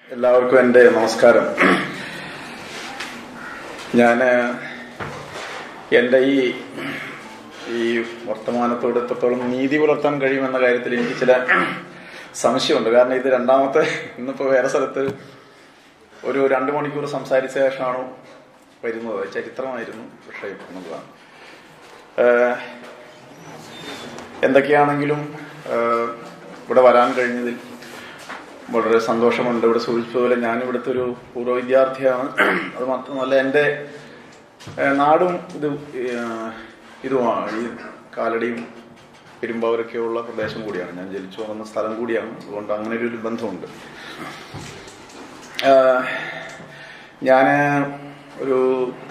എല്ലാവർക്കും എൻ്റെ നമസ്കാരം ഞാൻ എൻ്റെ ഈ ഈ വർത്തമാനത്തോട് എത്രത്തോളം നീതി പുലർത്താൻ കഴിയുമെന്ന കാര്യത്തിൽ എനിക്ക് ചില സംശയമുണ്ട് കാരണം ഇത് രണ്ടാമത്തെ ഇന്നിപ്പോൾ വേറെ സ്ഥലത്ത് ഒരു രണ്ട് മണിക്കൂർ സംസാരിച്ച ശേഷമാണ് വരുന്നത് ചരിത്രമായിരുന്നു വിഷയം എന്നുള്ളതാണ് ഏഹ് എന്തൊക്കെയാണെങ്കിലും ഏഹ് ഇവിടെ വരാൻ കഴിഞ്ഞതിൽ വളരെ സന്തോഷമുണ്ട് ഇവിടെ സൂചിച്ചതുപോലെ ഞാൻ ഇവിടുത്തെ ഒരു പൂർവ്വ വിദ്യാർത്ഥിയാണ് അത് മാത്രമല്ല എൻ്റെ ഏഹ് നാടും ഇത് ഏഹ് ഇതുമാണ് ഈ കാലടിയും പെരുമ്പാവൂരൊക്കെയുള്ള പ്രദേശം കൂടിയാണ് ഞാൻ ജനിച്ചു വളർന്ന സ്ഥലം കൂടിയാണ് അതുകൊണ്ട് അങ്ങനെ ഒരു ബന്ധമുണ്ട് ഞാൻ ഒരു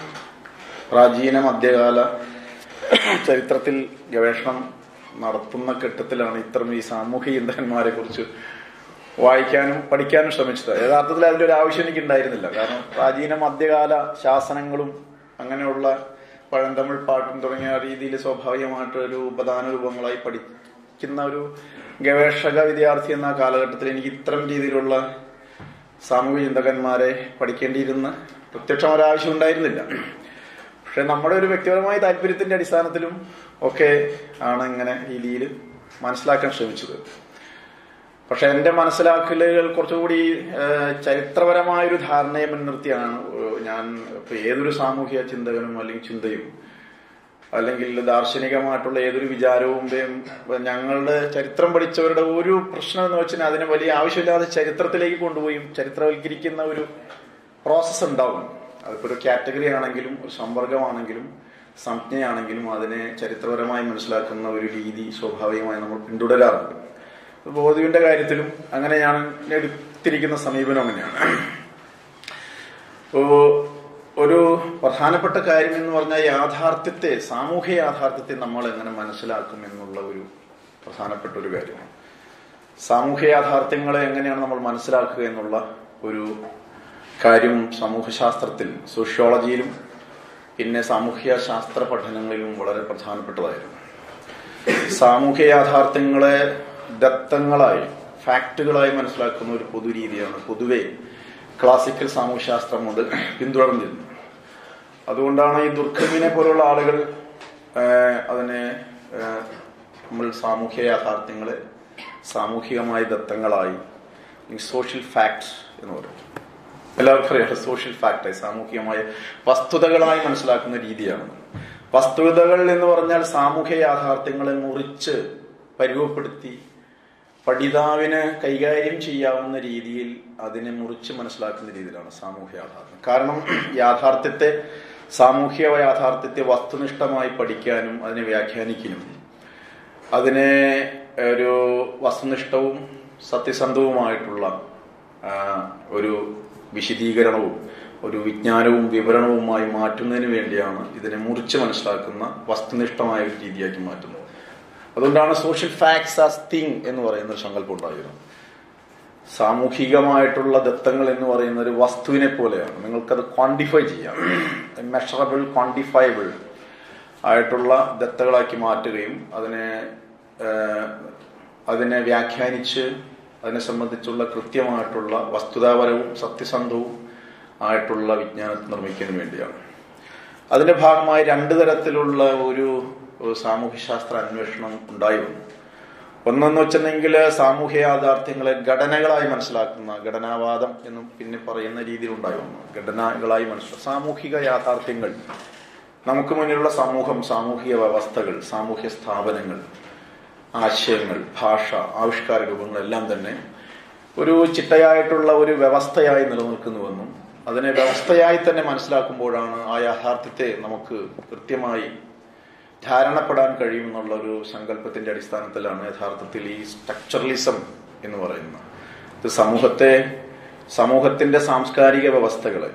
പ്രാചീന മധ്യകാല ചരിത്രത്തിൽ ഗവേഷണം നടത്തുന്ന ഘട്ടത്തിലാണ് ഇത്തരം ഈ സാമൂഹിക ചിന്തകന്മാരെ കുറിച്ച് വായിക്കാനും പഠിക്കാനും ശ്രമിച്ചത് യഥാർത്ഥത്തിൽ അതിന്റെ ഒരു ആവശ്യം എനിക്ക് ഉണ്ടായിരുന്നില്ല കാരണം പ്രാചീന മധ്യകാല ശാസനങ്ങളും അങ്ങനെയുള്ള പഴന്തമിഴ് പാട്ടും തുടങ്ങിയ രീതിയിൽ സ്വാഭാവികമായിട്ട് ഒരു ഉപദാന രൂപങ്ങളായി പഠിക്കുന്ന ഒരു ഗവേഷക വിദ്യാർത്ഥി എന്ന കാലഘട്ടത്തിൽ എനിക്ക് ഇത്തരം രീതിയിലുള്ള സാമൂഹിക ചിന്തകന്മാരെ പഠിക്കേണ്ടിയിരുന്ന പ്രത്യക്ഷം ഒരാവശ്യം ഉണ്ടായിരുന്നില്ല പക്ഷെ നമ്മുടെ ഒരു വ്യക്തിപരമായ താല്പര്യത്തിന്റെ അടിസ്ഥാനത്തിലും ഒക്കെ ആണ് ഇങ്ങനെ രീതിയിൽ മനസ്സിലാക്കാൻ ശ്രമിച്ചത് പക്ഷെ എന്റെ മനസ്സിലാക്കലുകൾ കുറച്ചുകൂടി ഏഹ്, ചരിത്രപരമായൊരു ധാരണയെ മുൻനിർത്തിയാണ് ഏഹ്, ഞാൻ ഇപ്പൊ ഏതൊരു സാമൂഹിക ചിന്തകനും അല്ലെങ്കിൽ ചിന്തയും അല്ലെങ്കിൽ ദാർശനികമായിട്ടുള്ള ഏതൊരു വിചാരവും ബേ- ഞങ്ങളുടെ ചരിത്രം പഠിച്ചവരുടെ ഒരു പ്രശ്നം എന്ന് വെച്ചാൽ അതിനെ വലിയ ആവശ്യമില്ലാതെ ചരിത്രത്തിലേക്ക് കൊണ്ടുപോയി ചരിത്രവൽക്കരിക്കുന്ന ഒരു പ്രോസസ്സ് ഉണ്ടാവും അതിപ്പോ ഒരു കാറ്റഗറി ആണെങ്കിലും ഒരു സമ്പർക്കമാണെങ്കിലും സംജ്ഞയാണെങ്കിലും അതിനെ ചരിത്രപരമായി മനസ്സിലാക്കുന്ന ഒരു രീതി സ്വാഭാവികമായി നമ്മൾ പിന്തുടരാറുണ്ട് ബോധുവിന്റെ കാര്യത്തിലും അങ്ങനെ ഞാൻ എടുത്തിരിക്കുന്ന സമീപനം അങ്ങനെയാണ് ഇപ്പോ ഒരു പ്രധാനപ്പെട്ട കാര്യം എന്ന് പറഞ്ഞാൽ യാഥാർത്ഥ്യത്തെ സാമൂഹ്യ യാഥാർത്ഥ്യത്തെ നമ്മൾ എങ്ങനെ മനസ്സിലാക്കും എന്നുള്ള ഒരു പ്രധാനപ്പെട്ട ഒരു കാര്യമാണ് സാമൂഹ്യ യാഥാർത്ഥ്യങ്ങളെ എങ്ങനെയാണ് നമ്മൾ മനസ്സിലാക്കുക എന്നുള്ള ഒരു കാര്യം സമൂഹശാസ്ത്രത്തിൽ സോഷ്യോളജിയിലും പിന്നെ സാമൂഹ്യ ശാസ്ത്ര പഠനങ്ങളിലും വളരെ പ്രധാനപ്പെട്ടതായിരുന്നു സാമൂഹ്യ യാഥാർത്ഥ്യങ്ങളെ ദത്തങ്ങളായി ഫാക്റ്റുകളായി മനസ്സിലാക്കുന്ന ഒരു പൊതുരീതിയാണ് പൊതുവെ ക്ലാസിക്കൽ സാമൂഹ്യശാസ്ത്രം കൊണ്ട് പിന്തുടർന്നിരുന്നത് അതുകൊണ്ടാണ് ഈ ദുർഖമിനെ പോലുള്ള ആളുകൾ ആഹ്, അതിനെ ആഹ്, നമ്മൾ സാമൂഹ്യ യാഥാർത്ഥ്യങ്ങളെ സാമൂഹികമായ ദത്തങ്ങളായി സോഷ്യൽ ഫാക്ട്സ് എന്ന് പറയും എല്ലാവർക്കും അറിയാം സോഷ്യൽ ഫാക്ടായി സാമൂഹികമായ വസ്തുതകളായി മനസ്സിലാക്കുന്ന രീതിയാണ് വസ്തുതകൾ എന്ന് പറഞ്ഞാൽ സാമൂഹ്യ യാഥാർത്ഥ്യങ്ങളെ മുറിച്ച് പരുവപ്പെടുത്തി പഠിതാവിന് കൈകാര്യം ചെയ്യാവുന്ന രീതിയിൽ അതിനെ മുറിച്ച് മനസ്സിലാക്കുന്ന രീതിയിലാണ് സാമൂഹ്യ യാഥാർത്ഥ്യം കാരണം യാഥാർത്ഥ്യത്തെ സാമൂഹ്യ യാഥാർത്ഥ്യത്തെ വസ്തുനിഷ്ഠമായി പഠിക്കാനും അതിനെ വ്യാഖ്യാനിക്കാനും അതിനെ ഒരു വസ്തുനിഷ്ഠവും സത്യസന്ധവുമായിട്ടുള്ള ആ, ഒരു വിശദീകരണവും ഒരു വിജ്ഞാനവും വിവരണവുമായി മാറ്റുന്നതിന് വേണ്ടിയാണ് ഇതിനെ മുറിച്ച് മനസ്സിലാക്കുന്ന വസ്തുനിഷ്ഠമായ ഒരു രീതിയാക്കി മാറ്റുന്നത് അതുകൊണ്ടാണ് സോഷ്യൽ ഫാക്ട്സ് ആസ് തിങ് എന്ന് പറയുന്ന ഒരു സങ്കല്പം ഉണ്ടായിരുന്നു സാമൂഹികമായിട്ടുള്ള ദത്തങ്ങൾ എന്ന് പറയുന്ന ഒരു വസ്തുവിനെ പോലെയാണ് നിങ്ങൾക്കത് ക്വാണ്ടിഫൈ ചെയ്യാം മെഷറബിൾ ക്വാണ്ടിഫയബിൾ ആയിട്ടുള്ള ദത്തകളാക്കി മാറ്റുകയും അതിനെ ഏഹ്, അതിനെ വ്യാഖ്യാനിച്ച് അതിനെ സംബന്ധിച്ചുള്ള കൃത്യമായിട്ടുള്ള വസ്തുതാപരവും സത്യസന്ധവും ആയിട്ടുള്ള വിജ്ഞാനത്തെ നിർമ്മിക്കുന്നതിന് വേണ്ടിയാണ് അതിന്റെ ഭാഗമായി രണ്ടു തരത്തിലുള്ള ഒരു സാമൂഹ്യശാസ്ത്ര അന്വേഷണം ഉണ്ടായി വന്നു ഒന്നെന്ന് വെച്ചിട്ടുണ്ടെങ്കിൽ സാമൂഹ്യ യാഥാർത്ഥ്യങ്ങളെ ഘടനകളായി മനസ്സിലാക്കുന്ന ഘടനാവാദം എന്നും പിന്നെ പറയുന്ന രീതിയിൽ ഉണ്ടായി വന്നു ഘടനകളായി മനസ്സിലാക്കുക സാമൂഹിക യാഥാർത്ഥ്യങ്ങൾ നമുക്ക് മുന്നിലുള്ള സമൂഹം സാമൂഹിക വ്യവസ്ഥകൾ സാമൂഹ്യ സ്ഥാപനങ്ങൾ ആശയങ്ങൾ ഭാഷ ആവിഷ്കാര രൂപങ്ങളെല്ലാം തന്നെ ഒരു ചിട്ടയായിട്ടുള്ള ഒരു വ്യവസ്ഥയായി നിലനിൽക്കുന്നുവെന്നും അതിനെ വ്യവസ്ഥയായി തന്നെ മനസ്സിലാക്കുമ്പോഴാണ് ആ യാഥാർത്ഥ്യത്തെ നമുക്ക് കൃത്യമായി ധാരണപ്പെടാൻ കഴിയുമെന്നുള്ള ഒരു സങ്കല്പത്തിന്റെ അടിസ്ഥാനത്തിലാണ് യഥാർത്ഥത്തിൽ ഈ സ്ട്രക്ചറലിസം എന്ന് പറയുന്നത് ഇത് സമൂഹത്തെ സമൂഹത്തിന്റെ സാംസ്കാരിക വ്യവസ്ഥകളെ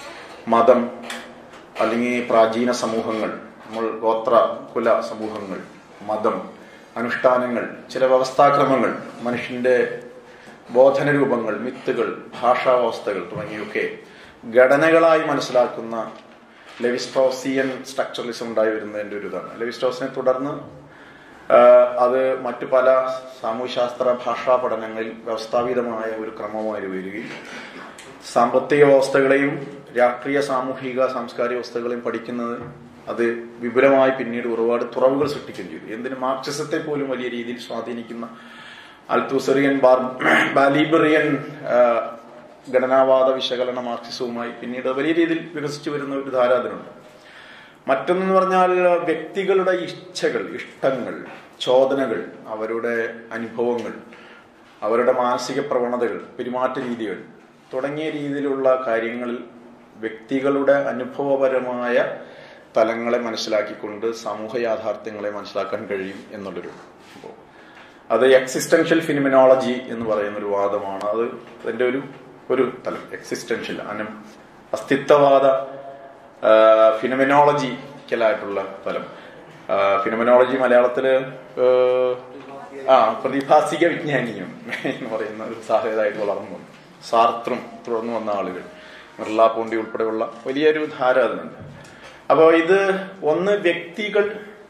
മതം അല്ലെങ്കിൽ പ്രാചീന സമൂഹങ്ങൾ നമ്മൾ ഗോത്ര കുല സമൂഹങ്ങൾ മതം അനുഷ്ഠാനങ്ങൾ ചില വ്യവസ്ഥാക്രമങ്ങൾ മനുഷ്യന്റെ ബോധന രൂപങ്ങൾ മിത്തുകൾ ഭാഷാവസ്ഥകൾ തുടങ്ങിയൊക്കെ ഘടനകളായി മനസ്സിലാക്കുന്ന ലെവിസ്ട്രോസിയൻ സ്ട്രക്ചറലിസം ഉണ്ടായി വരുന്നതിന്റെ ഒരു ഇതാണ് ലെവിസ്ട്രോസിനെ തുടർന്ന് ആഹ് അത് മറ്റു പല സാമൂഹ്യശാസ്ത്ര ഭാഷാ പഠനങ്ങളിൽ വ്യവസ്ഥാപിതമായ ഒരു ക്രമമായി വരികയും സാമ്പത്തിക വ്യവസ്ഥകളെയും രാഷ്ട്രീയ സാമൂഹിക സാംസ്കാരിക വ്യവസ്ഥകളെയും പഠിക്കുന്നത് അത് വിപുലമായി പിന്നീട് ഒരുപാട് തുറവുകൾ സൃഷ്ടിക്കുകയും ചെയ്തു എന്തിന് മാർക്സിസത്തെ പോലും വലിയ രീതിയിൽ സ്വാധീനിക്കുന്ന അൽത്തൂസറിയൻ ബാർ ബാലിബറിയൻ ആഹ്, ഘടനാവാദ വിശകലന മാർക്സിസവുമായി പിന്നീട് വലിയ രീതിയിൽ വികസിച്ചു വരുന്ന ഒരു ധാര അതിനുണ്ട് മറ്റൊന്നെന്ന് പറഞ്ഞാൽ വ്യക്തികളുടെ ഇച്ഛകൾ ഇഷ്ടങ്ങൾ ചോദനകൾ അവരുടെ അനുഭവങ്ങൾ അവരുടെ മാനസിക പ്രവണതകൾ പെരുമാറ്റ രീതികൾ തുടങ്ങിയ രീതിയിലുള്ള കാര്യങ്ങളിൽ വ്യക്തികളുടെ അനുഭവപരമായ തലങ്ങളെ മനസ്സിലാക്കിക്കൊണ്ട് സമൂഹ യാഥാർത്ഥ്യങ്ങളെ മനസ്സിലാക്കാൻ കഴിയും എന്നുള്ളൊരു സംഭവം അത് എക്സിസ്റ്റൻഷ്യൽ ഫിനിമിനോളജി എന്ന് പറയുന്ന ഒരു വാദമാണ് അത് അതിന്റെ ഒരു ഒരു തലം എക്സിസ്റ്റൻഷ്യൽ അനം അസ്തിത്വവാദ ഫിനമിനോളജിക്കലായിട്ടുള്ള തലം ഫിനമിനോളജി മലയാളത്തില് ആ, ആ പ്രതിഭാസിക വിജ്ഞാനിയും എന്ന് പറയുന്ന ഒരു സാധ്യതയായിട്ട് വളർന്നു വന്നു സാർത്രും തുടർന്നു വന്ന ആളുകൾ മിർല പൂണ്ടി ഉൾപ്പെടെയുള്ള വലിയൊരു ധാര അതിനുണ്ട് അപ്പോൾ ഇത് ഒന്ന് വ്യക്തികൾ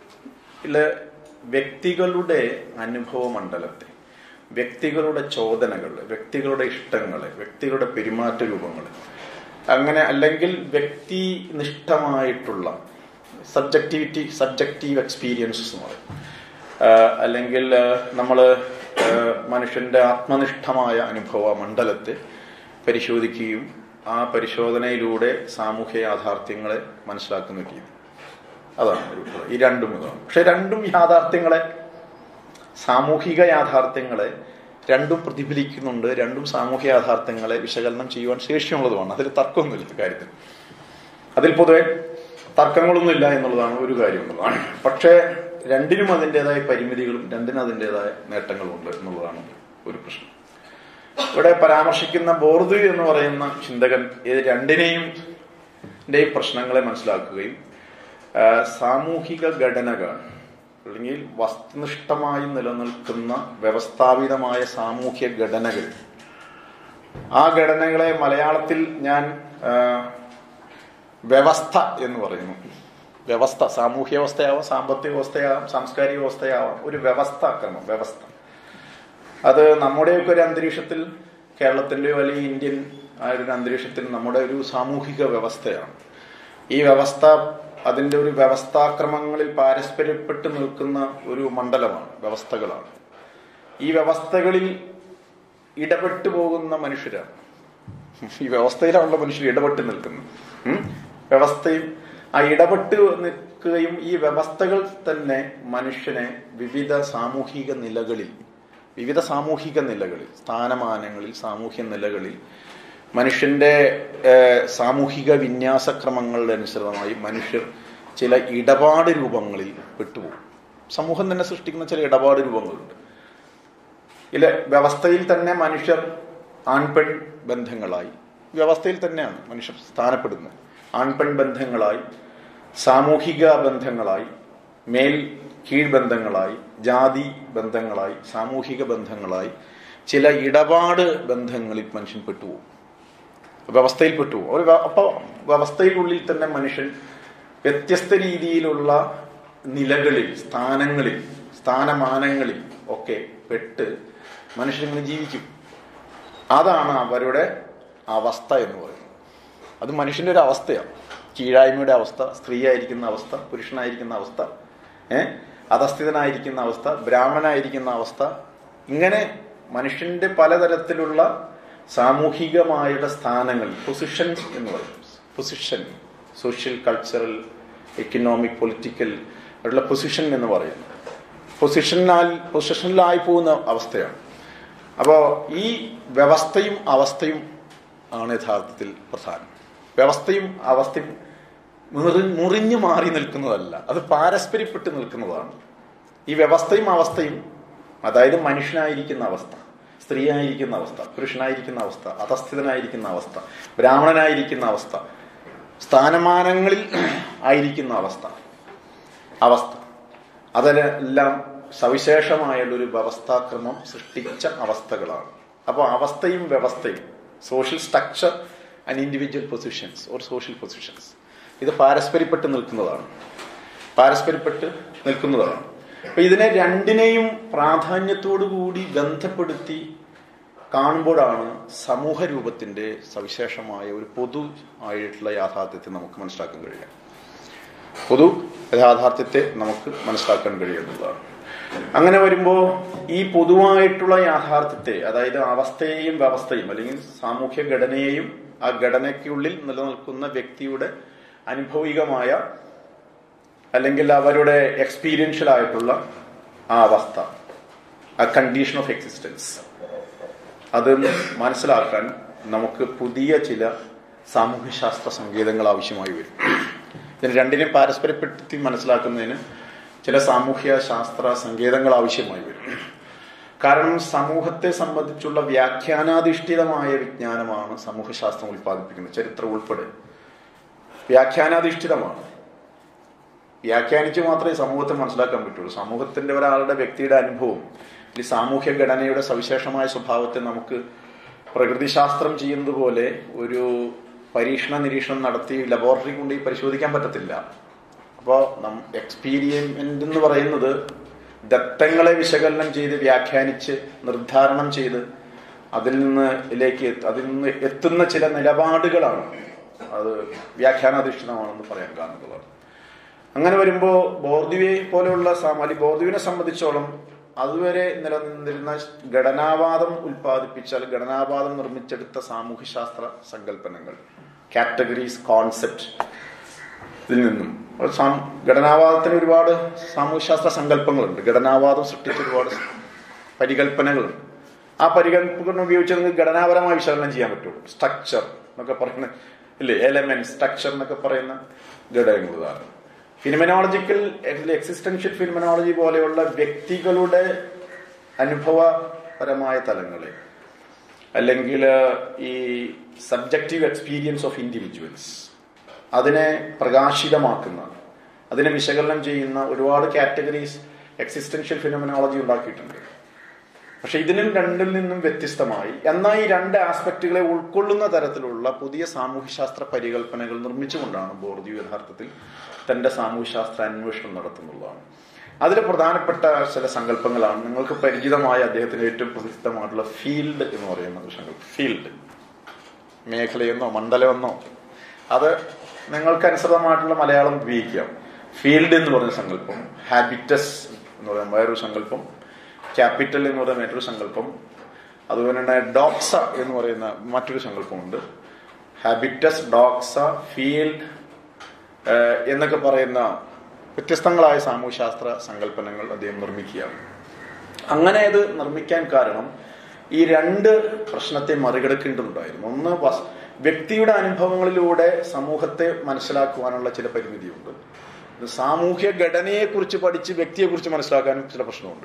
വ്യക്തികളുടെ അനുഭവ മണ്ഡലത്തെ വ്യക്തികളുടെ ചോദനകൾ വ്യക്തികളുടെ ഇഷ്ടങ്ങൾ വ്യക്തികളുടെ പെരുമാറ്റ രൂപങ്ങൾ അങ്ങനെ അല്ലെങ്കിൽ വ്യക്തിനിഷ്ഠമായിട്ടുള്ള സബ്ജക്റ്റിവിറ്റി സബ്ജക്റ്റീവ് എക്സ്പീരിയൻസസ് എന്ന് പറയും ആഹ് അല്ലെങ്കിൽ നമ്മൾ മനുഷ്യന്റെ ആത്മനിഷ്ഠമായ അനുഭവ മണ്ഡലത്തെ പരിശോധിക്കുകയും ആ പരിശോധനയിലൂടെ സാമൂഹ്യ യാഥാർത്ഥ്യങ്ങളെ മനസ്സിലാക്കുന്ന രീതി അതാണ് ഒരു ഈ രണ്ടും ഇതാണ് പക്ഷെ രണ്ടും യാഥാർത്ഥ്യങ്ങളെ സാമൂഹിക യാഥാർത്ഥ്യങ്ങളെ രണ്ടും പ്രതിഫലിക്കുന്നുണ്ട് രണ്ടും സാമൂഹ്യ യാഥാർത്ഥ്യങ്ങളെ വിശകലനം ചെയ്യുവാൻ ശേഷിയുള്ളതുമാണ് അതിൽ തർക്കമൊന്നുമില്ല കാര്യത്തിൽ അതിൽ പൊതുവെ തർക്കങ്ങളൊന്നുമില്ല എന്നുള്ളതാണ് ഒരു കാര്യം എന്നുള്ളതാണ് പക്ഷേ രണ്ടിനും അതിൻ്റെതായ പരിമിതികളും രണ്ടിനും അതിൻ്റെതായ നേട്ടങ്ങളും ഉണ്ട് എന്നുള്ളതാണ് ഒരു പ്രശ്നം ഇവിടെ പരാമർശിക്കുന്ന ബോർദു എന്ന് പറയുന്ന ചിന്തകൻ ഇത് രണ്ടിനെയും ന്റെയും പ്രശ്നങ്ങളെ മനസ്സിലാക്കുകയും ആ, സാമൂഹിക ഘടനകൾ അല്ലെങ്കിൽ വസ്തുനിഷ്ഠമായി നിലനിൽക്കുന്ന വ്യവസ്ഥാപിതമായ സാമൂഹ്യ ഘടനകൾ ആ ഘടനകളെ മലയാളത്തിൽ ഞാൻ ആ, വ്യവസ്ഥ എന്ന് പറയുന്നു വ്യവസ്ഥ സാമൂഹ്യ വ്യവസ്ഥയാവാം സാമ്പത്തിക വ്യവസ്ഥയാവാം സാംസ്കാരിക വ്യവസ്ഥയാവാം ഒരു വ്യവസ്ഥ ക്രമം വ്യവസ്ഥ അത് നമ്മുടെയൊക്കെ ഒരു അന്തരീക്ഷത്തിൽ കേരളത്തിന്റെയോ അല്ലെങ്കിൽ ഇന്ത്യൻ ആ ഒരു അന്തരീക്ഷത്തിൽ നമ്മുടെ ഒരു സാമൂഹിക വ്യവസ്ഥയാണ് ഈ വ്യവസ്ഥ അതിന്റെ ഒരു വ്യവസ്ഥാക്രമങ്ങളിൽ പാരസ്പര്യപ്പെട്ട് നിൽക്കുന്ന ഒരു മണ്ഡലമാണ് വ്യവസ്ഥകളാണ് ഈ വ്യവസ്ഥകളിൽ ഇടപെട്ടു പോകുന്ന മനുഷ്യരാണ് ഈ വ്യവസ്ഥയിലാണല്ലോ മനുഷ്യർ ഇടപെട്ട് നിൽക്കുന്നത് ഉം? വ്യവസ്ഥയും ആ ഇടപെട്ട് നിൽക്കുകയും ഈ വ്യവസ്ഥകൾ തന്നെ മനുഷ്യനെ വിവിധ സാമൂഹിക നിലകളിൽ വിവിധ സാമൂഹിക നിലകളിൽ സ്ഥാനമാനങ്ങളിൽ സാമൂഹ്യ നിലകളിൽ മനുഷ്യന്റെ ഏഹ്, സാമൂഹിക വിന്യാസക്രമങ്ങളുടെ അനുസൃതമായി മനുഷ്യർ ചില ഇടപാട് രൂപങ്ങളിൽ പെട്ടുപോകും സമൂഹം തന്നെ സൃഷ്ടിക്കുന്ന ചില ഇടപാട് രൂപങ്ങളുണ്ട് ഇല്ല വ്യവസ്ഥയിൽ തന്നെ മനുഷ്യർ ആൺപെൺ ബന്ധങ്ങളായി വ്യവസ്ഥയിൽ തന്നെയാണ് മനുഷ്യർ സ്ഥാനപ്പെടുന്നത് ആൺപെൺ ബന്ധങ്ങളായി സാമൂഹിക ബന്ധങ്ങളായി മേൽ കീഴ് ബന്ധങ്ങളായി ജാതി ബന്ധങ്ങളായി സാമൂഹിക ബന്ധങ്ങളായി ചില ഇടപാട് ബന്ധങ്ങളിൽ മനുഷ്യൻ പെട്ടുപോകും വ്യവസ്ഥയിൽ പെട്ടുപോകും ഒരു വ്യ- അപ്പൊ വ്യവസ്ഥയിലുള്ളിൽ തന്നെ മനുഷ്യൻ വ്യത്യസ്ത രീതിയിലുള്ള നിലകളിൽ സ്ഥാനങ്ങളിൽ സ്ഥാനമാനങ്ങളിൽ ഒക്കെ പെട്ട് മനുഷ്യരിങ്ങനെ ജീവിക്കും അതാണ് അവരുടെ അവസ്ഥ എന്ന് പറയുന്നത് അത് മനുഷ്യന്റെ ഒരു അവസ്ഥയാണ് കീഴായ്മയുടെ അവസ്ഥ സ്ത്രീ ആയിരിക്കുന്ന അവസ്ഥ പുരുഷനായിരിക്കുന്ന അവസ്ഥ ഏഹ് അധസ്ഥിതനായിരിക്കുന്ന അവസ്ഥ ബ്രാഹ്മണനായിരിക്കുന്ന അവസ്ഥ ഇങ്ങനെ മനുഷ്യന്റെ പലതരത്തിലുള്ള സാമൂഹികമായുള്ള സ്ഥാനങ്ങൾ പൊസിഷൻ എന്ന് പറയും position social cultural economic political ആയിട്ടുള്ള പൊസിഷൻ എന്ന് പറയുന്നത് പൊസിഷനാൽ പൊസിഷനിലായി പോകുന്ന അവസ്ഥയാണ് അപ്പോൾ ഈ വ്യവസ്ഥയും അവസ്ഥയും ആണ് യഥാർത്ഥത്തിൽ പ്രധാനം വ്യവസ്ഥയും അവസ്ഥയും മുറി മുറിഞ്ഞു മാറി നിൽക്കുന്നതല്ല അത് പാരസ്പര്യപ്പെട്ട് നിൽക്കുന്നതാണ് ഈ വ്യവസ്ഥയും അവസ്ഥയും അതായത് മനുഷ്യനായിരിക്കുന്ന അവസ്ഥ സ്ത്രീയായിരിക്കുന്ന അവസ്ഥ പുരുഷനായിരിക്കുന്ന അവസ്ഥ അധസ്ഥിതനായിരിക്കുന്ന അവസ്ഥ ബ്രാഹ്മണനായിരിക്കുന്ന അവസ്ഥ സ്ഥാനമാനങ്ങളിൽ ആയിരിക്കുന്ന അവസ്ഥ അവസ്ഥ അതെല്ലാം സവിശേഷമായുള്ള ഒരു വ്യവസ്ഥാക്രമം സൃഷ്ടിച്ച അവസ്ഥകളാണ് അപ്പോൾ അവസ്ഥയും വ്യവസ്ഥയും social structure and individual positions or social positions ഇത് പാരസ്പര്യപ്പെട്ട് നിൽക്കുന്നതാണ് പാരസ്പര്യപ്പെട്ട് നിൽക്കുന്നതാണ് അപ്പൊ ഇതിനെ രണ്ടിനെയും പ്രാധാന്യത്തോടു കൂടി ബന്ധപ്പെടുത്തി കാണുമ്പോഴാണ് സമൂഹ രൂപത്തിന്റെ സവിശേഷമായ ഒരു പൊതു ആയിട്ടുള്ള യാഥാർത്ഥ്യത്തെ നമുക്ക് മനസ്സിലാക്കാൻ കഴിയുക പൊതു യാഥാർത്ഥ്യത്തെ നമുക്ക് മനസ്സിലാക്കാൻ കഴിയുന്നതാണ് അങ്ങനെ വരുമ്പോൾ ഈ പൊതുവായിട്ടുള്ള യാഥാർത്ഥ്യത്തെ അതായത് അവസ്ഥയെയും വ്യവസ്ഥയും അല്ലെങ്കിൽ സാമൂഹ്യ ഘടനയെയും ആ ഘടനയ്ക്കുള്ളിൽ നിലനിൽക്കുന്ന വ്യക്തിയുടെ അനുഭവികമായ അല്ലെങ്കിൽ അവരുടെ എക്സ്പീരിയൻഷ്യൽ ആയിട്ടുള്ള ആ അവസ്ഥ ആ കണ്ടീഷൻ ഓഫ് എക്സിസ്റ്റൻസ് അത് മനസ്സിലാക്കാൻ നമുക്ക് പുതിയ ചില സാമൂഹ്യശാസ്ത്ര സങ്കേതങ്ങൾ ആവശ്യമായി വരും ഇതിന് രണ്ടിനെയും പാരസ്പര്യപ്പെടുത്തി മനസ്സിലാക്കുന്നതിന് ചില സാമൂഹ്യ ശാസ്ത്ര സങ്കേതങ്ങൾ ആവശ്യമായി വരും കാരണം സമൂഹത്തെ സംബന്ധിച്ചുള്ള വ്യാഖ്യാനാധിഷ്ഠിതമായ വിജ്ഞാനമാണ് സമൂഹശാസ്ത്രം ഉൽപ്പാദിപ്പിക്കുന്നത് ചരിത്രം ഉൾപ്പെടെ വ്യാഖ്യാനാധിഷ്ഠിതമാണ് വ്യാഖ്യാനിച്ച് മാത്രമേ സമൂഹത്തെ മനസ്സിലാക്കാൻ പറ്റുള്ളൂ സമൂഹത്തിന്റെ ഒരാളുടെ വ്യക്തിയുടെ അനുഭവം ഈ സാമൂഹ്യ ഘടനയുടെ സവിശേഷമായ സ്വഭാവത്തെ നമുക്ക് പ്രകൃതിശാസ്ത്രം ചെയ്യുന്നത് പോലെ ഒരു പരീക്ഷണ നിരീക്ഷണം നടത്തി ലബോറട്ടറി കൊണ്ട് പരിശോധിക്കാൻ പറ്റത്തില്ല അപ്പോൾ എക്സ്പീരിയൻമെന്റ് എന്ന് പറയുന്നത് ദത്തങ്ങളെ വിശകലനം ചെയ്ത് വ്യാഖ്യാനിച്ച് നിർദ്ധാരണം ചെയ്ത് അതിൽ നിന്ന് ഇതിലേക്ക് അതിൽ നിന്ന് എത്തുന്ന ചില നിലപാടുകളാണ് അത് വ്യാഖ്യാനാധിഷ്ഠിതമാണെന്ന് പറയാൻ കാരണങ്ങളാണ് അങ്ങനെ വരുമ്പോൾ ബോർദിവെ പോലെയുള്ള സാമാലി ബോർദിവിനെ സംബന്ധിച്ചോളം അതുവരെ നിലനിന്നിരുന്ന ഘടനാവാദം ഉൽപ്പാദിപ്പിച്ചാൽ ഘടനാവാദം നിർമ്മിച്ചെടുത്ത സാമൂഹ്യശാസ്ത്ര സങ്കല്പനങ്ങൾ കാറ്റഗറീസ് കോൺസെപ്റ്റ് ഇതിൽ നിന്നും ഘടനാവാദത്തിന് ഒരുപാട് സാമൂഹ്യശാസ്ത്ര സങ്കല്പങ്ങളുണ്ട് ഘടനാവാദം സൃഷ്ടിച്ച ഒരുപാട് പരികല്പനകളുണ്ട് ആ പരികല്പന ഉപയോഗിച്ച് നിങ്ങൾക്ക് ഘടനാപരമായി വിശകലനം ചെയ്യാൻ പറ്റുള്ളൂ സ്ട്രക്ചർ എന്നൊക്കെ പറയുന്ന ഇല്ലേ എലമെന്റ് സ്ട്രക്ചർ എന്നൊക്കെ പറയുന്ന ഘടകങ്ങൾ ഉദാഹരണം ഫിനിമനോളജിക്കൽ എക്സിസ്റ്റൻഷ്യൽ ഫിനിമനോളജി പോലെയുള്ള വ്യക്തികളുടെ അനുഭവപരമായ തലങ്ങളെ അല്ലെങ്കിൽ ഈ സബ്ജക്റ്റീവ് എക്സ്പീരിയൻസ് ഓഫ് ഇൻഡിവിജ്വൽസ് അതിനെ പ്രകാശിതമാക്കുന്ന അതിനെ വിശകലനം ചെയ്യുന്ന ഒരുപാട് കാറ്റഗറീസ് എക്സിസ്റ്റൻഷ്യൽ ഫിനോമിനോളജി ഉണ്ടാക്കിയിട്ടുണ്ട് പക്ഷെ ഇതിനും രണ്ടിൽ നിന്നും വ്യത്യസ്തമായി എന്നാൽ ഈ രണ്ട് ആസ്പെക്റ്റുകളെ ഉൾക്കൊള്ളുന്ന തരത്തിലുള്ള പുതിയ സാമൂഹ്യശാസ്ത്ര പരികല്പനകൾ നിർമ്മിച്ചുകൊണ്ടാണ് ബോർദി യഥാർത്ഥത്തിൽ തന്റെ സാമൂഹ്യശാസ്ത്ര അന്വേഷണം നടത്തുന്നതാണ് അതിൽ പ്രധാനപ്പെട്ട ചില സങ്കല്പങ്ങളാണ് നിങ്ങൾക്ക് പരിചിതമായ അദ്ദേഹത്തിന് ഏറ്റവും പ്രസിദ്ധമായിട്ടുള്ള ഫീൽഡ് എന്ന് പറയുന്ന ഒരു സങ്കല്പം ഫീൽഡ് മേഖലയെന്നോ മണ്ഡലമെന്നോ അത് നിങ്ങൾക്ക് അനുസൃതമായിട്ടുള്ള മലയാളം ഉപയോഗിക്കാം ഫീൽഡ് എന്ന് പറയുന്ന സങ്കല്പം ഹാബിറ്റസ് എന്ന് പറയുന്ന വേറൊരു സങ്കല്പം ക്യാപിറ്റൽ എന്ന് പറയുന്ന മറ്റൊരു സങ്കല്പം അതുപോലെ തന്നെ ഡോക്സ എന്ന് പറയുന്ന മറ്റൊരു സങ്കല്പമുണ്ട് ഹാബിറ്റസ് ഡോക്സ ഫീൽഡ് എന്നൊക്കെ പറയുന്ന വ്യത്യസ്തങ്ങളായ സാമൂഹ്യശാസ്ത്ര സങ്കല്പനങ്ങൾ അദ്ദേഹം നിർമ്മിക്കുകയാണ് അങ്ങനെ ഇത് നിർമ്മിക്കാൻ കാരണം ഈ രണ്ട് പ്രശ്നത്തെ മറികടക്കേണ്ടതുണ്ടായിരുന്നു ഒന്ന് വ്യക്തിയുടെ അനുഭവങ്ങളിലൂടെ സമൂഹത്തെ മനസ്സിലാക്കുവാനുള്ള ചില പരിമിതിയുണ്ട് സാമൂഹ്യ ഘടനയെക്കുറിച്ച് പഠിച്ച് വ്യക്തിയെക്കുറിച്ച് മനസ്സിലാക്കാനും ചില പ്രശ്നമുണ്ട്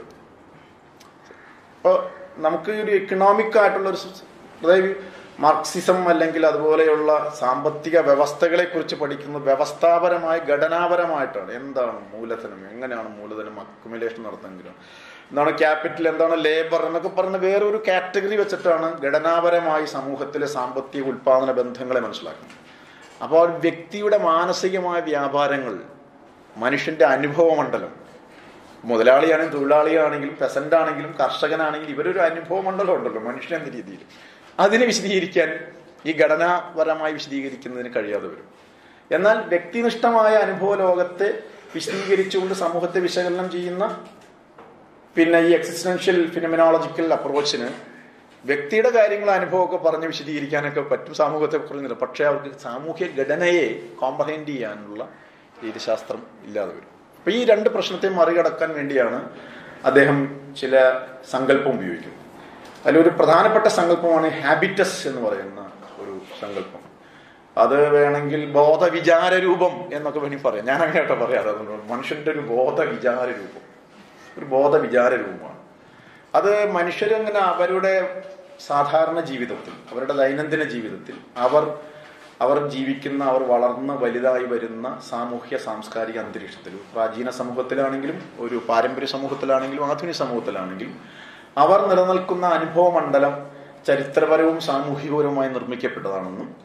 അപ്പോൾ നമുക്ക് ഒരു എക്കണോമിക് ആയിട്ടുള്ള ഒരു അതായത് മാർക്സിസം അല്ലെങ്കിൽ അതുപോലെയുള്ള സാമ്പത്തിക വ്യവസ്ഥകളെ കുറിച്ച് പഠിക്കുന്നത് വ്യവസ്ഥാപരമായി ഘടനാപരമായിട്ടാണ് എന്താണ് മൂലധനം എങ്ങനെയാണ് മൂലധനം അക്യുമുലേഷൻ നടത്തുമെങ്കിലും എന്താണ് ക്യാപിറ്റൽ എന്താണ് ലേബർ എന്നൊക്കെ പറഞ്ഞ വേറൊരു കാറ്റഗറി വെച്ചിട്ടാണ് ഘടനാപരമായി സമൂഹത്തിലെ സാമ്പത്തിക ഉൽപാദന ബന്ധങ്ങളെ മനസ്സിലാക്കുന്നത് അപ്പോൾ വ്യക്തിയുടെ മാനസികമായ വ്യാപാരങ്ങൾ മനുഷ്യന്റെ അനുഭവ മണ്ഡലം മുതലാളിയാണെങ്കിലും തൊഴിലാളിയാണെങ്കിലും പെസന്റ് ആണെങ്കിലും കർഷകനാണെങ്കിലും ഇവരൊരു അനുഭവ മണ്ഡലം ഉണ്ടല്ലോ മനുഷ്യൻ എന്ന രീതിയിൽ അതിനെ വിശദീകരിക്കാൻ ഈ ഘടനാപരമായി വിശദീകരിക്കുന്നതിന് കഴിയാതെ വരും എന്നാൽ വ്യക്തിനിഷ്ഠമായ അനുഭവ ലോകത്തെ വിശദീകരിച്ചുകൊണ്ട് സമൂഹത്തെ വിശകലനം ചെയ്യുന്ന പിന്നെ ഈ എക്സിസ്റ്റൻഷ്യൽ ഫിനമിനോളജിക്കൽ അപ്രോച്ചിന് വ്യക്തിയുടെ കാര്യങ്ങൾ അനുഭവമൊക്കെ പറഞ്ഞ് വിശദീകരിക്കാനൊക്കെ പറ്റും സമൂഹത്തെ കുറിച്ച് പക്ഷേ അവർക്ക് സാമൂഹ്യ ഘടനയെ കോംപ്രഹെൻഡ് ചെയ്യാനുള്ള രീതിശാസ്ത്രം ഇല്ലാതെ വരും അപ്പൊ ഈ രണ്ട് പ്രശ്നത്തെ മറികടക്കാൻ വേണ്ടിയാണ് അദ്ദേഹം ചില സങ്കല്പം ഉപയോഗിക്കുന്നത് അതിലൊരു പ്രധാനപ്പെട്ട സങ്കല്പമാണ് ഹാബിറ്റസ് എന്ന് പറയുന്ന ഒരു സങ്കല്പം അത് വേണമെങ്കിൽ ബോധവിചാര രൂപം എന്നൊക്കെ വേണമെങ്കിൽ പറയാം ഞാൻ അങ്ങനെയാട്ടോ പറയാറ് അതുകൊണ്ട് മനുഷ്യന്റെ ഒരു ബോധവിചാര രൂപം ഒരു ബോധവിചാര രൂപമാണ് അത് മനുഷ്യരങ്ങനെ അവരുടെ സാധാരണ ജീവിതത്തിൽ അവരുടെ ദൈനംദിന ജീവിതത്തിൽ അവർ അവർ ജീവിക്കുന്ന അവർ വളർന്ന് വലുതായി വരുന്ന സാമൂഹ്യ സാംസ്കാരിക അന്തരീക്ഷത്തിൽ പ്രാചീന സമൂഹത്തിലാണെങ്കിലും ഒരു പാരമ്പര്യ സമൂഹത്തിലാണെങ്കിലും ആധുനിക സമൂഹത്തിലാണെങ്കിലും അവർ നിലനിൽക്കുന്ന അനുഭവ മണ്ഡലം ചരിത്രപരവും സാമൂഹികപരവുമായി നിർമ്മിക്കപ്പെട്ടതാണെന്നും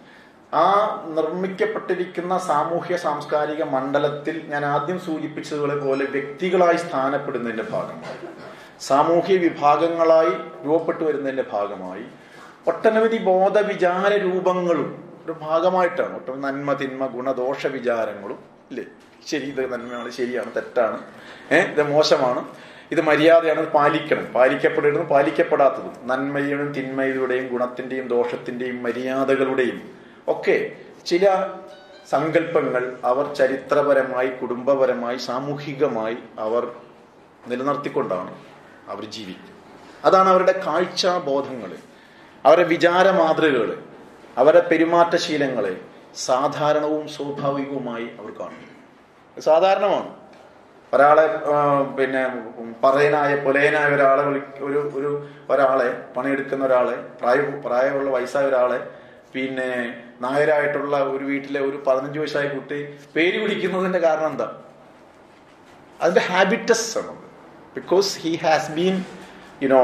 ആ നിർമ്മിക്കപ്പെട്ടിരിക്കുന്ന സാമൂഹ്യ സാംസ്കാരിക മണ്ഡലത്തിൽ ഞാൻ ആദ്യം സൂചിപ്പിച്ചതുപോലെ പോലെ വ്യക്തികളായി സ്ഥാനപ്പെടുന്നതിന്റെ ഭാഗമായി സാമൂഹ്യ വിഭാഗങ്ങളായി രൂപപ്പെട്ടു വരുന്നതിന്റെ ഭാഗമായി ഒട്ടനവധി ബോധവിചാര രൂപങ്ങളും ഒരു ഭാഗമായിട്ടാണ് ഒട്ടനവധി നന്മ തിന്മ ഗുണദോഷ വിചാരങ്ങളും ഇല്ലേ ശരി ഇത് നന്മയാണ് ശരിയാണ് തെറ്റാണ് ഏഹ് ഇത് മോശമാണ് ഇത് മര്യാദയാണ് ഇത് പാലിക്കണം പാലിക്കപ്പെടേണ്ടതും പാലിക്കപ്പെടാത്തതും നന്മയുടെയും തിന്മയുടെയും ഗുണത്തിന്റെയും ദോഷത്തിന്റെയും മര്യാദകളുടെയും ഒക്കെ ചില സങ്കല്പങ്ങൾ അവർ ചരിത്രപരമായി കുടുംബപരമായി സാമൂഹികമായി അവർ നിലനിർത്തിക്കൊണ്ടാണ് അവർ ജീവിക്കുന്നത് അതാണ് അവരുടെ കാഴ്ചാബോധങ്ങൾ അവരുടെ വിചാര മാതൃകകൾ അവരുടെ പെരുമാറ്റശീലങ്ങളെ സാധാരണവും സ്വാഭാവികവുമായി അവർ കാണുന്നു സാധാരണമാണ് ഒരാളെ ആ, പിന്നെ പറയനായ പൊലയനായ ഒരാളെ വിളി ഒരു ഒരു ഒരാളെ പണിയെടുക്കുന്ന ഒരാളെ പ്രായ പ്രായമുള്ള വയസ്സായ ഒരാളെ പിന്നെ നായരായിട്ടുള്ള ഒരു വീട്ടിലെ ഒരു പതിനഞ്ച് വയസ്സായ കുട്ടി പേര് വിളിക്കുന്നതിന്റെ കാരണം എന്താ അതിന്റെ ഹാബിറ്റസ് ആണ് because he has been you know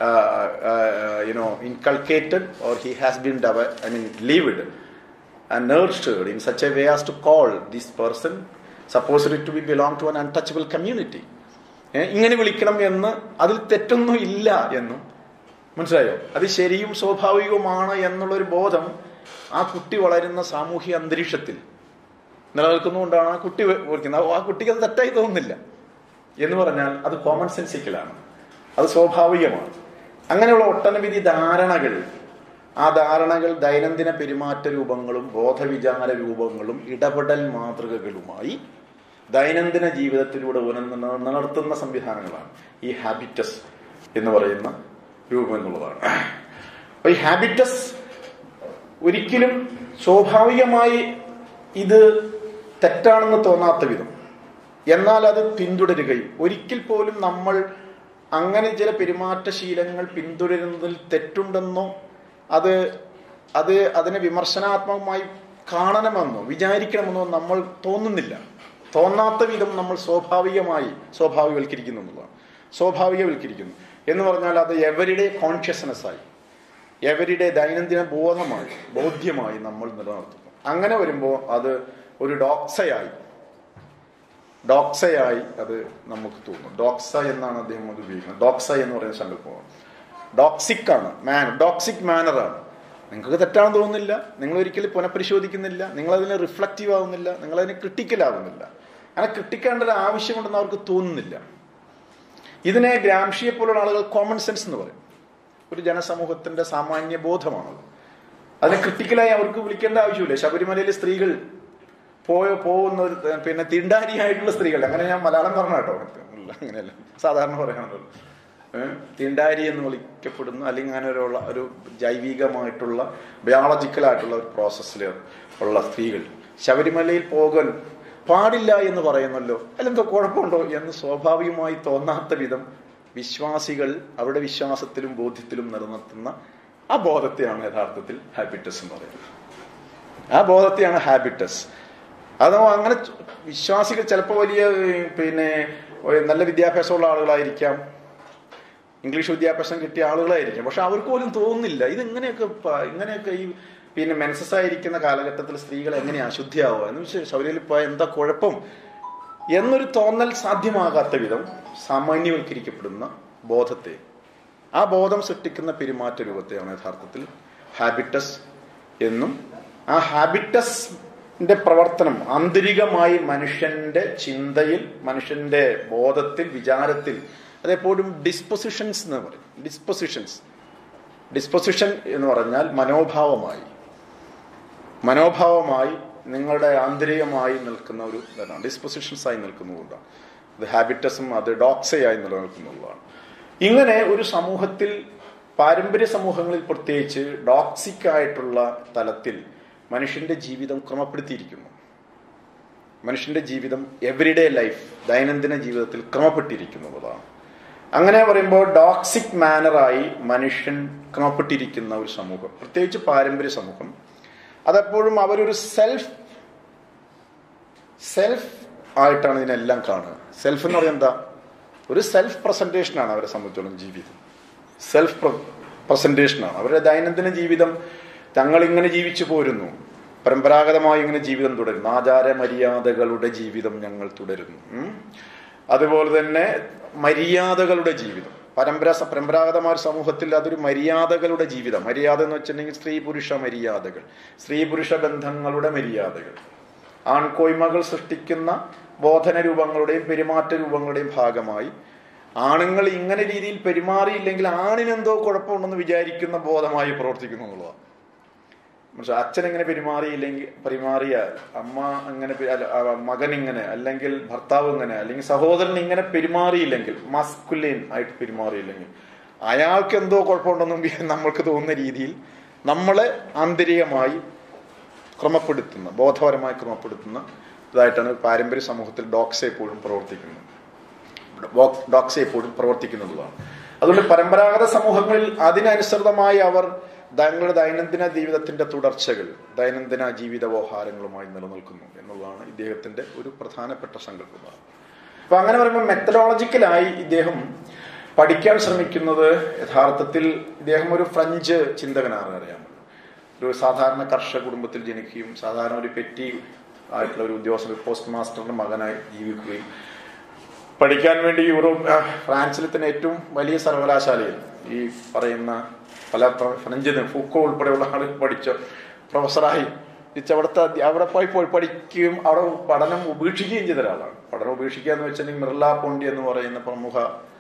you know inculcated or he has been I mean lived and nurtured in such a way as to call this person supposed to be belong to an untouchable community ഏ, ഇങ്ങനെ വിളിക്കണം എന്ന് അതിൽ തെറ്റൊന്നും ഇല്ല എന്നും മനസ്സിലായോ അത് ശരിയും സ്വാഭാവികവുമാണ് എന്നുള്ളൊരു ബോധം ആ കുട്ടി വളരുന്ന സാമൂഹിക അന്തരീക്ഷത്തിൽ നിലനിൽക്കുന്നതുകൊണ്ടാണ് ആ കുട്ടി വിളിക്കുന്നത് ആ കുട്ടിക്ക് അത് തെറ്റായി തോന്നുന്നില്ല എന്ന് പറഞ്ഞാൽ അത് കോമൺ സെൻസിക്കലാണ് അത് സ്വാഭാവികമാണ് അങ്ങനെയുള്ള ഒട്ടനവധി ധാരണകൾ ആ ധാരണകൾ ദൈനംദിന പെരുമാറ്റ രൂപങ്ങളും ബോധവിചാര രൂപങ്ങളും ഇടപെടൽ മാതൃകകളുമായി ദൈനംദിന ജീവിതത്തിലൂടെ ഉണർന്ന് നിലനിർത്തുന്ന സംവിധാനങ്ങളാണ് ഈ ഹാബിറ്റസ് എന്ന് പറയുന്ന രൂപം എന്നുള്ളതാണ് അപ്പൊ ഈ ഹാബിറ്റസ് ഒരിക്കലും സ്വാഭാവികമായി ഇത് തെറ്റാണെന്ന് തോന്നാത്ത വിധം എന്നാൽ അത് പിന്തുടരുകയും ഒരിക്കൽ പോലും നമ്മൾ അങ്ങനെ ചില പെരുമാറ്റശീലങ്ങൾ പിന്തുടരുന്നതിൽ തെറ്റുണ്ടെന്നോ അത് അത് അതിനെ വിമർശനാത്മകമായി കാണണമെന്നോ വിചാരിക്കണമെന്നോ നമ്മൾ തോന്നുന്നില്ല തോന്നാത്ത വിധം നമ്മൾ സ്വാഭാവികമായി സ്വാഭാവികവൽക്കരിക്കുന്നു എന്നുള്ളതാണ് സ്വാഭാവികവൽക്കരിക്കുന്നു എന്ന് പറഞ്ഞാൽ അത് എവരിഡേ കോൺഷ്യസ്നെസ് ആയി എവരിഡേ ദൈനംദിന ബോധമായി ബോധ്യമായി നമ്മൾ നിലനിർത്തുന്നു അങ്ങനെ വരുമ്പോൾ അത് ഒരു ഡോക്സയായി ഡോക്സയായി അത് നമുക്ക് തോന്നും ഡോക്സ എന്നാണ് അദ്ദേഹം അത് ഉപയോഗിക്കുന്നത് ഡോക്സ എന്ന് പറയുന്ന സങ്കല്പമാണ് ഡോക്സിക് ആണ് മാൻ ഡോക്സിക് മാനറാണ് നിങ്ങൾക്ക് തെറ്റാണെന്ന് തോന്നുന്നില്ല നിങ്ങൾ ഒരിക്കലും പുനഃപരിശോധിക്കുന്നില്ല നിങ്ങൾ അതിന് റിഫ്ലക്റ്റീവ് ആവുന്നില്ല നിങ്ങൾ അതിന് ക്രിട്ടിക്കൽ ആവുന്നില്ല അങ്ങനെ ക്രിട്ടിക്കേണ്ട ഒരു ആവശ്യമുണ്ടെന്ന് അവർക്ക് തോന്നുന്നില്ല ഇതിനെ ഗ്രാംഷിയെ പോലുള്ള ആളുകൾ കോമൺ സെൻസ് എന്ന് പറയും ഒരു ജനസമൂഹത്തിന്റെ സാമാന്യ ബോധമാണത് അതിനെ ക്രിട്ടിക്കലായി അവർക്ക് വിളിക്കേണ്ട ആവശ്യമില്ല ശബരിമലയിലെ സ്ത്രീകൾ പോയോ പോകുന്ന ഒരു, ഏർ, പിന്നെ തിണ്ടാരിയായിട്ടുള്ള സ്ത്രീകൾ അങ്ങനെ ഞാൻ മലയാളം പറഞ്ഞ കേട്ടോ ഇല്ല, അങ്ങനെയല്ല സാധാരണ പറയാണല്ലോ ഏഹ്, തിണ്ടാരി എന്ന് വിളിക്കപ്പെടുന്ന അല്ലെങ്കിൽ അങ്ങനെ ഒരു ഒരു ജൈവികമായിട്ടുള്ള ബയോളജിക്കൽ ആയിട്ടുള്ള ഒരു പ്രോസസ്സിൽ ഉള്ള സ്ത്രീകൾ ശബരിമലയിൽ പോകാൻ പാടില്ല എന്ന് പറയുന്നല്ലോ അതിലെന്തോ കുഴപ്പമുണ്ടോ എന്ന് സ്വാഭാവികമായി തോന്നാത്ത വിധം വിശ്വാസികൾ അവരുടെ വിശ്വാസത്തിലും ബോധ്യത്തിലും നിലനിർത്തുന്ന ആ ബോധത്തെയാണ് യഥാർത്ഥത്തിൽ ഹാബിറ്റസ് എന്ന് പറയുന്നത് ആ ബോധത്തെയാണ് ഹാബിറ്റസ് അതോ അങ്ങനെ ച- വിശ്വാസികൾ ചിലപ്പോൾ വലിയ ഏർ, പിന്നെ ഒരു നല്ല വിദ്യാഭ്യാസമുള്ള ആളുകളായിരിക്കാം ഇംഗ്ലീഷ് വിദ്യാഭ്യാസം കിട്ടിയ ആളുകളായിരിക്കും പക്ഷെ അവർക്ക് പോലും തോന്നുന്നില്ല ഇത് ഇങ്ങനെയൊക്കെ പ- ഇങ്ങനെയൊക്കെ ഈ പിന്നെ മെൻസസ് ആയിരിക്കുന്ന കാലഘട്ടത്തിൽ സ്ത്രീകൾ എങ്ങനെയാ അശുദ്ധിയാവുക എന്ന് വെച്ചാൽ ശബരിമലയിൽ പോയാൽ എന്താ കുഴപ്പം എന്നൊരു തോന്നൽ സാധ്യമാകാത്ത വിധം സാമാന്യവൽക്കരിക്കപ്പെടുന്ന ബോധത്തെ ആ ബോധം സൃഷ്ടിക്കുന്ന പെരുമാറ്റ രൂപത്തെയാണ് യഥാർത്ഥത്തിൽ ഹാബിറ്റസ് എന്നും ആ ഹാബിറ്റസിന്റെ പ്രവർത്തനം ആന്തരികമായി മനുഷ്യന്റെ ചിന്തയിൽ മനുഷ്യന്റെ ബോധത്തിൽ വിചാരത്തിൽ അതെപ്പോഴും ഡിസ്പൊസിഷൻസ് എന്ന് പറയും ഡിസ്പൊസിഷൻസ് ഡിസ്പൊസിഷൻ എന്ന് പറഞ്ഞാൽ മനോഭാവമായി മനോഭാവമായി നിങ്ങളുടെ ആന്തരികമായി നിൽക്കുന്ന ഒരു ഇതാണ് ഡിസ്പൊസിഷൻസ് ആയി നിൽക്കുന്നതുകൊണ്ടാണ് അത് ഹാബിറ്റസും അത് ഡോക്സയായി നിലനിൽക്കുന്നതാണ് ഇങ്ങനെ ഒരു സമൂഹത്തിൽ പാരമ്പര്യ സമൂഹങ്ങളിൽ പ്രത്യേകിച്ച് ഡോക്സിക് ആയിട്ടുള്ള തലത്തിൽ മനുഷ്യന്റെ ജീവിതം ക്രമപ്പെടുത്തിയിരിക്കുന്നു മനുഷ്യന്റെ ജീവിതം എവറിഡേ ലൈഫ് ദൈനംദിന ജീവിതത്തിൽ ക്രമപ്പെട്ടിരിക്കുന്നതാണ് അങ്ങനെ പറയുമ്പോൾ ഡോക്സിക് മാനറായി മനുഷ്യൻ ക്രമപ്പെട്ടിരിക്കുന്ന ഒരു സമൂഹം പ്രത്യേകിച്ച് പാരമ്പര്യ സമൂഹം അതെപ്പോഴും അവരൊരു സെൽഫ് സെൽഫ് ആയിട്ടാണ് ഇതിനെല്ലാം കാണുക സെൽഫ് എന്ന് പറയുന്നത് എന്താ ഒരു സെൽഫ് പ്രസന്റേഷനാണ് അവരെ സംബന്ധിച്ചോളം ജീവിതം സെൽഫ് പ്രസന്റേഷനാണ് അവരുടെ ദൈനംദിന ജീവിതം തങ്ങൾ ഇങ്ങനെ ജീവിച്ചു പോരുന്നു പരമ്പരാഗതമായി ഇങ്ങനെ ജീവിതം തുടരുന്നു ആചാര മര്യാദകളുടെ ജീവിതം ഞങ്ങൾ തുടരുന്നു ഉം. അതുപോലെ തന്നെ മര്യാദകളുടെ ജീവിതം പരമ്പര പരമ്പരാഗതമായ ഒരു സമൂഹത്തിൽ അതൊരു മര്യാദകളുടെ ജീവിതം മര്യാദ എന്ന് വെച്ചിട്ടുണ്ടെങ്കിൽ സ്ത്രീ പുരുഷ മര്യാദകൾ സ്ത്രീ പുരുഷ ബന്ധങ്ങളുടെ മര്യാദകൾ ആൺകോയ്മകൾ സൃഷ്ടിക്കുന്ന ബോധന രൂപങ്ങളുടെയും പെരുമാറ്റ രൂപങ്ങളുടെയും ഭാഗമായി ആണുങ്ങൾ ഇങ്ങനെ രീതിയിൽ പെരുമാറിയില്ലെങ്കിൽ ആണിനെന്തോ കുഴപ്പമുണ്ടെന്ന് വിചാരിക്കുന്ന ബോധമായി പ്രവർത്തിക്കുന്നു എന്നുള്ളതാണ് പക്ഷെ അച്ഛൻ ഇങ്ങനെ പെരുമാറിയില്ലെങ്കിൽ പെരുമാറിയാൽ അമ്മ അങ്ങനെ പെ- അല്ല, ആ, മകൻ ഇങ്ങനെ അല്ലെങ്കിൽ ഭർത്താവ് ഇങ്ങനെ അല്ലെങ്കിൽ സഹോദരൻ ഇങ്ങനെ പെരുമാറിയില്ലെങ്കിൽ മസ്കുലിൻ ആയിട്ട് പെരുമാറിയില്ലെങ്കിൽ അയാൾക്ക് എന്തോ കുഴപ്പമുണ്ടെന്നും വി- നമ്മൾക്ക് തോന്നുന്ന രീതിയിൽ നമ്മളെ ആന്തരികമായി ക്രമപ്പെടുത്തുന്ന ബോധപരമായി ക്രമപ്പെടുത്തുന്ന ഇതായിട്ടാണ് പാരമ്പര്യ സമൂഹത്തിൽ ഡോക്സ് എപ്പോഴും പ്രവർത്തിക്കുന്നത് ഡോ- ഡോക്സ് എപ്പോഴും പ്രവർത്തിക്കുന്നതാണ് അതുകൊണ്ട് പരമ്പരാഗത സമൂഹങ്ങളിൽ അതിനനുസൃതമായി അവർ തങ്ങളുടെ ദൈനംദിന ജീവിതത്തിന്റെ തുടർച്ചകൾ ദൈനംദിന ജീവിത വ്യവഹാരങ്ങളുമായി നിലനിൽക്കുന്നു എന്നുള്ളതാണ് ഇദ്ദേഹത്തിന്റെ ഒരു പ്രധാനപ്പെട്ട സങ്കല്പം അപ്പൊ അങ്ങനെ പറയുമ്പോൾ മെത്തഡോളജിക്കലായി ഇദ്ദേഹം പഠിക്കാൻ ശ്രമിക്കുന്നത് യഥാർത്ഥത്തിൽ ഇദ്ദേഹം ഒരു ഫ്രഞ്ച് ചിന്തകനാണ് അറിയാമല്ലോ ഒരു സാധാരണ കർഷക കുടുംബത്തിൽ ജനിക്കുകയും സാധാരണ ഒരു പെറ്റി ആയിട്ടുള്ള ഒരു ഉദ്യോഗസ്ഥ പോസ്റ്റ് മാസ്റ്ററിന്റെ മകനായി ജീവിക്കുകയും പഠിക്കാൻ വേണ്ടി യൂറോപ്പ് ആ, ഫ്രാൻസിൽ തന്നെ ഏറ്റവും വലിയ സർവകലാശാലയിൽ ഈ പറയുന്ന പല പ്ര- ഫ്രഞ്ചിന് ഫൂക്കോ ഉൾപ്പെടെയുള്ള ആളുകൾ പഠിച്ച പ്രൊഫസറായി തിരിച്ച് അവിടുത്തെ അധ്യ- അവിടെ പോയി പോയി പഠിക്കുകയും അവിടെ പഠനം ഉപേക്ഷിക്കുകയും ചെയ്ത ഒരാളാണ് പഠനം ഉപേക്ഷിക്കുക എന്ന് വെച്ചിട്ടുണ്ടെങ്കിൽ മിർല പോണ്ടി എന്ന് പറയുന്ന പ്രമുഖ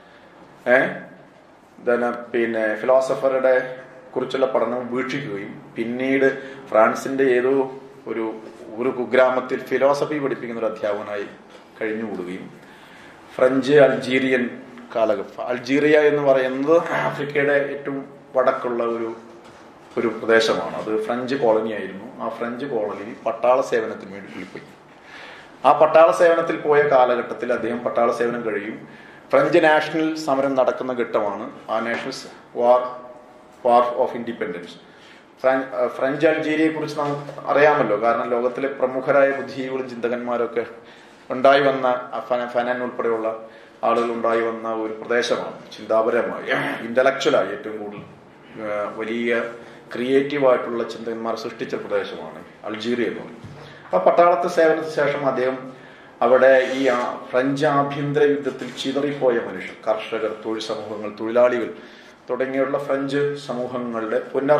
ഏഹ് then, പിന്നെ ഫിലോസഫറുടെ കുറിച്ചുള്ള പഠനം ഉപേക്ഷിക്കുകയും പിന്നീട് ഫ്രാൻസിന്റെ ഏതോ ഒരു ഒരു കുഗ്രാമത്തിൽ ഫിലോസഫി പഠിപ്പിക്കുന്ന ഒരു അധ്യാപകനായി കഴിഞ്ഞുകൂടുകയും ഫ്രഞ്ച് അൾജീരിയൻ കാലഘട്ടം അൾജീരിയ എന്ന് പറയുന്നത് ആഫ്രിക്കയുടെ ഏറ്റവും വടക്കുള്ള ഒരു ഒരു പ്രദേശമാണ് അത് ഫ്രഞ്ച് കോളനി ആയിരുന്നു ആ ഫ്രഞ്ച് കോളനിയിൽ പട്ടാള സേവനത്തിന് വേണ്ടി പുള്ളിപ്പോയി ആ പട്ടാള സേവനത്തിൽ പോയ കാലഘട്ടത്തിൽ അദ്ദേഹം പട്ടാള സേവനം കഴിയും ഫ്രഞ്ച് നാഷണൽ സമരം നടക്കുന്ന ഘട്ടമാണ് ആ national war war of independence French French അൾജീരിയയെ കുറിച്ച് നമുക്ക് അറിയാമല്ലോ കാരണം ലോകത്തിലെ പ്രമുഖരായ ബുദ്ധിജീവികളും ചിന്തകന്മാരൊക്കെ ഉണ്ടായി വന്ന ആ ഫന- ഫനാൻ ഉൾപ്പെടെയുള്ള ആളുകൾ ഉണ്ടായി വന്ന ഒരു പ്രദേശമാണ് ചിന്താപരമായി ഇന്റലക്ച്വലായി ഏറ്റവും കൂടുതൽ ആ, വലിയ ക്രിയേറ്റീവ് ആയിട്ടുള്ള ചിന്തകന്മാർ സൃഷ്ടിച്ച പ്രദേശമാണ് അൾജീരിയ എന്ന് പറയുന്നത് അപ്പൊ പട്ടാളത്തെ സേവനത്തിന് ശേഷം അദ്ദേഹം അവിടെ ഈ ആ- ഫ്രഞ്ച് ആഭ്യന്തര യുദ്ധത്തിൽ ചിതറിപ്പോയ മനുഷ്യർ കർഷകർ തൊഴിൽ സമൂഹങ്ങൾ തൊഴിലാളികൾ തുടങ്ങിയുള്ള ഫ്രഞ്ച് സമൂഹങ്ങളുടെ പുനർ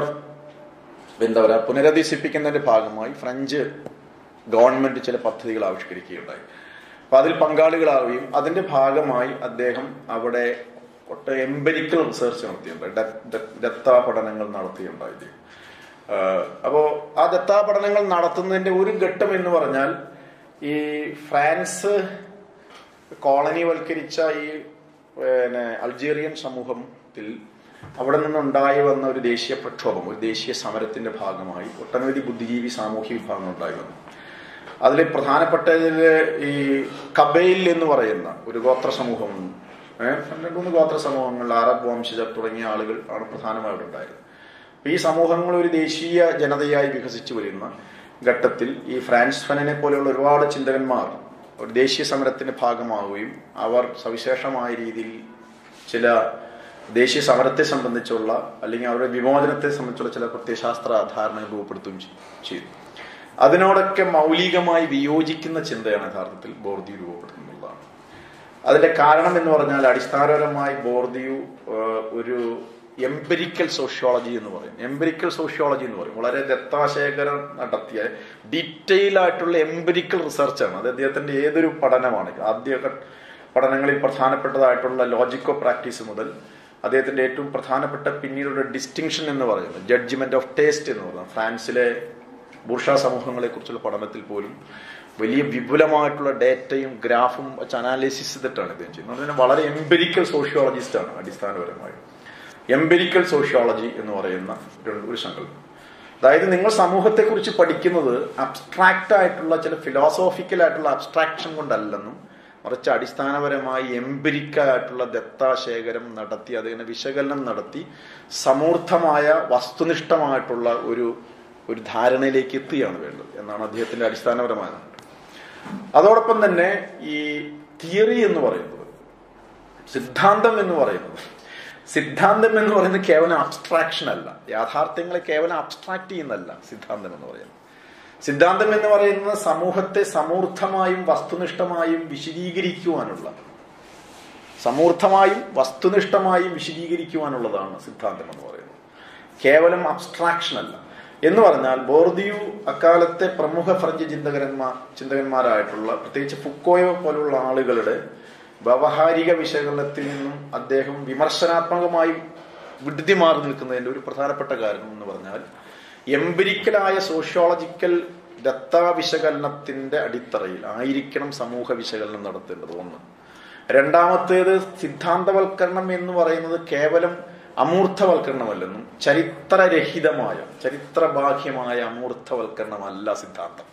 എന്താ പറയുക പുനരധിവസിപ്പിക്കുന്നതിന്റെ ഭാഗമായി ഫ്രഞ്ച് ഗവൺമെന്റ് ചില പദ്ധതികൾ ആവിഷ്കരിക്കുകയുണ്ടായി അപ്പൊ അതിൽ പങ്കാളികളാവുകയും അതിന്റെ ഭാഗമായി അദ്ദേഹം അവിടെ ഒട്ട എംപെരിക്കൽ റിസർച്ച് നടത്തിയുണ്ടായി ഡെ- ഡെ- ദത്താ പഠനങ്ങൾ നടത്തിയുണ്ടായി ഇദ്ദേഹം. ആഹ് അപ്പോ ആ ദത്താ പഠനങ്ങൾ നടത്തുന്നതിന്റെ ഒരു ഘട്ടം എന്ന് പറഞ്ഞാൽ ഈ ഫ്രാൻസ് കോളനിവൽക്കരിച്ച ഈ പിന്നെ അൾജീരിയൻ സമൂഹത്തിൽ അവിടെ നിന്നുണ്ടായി വന്ന ഒരു ദേശീയ പ്രക്ഷോഭം ഒരു ദേശീയ സമരത്തിന്റെ ഭാഗമായി ഒട്ടനവധി ബുദ്ധിജീവി സാമൂഹ്യ വിഭാഗങ്ങൾ ഉണ്ടായി വന്നു അതിൽ പ്രധാനപ്പെട്ടതിൽ ഈ കബയിൽ എന്ന് പറയുന്ന ഒരു ഗോത്ര സമൂഹം ഏഹ് രണ്ട് മൂന്ന് ഗോത്ര സമൂഹങ്ങൾ അറബ് വംശജർ തുടങ്ങിയ ആളുകൾ ആണ് പ്രധാനമായിട്ട് ഉണ്ടായിരുന്നത് അപ്പൊ ഈ സമൂഹങ്ങൾ ഒരു ദേശീയ ജനതയായി വികസിച്ചു വരുന്ന ഘട്ടത്തിൽ ഈ ഫ്രാൻസ് ഫനനെ പോലെയുള്ള ഒരുപാട് ചിന്തകന്മാർ ഒരു ദേശീയ സമരത്തിന്റെ ഭാഗമാവുകയും അവർ സവിശേഷമായ രീതിയിൽ ചില ദേശീയ സമരത്തെ സംബന്ധിച്ചുള്ള അല്ലെങ്കിൽ അവരുടെ വിമോചനത്തെ സംബന്ധിച്ചുള്ള ചില പ്രത്യയശാസ്ത്ര ധാരണകൾ രൂപപ്പെടുത്തുകയും ചെയ്- ചെയ്തു അതിനോടൊക്കെ മൗലികമായി വിയോജിക്കുന്ന ചിന്തയാണ് യഥാർത്ഥത്തിൽ ബോർദിയു രൂപപ്പെടുത്തുന്നതാണ് അതിന്റെ കാരണം എന്ന് പറഞ്ഞാൽ അടിസ്ഥാനപരമായി ബോർദിയു ഏഹ്, ഒരു എംപെരിക്കൽ സോഷ്യോളജി എന്ന് പറയും എംപെരിക്കൽ സോഷ്യോളജി എന്ന് പറയും വളരെ ദത്താശേഖരം നടത്തിയ ഡീറ്റെയിൽ ആയിട്ടുള്ള എംപെരിക്കൽ റിസർച്ചാണ് അത് അദ്ദേഹത്തിന്റെ ഏതൊരു പഠനമാണ് ആദ്യ ഘ- പഠനങ്ങളിൽ പ്രധാനപ്പെട്ടതായിട്ടുള്ള ലോജിക്കോ പ്രാക്ടീസ് മുതൽ അദ്ദേഹത്തിന്റെ ഏറ്റവും പ്രധാനപ്പെട്ട പിന്നീടുള്ള ഡിസ്റ്റിങ്ഷൻ എന്ന് പറയുന്നത് ജഡ്ജ്മെന്റ് ഓഫ് ടേസ്റ്റ് എന്ന് പറയുന്നത് ഫ്രാൻസിലെ ബുർഷ സമൂഹങ്ങളെ കുറിച്ചുള്ള പഠനത്തിൽ പോലും വലിയ വിപുലമായിട്ടുള്ള ഡേറ്റയും ഗ്രാഫും വെച്ച് അനാലിസിസ് ചെയ്തിട്ടാണ് ഇദ്ദേഹം ചെയ്യുന്നത് അതുകൊണ്ട് തന്നെ വളരെ എംപെരിക്കൽ സോഷ്യോളജിസ്റ്റ് ആണ് അടിസ്ഥാനപരമായി എംപെരിക്കൽ സോഷ്യോളജി എന്ന് പറയുന്ന ഒരു ഒരു സങ്കല്പം അതായത് നിങ്ങൾ സമൂഹത്തെക്കുറിച്ച് പഠിക്കുന്നത് അബ്സ്ട്രാക്റ്റ് ആയിട്ടുള്ള ചില ഫിലോസോഫിക്കൽ ആയിട്ടുള്ള അബ്സ്ട്രാക്ഷൻ കൊണ്ടല്ലെന്നും മറിച്ച് അടിസ്ഥാനപരമായി എംപിരിക്കൽ ആയിട്ടുള്ള ദത്താശേഖരം നടത്തി അതിനെ വിശകലനം നടത്തി സമൂർദ്ധമായ വസ്തുനിഷ്ഠമായിട്ടുള്ള ഒരു ഒരു ധാരണയിലേക്ക് എത്തുകയാണ് വേണ്ടത് എന്നാണ് അദ്ദേഹത്തിന്റെ അടിസ്ഥാനപരമായ ധാരണ. അതോടൊപ്പം തന്നെ ഈ തിയറി എന്ന് പറയുന്നത് സിദ്ധാന്തം എന്ന് പറയുന്നത് സിദ്ധാന്തം എന്ന് പറയുന്നത് കേവലം അബ്സ്ട്രാക്ഷൻ അല്ല യാഥാർത്ഥ്യങ്ങളെ കേവലം അബ്സ്ട്രാക്ട് ചെയ്യുന്നതല്ല സിദ്ധാന്തം എന്ന് പറയുന്നത് സിദ്ധാന്തം എന്ന് പറയുന്നത് സമൂഹത്തെ സമൂർദ്ധമായും വസ്തുനിഷ്ഠമായും വിശദീകരിക്കുവാനുള്ള സമൂർദ്ധമായും വസ്തുനിഷ്ഠമായും വിശദീകരിക്കുവാനുള്ളതാണ് സിദ്ധാന്തം എന്ന് പറയുന്നത് കേവലം അബ്സ്ട്രാക്ഷൻ അല്ല എന്ന് പറഞ്ഞാൽ ബോർദിയു അക്കാലത്തെ പ്രമുഖ ഫ്രഞ്ച് ചിന്തകന്മാർ ചിന്തകന്മാരായിട്ടുള്ള പ്രത്യേകിച്ച് ഫുക്കോയോ പോലുള്ള ആളുകളുടെ വ്യവഹാരിക വിശകലനത്തിൽ നിന്നും അദ്ദേഹം വിമർശനാത്മകമായി വിടുതി മാറി നിൽക്കുന്നതിന്റെ ഒരു പ്രധാനപ്പെട്ട കാരണം എന്ന് പറഞ്ഞാൽ എംപിരിക്കലായ സോഷ്യോളജിക്കൽ ദത്താ വിശകലനത്തിന്റെ അടിത്തറയിൽ ആയിരിക്കണം സമൂഹ വിശകലനം നടത്തേണ്ടത് ഒന്ന് രണ്ടാമത്തേത് സിദ്ധാന്തവൽക്കരണം എന്ന് പറയുന്നത് കേവലം അമൂർത്തവൽക്കരണമല്ലെന്നും ചരിത്രരഹിതമായ ചരിത്രബാഹ്യമായ അമൂർത്തവൽക്കരണമല്ല സിദ്ധാന്തം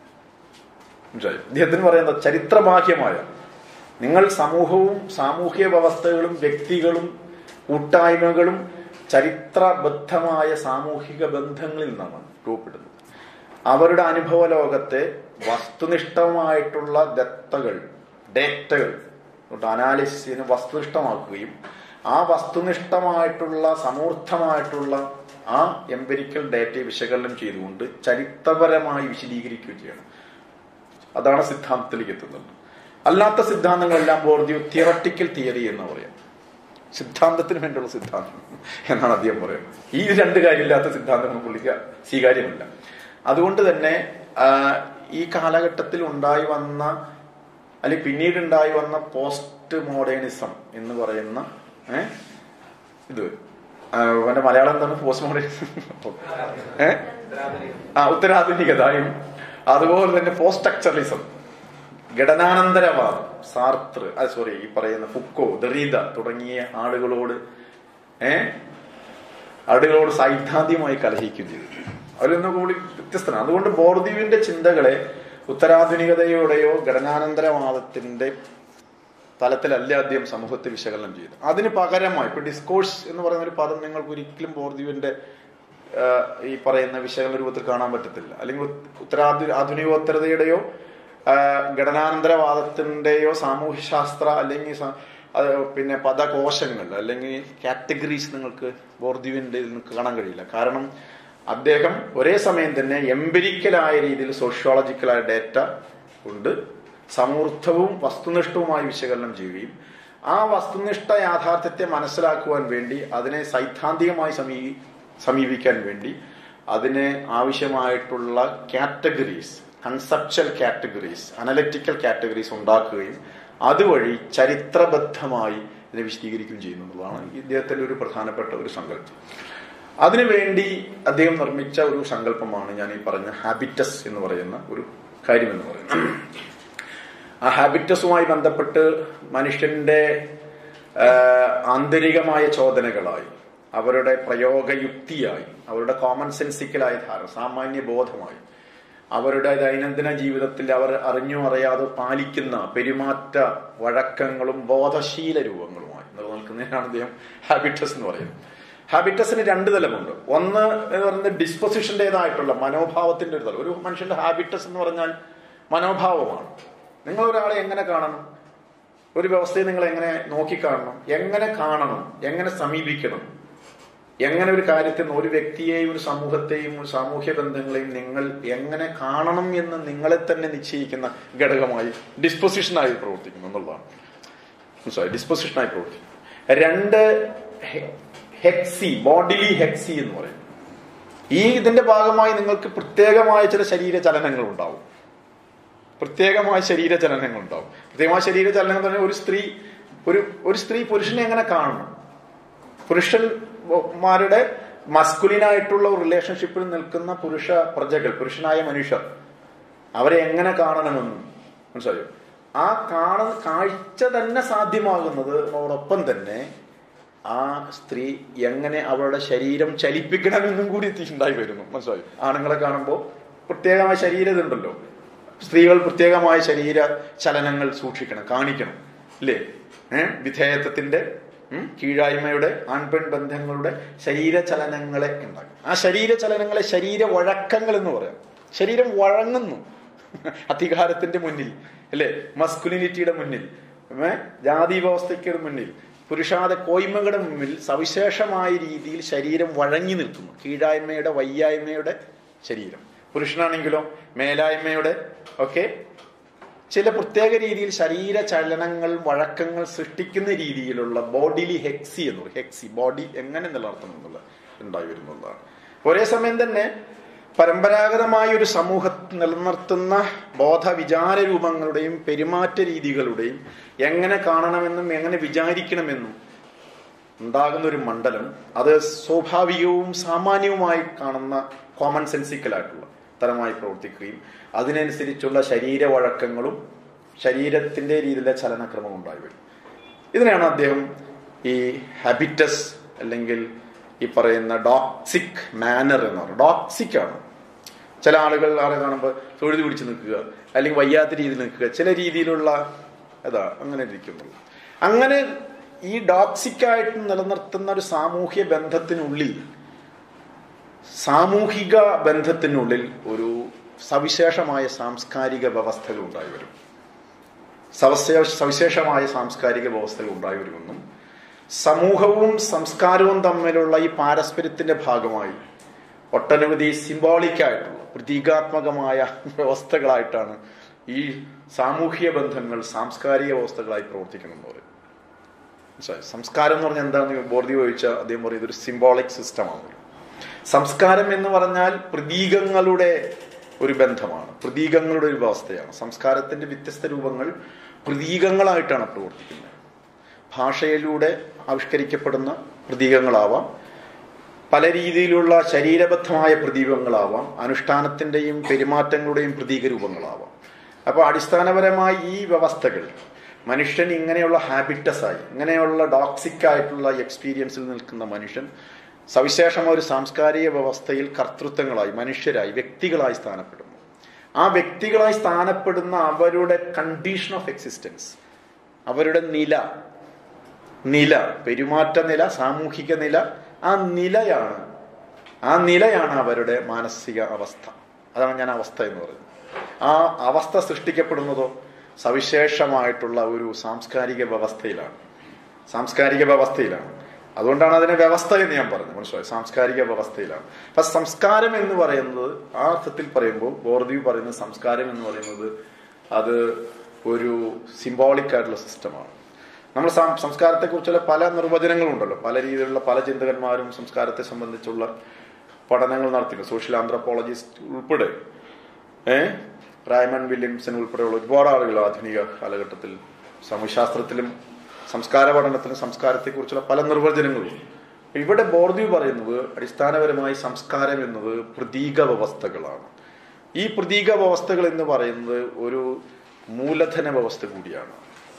മനസ്സിലായോ? ഇദ്ദേഹത്തിന് പറയുന്നത് ചരിത്രബാഹ്യമായ നിങ്ങൾ സമൂഹവും സാമൂഹ്യ വ്യവസ്ഥകളും വ്യക്തികളും കൂട്ടായ്മകളും ചരിത്രബദ്ധമായ സാമൂഹിക ബന്ധങ്ങളിൽ നിന്നാണ് രൂപപ്പെടുന്നത് അവരുടെ അനുഭവ ലോകത്തെ വസ്തുനിഷ്ഠമായിട്ടുള്ള ദത്തകൾ ഡേറ്റകൾ അനാലിസിന് വസ്തുനിഷ്ഠമാക്കുകയും ആ വസ്തുനിഷ്ഠമായിട്ടുള്ള സമൂർദ്ധമായിട്ടുള്ള ആ എംപെരിക്കൽ ഡേറ്റയെ വിശകലനം ചെയ്തുകൊണ്ട് ചരിത്രപരമായി വിശദീകരിക്കുകയും ചെയ്യണം അതാണ് സിദ്ധാന്തത്തിലേക്ക് എത്തുന്നത് അല്ലാത്ത സിദ്ധാന്തങ്ങളെല്ലാം ബോർഡിയോ തിയറട്ടിക്കൽ തിയറി എന്ന് പറയാം സിദ്ധാന്തത്തിന് വേണ്ടിയുള്ള സിദ്ധാന്തം എന്നാണ് അദ്ദേഹം പറയുന്നത് ഈ രണ്ട് കാര്യമില്ലാത്ത സിദ്ധാന്തങ്ങൾ പുള്ളിക്ക് സ്വീകാര്യമല്ല അതുകൊണ്ട് തന്നെ ആ, ഈ കാലഘട്ടത്തിൽ ഉണ്ടായി വന്ന അല്ലെങ്കിൽ പിന്നീട് ഉണ്ടായി വന്ന പോസ്റ്റ് മോഡേണിസം എന്ന് പറയുന്ന ഏ, ഇത് ആ, അവന്റെ മലയാളം എന്താണ് പോസ്റ്റ് മോഡേണിസം ഏ ആ ഉത്തരാധുനികതയും അതുപോലെ തന്നെ പോസ്റ്റ് സ്ട്രക്ചറലിസം ഘടനാനന്തരവാദം സാർത്ര സോറി ഈ പറയുന്ന ഫുക്കോ ദറീദ തുടങ്ങിയ ആളുകളോട് ഏ ആളുകളോട് സൈദ്ധാന്തികമായി കലഹിക്കുകയും ചെയ്തു അവരിൽ നിന്ന് കൂടി വ്യത്യസ്തനാണ് അതുകൊണ്ട് ബോർദീവിന്റെ ചിന്തകളെ ഉത്തരാധുനികതയുടെയോ ഘടനാനന്തരവാദത്തിന്റെ തലത്തിലല്ല അദ്ദേഹം സമൂഹത്തെ വിശകലനം ചെയ്തു അതിന് പകരമായി ഇപ്പൊ ഡിസ്കോഴ്സ് എന്ന് പറയുന്ന ഒരു പദം നിങ്ങൾക്ക് ഒരിക്കലും ബോർദീവിന്റെ ആ, ഈ പറയുന്ന വിശകലന രൂപത്തിൽ കാണാൻ പറ്റത്തില്ല അല്ലെങ്കിൽ ഉത്തരാധു ആധുനികോത്തരതയുടെയോ ആ, ഘടനാനന്തരവാദത്തിന്റെയോ സാമൂഹ്യശാസ്ത്ര അല്ലെങ്കിൽ സ- അത് പിന്നെ പദകോശങ്ങൾ അല്ലെങ്കിൽ കാറ്റഗറീസ് നിങ്ങൾക്ക് ബോർദീവിന്റെ നിങ്ങൾക്ക് കാണാൻ കഴിയില്ല കാരണം അദ്ദേഹം ഒരേ സമയം തന്നെ എംപിരിക്കലായ രീതിയിൽ സോഷ്യോളജിക്കലായ ഡേറ്റ കൊണ്ട് സമൂർദ്ധവും വസ്തുനിഷ്ഠവുമായി വിശകലനം ചെയ്യുകയും ആ വസ്തുനിഷ്ഠ യാഥാർത്ഥ്യത്തെ മനസ്സിലാക്കുവാൻ വേണ്ടി അതിനെ സൈദ്ധാന്തികമായി സമീ സമീപിക്കാൻ വേണ്ടി അതിന് ആവശ്യമായിട്ടുള്ള categories conceptual categories analytical categories ഉണ്ടാക്കുകയും അതുവഴി ചരിത്രബദ്ധമായി ഇതിനെ വിശദീകരിക്കുകയും ചെയ്യുന്നു എന്നുള്ളതാണ് ഇദ്ദേഹത്തിന്റെ ഒരു പ്രധാനപ്പെട്ട ഒരു സങ്കല്പം അതിനുവേണ്ടി അദ്ദേഹം നിർമ്മിച്ച ഒരു സങ്കല്പമാണ് ഞാൻ ഈ പറഞ്ഞ ഹാബിറ്റസ് എന്ന് പറയുന്ന ഒരു കാര്യം എന്ന് പറയുന്നത് ആ ഹാബിറ്റസുമായി ബന്ധപ്പെട്ട് മനുഷ്യന്റെ ആ, ആന്തരികമായ ചോദനകളായി അവരുടെ പ്രയോഗയുക്തിയായി അവരുടെ കോമൺ സെൻസിക്കലായ ധാരണ സാമാന്യ ബോധമായി അവരുടെ ദൈനംദിന ജീവിതത്തിൽ അവർ അറിഞ്ഞോ അറിയാതെ പാലിക്കുന്ന പെരുമാറ്റ വഴക്കങ്ങളും ബോധശീല രൂപങ്ങളുമായി നിലനിൽക്കുന്നതിനാണ് അദ്ദേഹം ഹാബിറ്റസ് എന്ന് പറയുന്നത് ഹാബിറ്റസിന് രണ്ട് തലമുണ്ട് ഒന്ന് എന്ന് പറയുന്നത് ഡിസ്പൊസിഷന്റേതായിട്ടുള്ള മനോഭാവത്തിന്റെ ഒരു തലം ഒരു മനുഷ്യന്റെ ഹാബിറ്റസ് എന്ന് പറഞ്ഞാൽ മനോഭാവമാണ് നിങ്ങൾ ഒരാളെ എങ്ങനെ കാണണം ഒരു വ്യവസ്ഥയെ നിങ്ങൾ എങ്ങനെ നോക്കിക്കാണണം എങ്ങനെ കാണണം എങ്ങനെ സമീപിക്കണം എങ്ങനെ ഒരു കാര്യത്തെ ഒരു വ്യക്തിയെയും ഒരു സമൂഹത്തെയും ഒരു സാമൂഹ്യ ബന്ധങ്ങളെയും നിങ്ങൾ എങ്ങനെ കാണണം എന്ന് നിങ്ങളെ തന്നെ നിശ്ചയിക്കുന്ന ഘടകമായി ഡിസ്പൊസിഷനായി പ്രവർത്തിക്കുന്നു എന്നുള്ളതാണ് മനസ്സിലായി ഡിസ്പൊസിഷനായി പ്രവർത്തിക്കും രണ്ട് ഹെ- ഹെക്സി ബോഡിലി ഹെക്സി എന്ന് പറയും ഈ ഇതിന്റെ ഭാഗമായി നിങ്ങൾക്ക് പ്രത്യേകമായ ചില ശരീര ചലനങ്ങൾ ഉണ്ടാവും പ്രത്യേകമായ ശരീര ചലനങ്ങൾ ഉണ്ടാവും പ്രത്യേകമായ ശരീര ചലനങ്ങൾ തന്നെ ഒരു സ്ത്രീ ഒരു ഒരു സ്ത്രീ പുരുഷനെ എങ്ങനെ കാണണം പുരുഷന്മാരുടെ മസ്കുലിനായിട്ടുള്ള ഒരു റിലേഷൻഷിപ്പിൽ നിൽക്കുന്ന പുരുഷ പ്രജകൾ പുരുഷനായ മനുഷ്യർ അവരെ എങ്ങനെ കാണണമെന്നും മനസ്സിലായോ ആ കാണുന്ന കാഴ്ച തന്നെ സാധ്യമാകുന്നത് അതോടൊപ്പം തന്നെ ആ സ്ത്രീ എങ്ങനെ അവളുടെ ശരീരം ചലിപ്പിക്കണമെന്നും കൂടി ഉണ്ടായി വരുന്നു മനസ്സിലായോ ആണുങ്ങളെ കാണുമ്പോൾ പ്രത്യേകമായ ശരീരം ഇതുണ്ടല്ലോ സ്ത്രീകൾ പ്രത്യേകമായ ശരീര ചലനങ്ങൾ സൂക്ഷിക്കണം കാണിക്കണം ഇല്ലേ ഏഹ് വിധേയത്വത്തിന്റെ ഉം, കീഴായ്മയുടെ ആൺപെൺ ബന്ധങ്ങളുടെ ശരീര ചലനങ്ങളെ ഉണ്ടാക്കും ആ ശരീര ചലനങ്ങളെ ശരീര വഴക്കങ്ങൾ എന്ന് പറയാം ശരീരം വഴങ്ങുന്നു അധികാരത്തിന്റെ മുന്നിൽ അല്ലേ മസ്കുലിനിറ്റിയുടെ മുന്നിൽ ഏ? ജാതി വ്യവസ്ഥയ്ക്ക് മുന്നിൽ പുരുഷാത കോയ്മകളുടെ മുന്നിൽ സവിശേഷമായ രീതിയിൽ ശരീരം വഴങ്ങി നിൽക്കുന്നു കീഴായ്മയുടെ വയ്യായ്മയുടെ ശരീരം പുരുഷനാണെങ്കിലോ മേലായ്മയുടെ ഒക്കെ ചില പ്രത്യേക രീതിയിൽ ശരീര ചലനങ്ങൾ വഴക്കങ്ങൾ സൃഷ്ടിക്കുന്ന രീതിയിലുള്ള ബോഡിലി ഹെക്സി എന്ന് പറയും ഹെക്സി ബോഡി എങ്ങനെ നിലനിർത്തണം എന്നുള്ള ഉണ്ടായി വരുന്നതാണ് ഒരേ സമയം തന്നെ പരമ്പരാഗതമായ ഒരു സമൂഹം നിലനിർത്തുന്ന ബോധ വിചാര രൂപങ്ങളുടെയും പെരുമാറ്റ രീതികളുടെയും എങ്ങനെ കാണണമെന്നും എങ്ങനെ വിചാരിക്കണമെന്നും ഉണ്ടാകുന്ന ഒരു മണ്ഡലം അത് സ്വാഭാവികവും സാമാന്യവുമായി കാണുന്ന കോമൺ സെൻസിക്കലായിട്ടുള്ള തരമായി പ്രവർത്തിക്കുകയും അതിനനുസരിച്ചുള്ള ശരീര വഴക്കങ്ങളും ശരീരത്തിന്റെ രീതിയിലെ ചലനക്രമം ഉണ്ടായി വരും ഇതിനെയാണ് അദ്ദേഹം ഈ ഹാബിറ്റസ് അല്ലെങ്കിൽ ഈ പറയുന്ന ഡോക്സിക് മാനർ എന്ന് പറയുന്നത് ഡോക്സിക് ആണ് ചില ആളുകൾ ആളെ കാണുമ്പോൾ തൊഴുതി പിടിച്ച് നിൽക്കുക അല്ലെങ്കിൽ വയ്യാത്ത രീതിയിൽ നിൽക്കുക ചില രീതിയിലുള്ള അതാ അങ്ങനെ ഇരിക്കുന്നുള്ളൂ അങ്ങനെ ഈ ഡോക്സിക്കായിട്ട് നിലനിർത്തുന്ന ഒരു സാമൂഹ്യ ബന്ധത്തിനുള്ളിൽ സാമൂഹിക ബന്ധത്തിനുള്ളിൽ ഒരു സവിശേഷമായ സാംസ്കാരിക വ്യവസ്ഥകൾ ഉണ്ടായി വരും സവിശേഷ സവിശേഷമായ സാംസ്കാരിക വ്യവസ്ഥകൾ ഉണ്ടായി വരുമെന്നും സമൂഹവും സംസ്കാരവും തമ്മിലുള്ള ഈ പാരസ്പര്യത്തിന്റെ ഭാഗമായി ഒട്ടനവധി സിംബോളിക്കായിട്ടുള്ള പ്രതീകാത്മകമായ വ്യവസ്ഥകളായിട്ടാണ് ഈ സാമൂഹിക ബന്ധങ്ങൾ സാംസ്കാരിക വ്യവസ്ഥകളായി പ്രവർത്തിക്കുന്നത് പറയും മനസ്സിലായോ? സംസ്കാരം എന്ന് പറഞ്ഞാൽ എന്താണെന്ന് ബോർഡി ചോദിച്ചാൽ അദ്ദേഹം പറയും ഇതൊരു സിംബോളിക് സിസ്റ്റമാണ് സംസ്കാരം എന്ന് പറഞ്ഞാൽ പ്രതീകങ്ങളുടെ ഒരു ബന്ധമാണ് പ്രതീകങ്ങളുടെ ഒരു വ്യവസ്ഥയാണ് സംസ്കാരത്തിന്റെ വ്യത്യസ്ത രൂപങ്ങൾ പ്രതീകങ്ങളായിട്ടാണ് പ്രവർത്തിക്കുന്നത് ഭാഷയിലൂടെ ആവിഷ്കരിക്കപ്പെടുന്ന പ്രതീകങ്ങളാവാം പല രീതിയിലുള്ള ശരീരബദ്ധമായ പ്രതീകങ്ങളാവാം അനുഷ്ഠാനത്തിന്റെയും പെരുമാറ്റങ്ങളുടെയും പ്രതീക രൂപങ്ങളാവാം അപ്പോൾ അടിസ്ഥാനപരമായി ഈ വ്യവസ്ഥകൾ മനുഷ്യൻ ഇങ്ങനെയുള്ള ഹാബിറ്റസായി ഇങ്ങനെയുള്ള ഡോക്സിക് ആയിട്ടുള്ള എക്സ്പീരിയൻസിൽ നിൽക്കുന്ന മനുഷ്യൻ സവിശേഷമായ ഒരു സാംസ്കാരിക വ്യവസ്ഥയിൽ കർത്തൃത്വങ്ങളായി മനുഷ്യരായി വ്യക്തികളായി സ്ഥാനപ്പെടുന്നു ആ വ്യക്തികളായി സ്ഥാനപ്പെടുന്ന അവരുടെ കണ്ടീഷൻ ഓഫ് എക്സിസ്റ്റൻസ് അവരുടെ നില നില പെരുമാറ്റ നില സാമൂഹിക നില ആ നിലയാണ് ആ നിലയാണ് അവരുടെ മാനസിക അവസ്ഥ അതാണ് ഞാൻ അവസ്ഥ എന്ന് പറയുന്നത് ആ അവസ്ഥ സൃഷ്ടിക്കപ്പെടുന്നതോ സവിശേഷമായിട്ടുള്ള ഒരു സാംസ്കാരിക വ്യവസ്ഥയിലാണ് സാംസ്കാരിക വ്യവസ്ഥയിലാണ് അതുകൊണ്ടാണ് അതിനെ വ്യവസ്ഥ എന്ന് ഞാൻ പറഞ്ഞത് മനസ്സിലായി സാംസ്കാരിക വ്യവസ്ഥയിലാണ് അപ്പൊ സംസ്കാരം എന്ന് പറയുന്നത് ആ അർത്ഥത്തിൽ പറയുമ്പോൾ ബോർദീവ് പറയുന്ന സംസ്കാരം എന്ന് പറയുന്നത് അത് ഒരു സിംബോളിക് ആയിട്ടുള്ള സിസ്റ്റമാണ് നമ്മൾ സംസ്കാരത്തെ കുറിച്ചുള്ള പല നിർവചനങ്ങളുണ്ടല്ലോ പല രീതിയിലുള്ള പല ചിന്തകന്മാരും സംസ്കാരത്തെ സംബന്ധിച്ചുള്ള പഠനങ്ങൾ നടത്തിയിട്ടുണ്ട് സോഷ്യൽ ആന്ത്രപ്പോളജിസ്റ്റ് ഉൾപ്പെടെ ഏഹ് റൈമൺ വില്യംസൺ ഉൾപ്പെടെയുള്ള ഒരുപാട് ആളുകൾ ആധുനിക കാലഘട്ടത്തിൽ സാമൂഹ്യശാസ്ത്രത്തിലും സംസ്കാര പഠനത്തിലും സംസ്കാരത്തെക്കുറിച്ചുള്ള പല നിർവചനങ്ങളും ഇവിടെ ബോർദ്വീവ് പറയുന്നത് അടിസ്ഥാനപരമായി സംസ്കാരം എന്നത് പ്രതീക വ്യവസ്ഥകളാണ് ഈ പ്രതീക വ്യവസ്ഥകൾ എന്ന് പറയുന്നത് ഒരു മൂലധന വ്യവസ്ഥ കൂടിയാണ്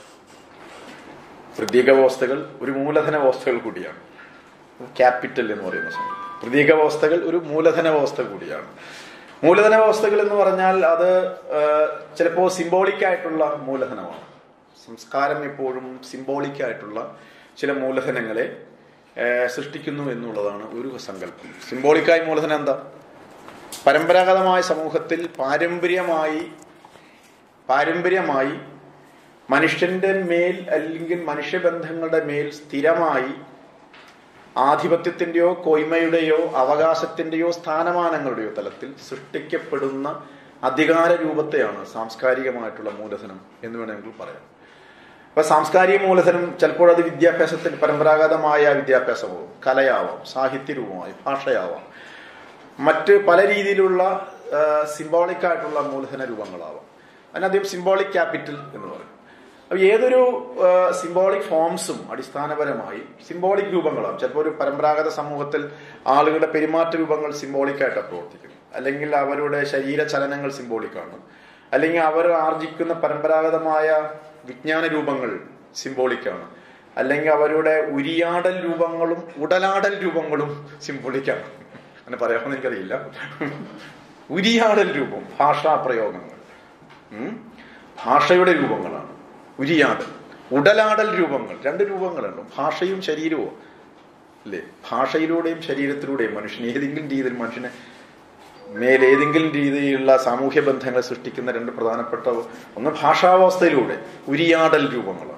പ്രതീക വ്യവസ്ഥകൾ ഒരു മൂലധന വ്യവസ്ഥകൾ കൂടിയാണ് ക്യാപിറ്റൽ എന്ന് പറയുന്ന സംഗതി പ്രതീക വ്യവസ്ഥകൾ ഒരു മൂലധന വ്യവസ്ഥ കൂടിയാണ് മൂലധന വ്യവസ്ഥകൾ എന്ന് പറഞ്ഞാൽ അത് ചിലപ്പോൾ സിംബോളിക് ആയിട്ടുള്ള മൂലധനമാണ് സംസ്കാരം എപ്പോഴും സിംബോളിക് ആയിട്ടുള്ള ചില മൂലധനങ്ങളെ സൃഷ്ടിക്കുന്നു എന്നുള്ളതാണ് ഒരു സങ്കല്പം സിംബോളിക്കായ മൂലധനം എന്താ പരമ്പരാഗതമായ സമൂഹത്തിൽ പാരമ്പര്യമായി പാരമ്പര്യമായി മനുഷ്യന്റെ മേൽ അല്ലെങ്കിൽ മനുഷ്യബന്ധങ്ങളുടെ മേൽ സ്ഥിരമായി ആധിപത്യത്തിന്റെയോ കൊയ്മയുടെയോ അവകാശത്തിന്റെയോ സ്ഥാനമാനങ്ങളുടെയോ തലത്തിൽ സൃഷ്ടിക്കപ്പെടുന്ന അധികാര രൂപത്തെയാണ് സാംസ്കാരികമായിട്ടുള്ള മൂലധനം എന്ന് വേണമെങ്കിൽ പറയാം അപ്പൊ സാംസ്കാരിക മൂലധനം ചിലപ്പോൾ അത് വിദ്യാഭ്യാസത്തിന് പരമ്പരാഗതമായ വിദ്യാഭ്യാസമാവും കലയാവാം സാഹിത്യ രൂപമായി ഭാഷയാവാം മറ്റ് പല രീതിയിലുള്ള സിംബോളിക് ആയിട്ടുള്ള മൂലധന രൂപങ്ങളാവാം അതിനധികം സിംബോളിക് ക്യാപിറ്റൽ എന്ന് പറയും അപ്പൊ ഏതൊരു സിംബോളിക് ഫോംസും അടിസ്ഥാനപരമായി സിംബോളിക് രൂപങ്ങളാണ് ചിലപ്പോൾ ഒരു പരമ്പരാഗത സമൂഹത്തിൽ ആളുകളുടെ പെരുമാറ്റ രൂപങ്ങൾ സിംബോളിക് ആയിട്ടാണ് പ്രവർത്തിക്കുന്നത് അല്ലെങ്കിൽ അവരുടെ ശരീര ചലനങ്ങൾ സിംബോളിക്കാണ് അല്ലെങ്കിൽ അവർ ആർജിക്കുന്ന പരമ്പരാഗതമായ വിജ്ഞാന രൂപങ്ങൾ സിംബോളിക്കാണ് അല്ലെങ്കിൽ അവരുടെ ഉരിയാടൽ രൂപങ്ങളും ഉടലാടൽ രൂപങ്ങളും സിംബോളിക്കാണ് അങ്ങനെ പറയാമെന്ന് എനിക്കറിയില്ല ഉരിയാടൽ രൂപം ഭാഷാ പ്രയോഗങ്ങൾ ഭാഷയുടെ രൂപങ്ങളാണ് ഉരിയാടൽ ഉടലാടൽ രൂപങ്ങൾ രണ്ട് രൂപങ്ങളുണ്ട് ഭാഷയും ശരീരവും അല്ലേ ഭാഷയിലൂടെയും ശരീരത്തിലൂടെയും മനുഷ്യൻ ഏതെങ്കിലും രീതിയിൽ മനുഷ്യനെ മേൽ ഏതെങ്കിലും രീതിയിലുള്ള സാമൂഹ്യ ബന്ധങ്ങൾ സൃഷ്ടിക്കുന്ന രണ്ട് പ്രധാനപ്പെട്ട ഒന്ന് ഭാഷാവസ്ഥയിലൂടെ ഉരിയാടൽ രൂപങ്ങളാണ്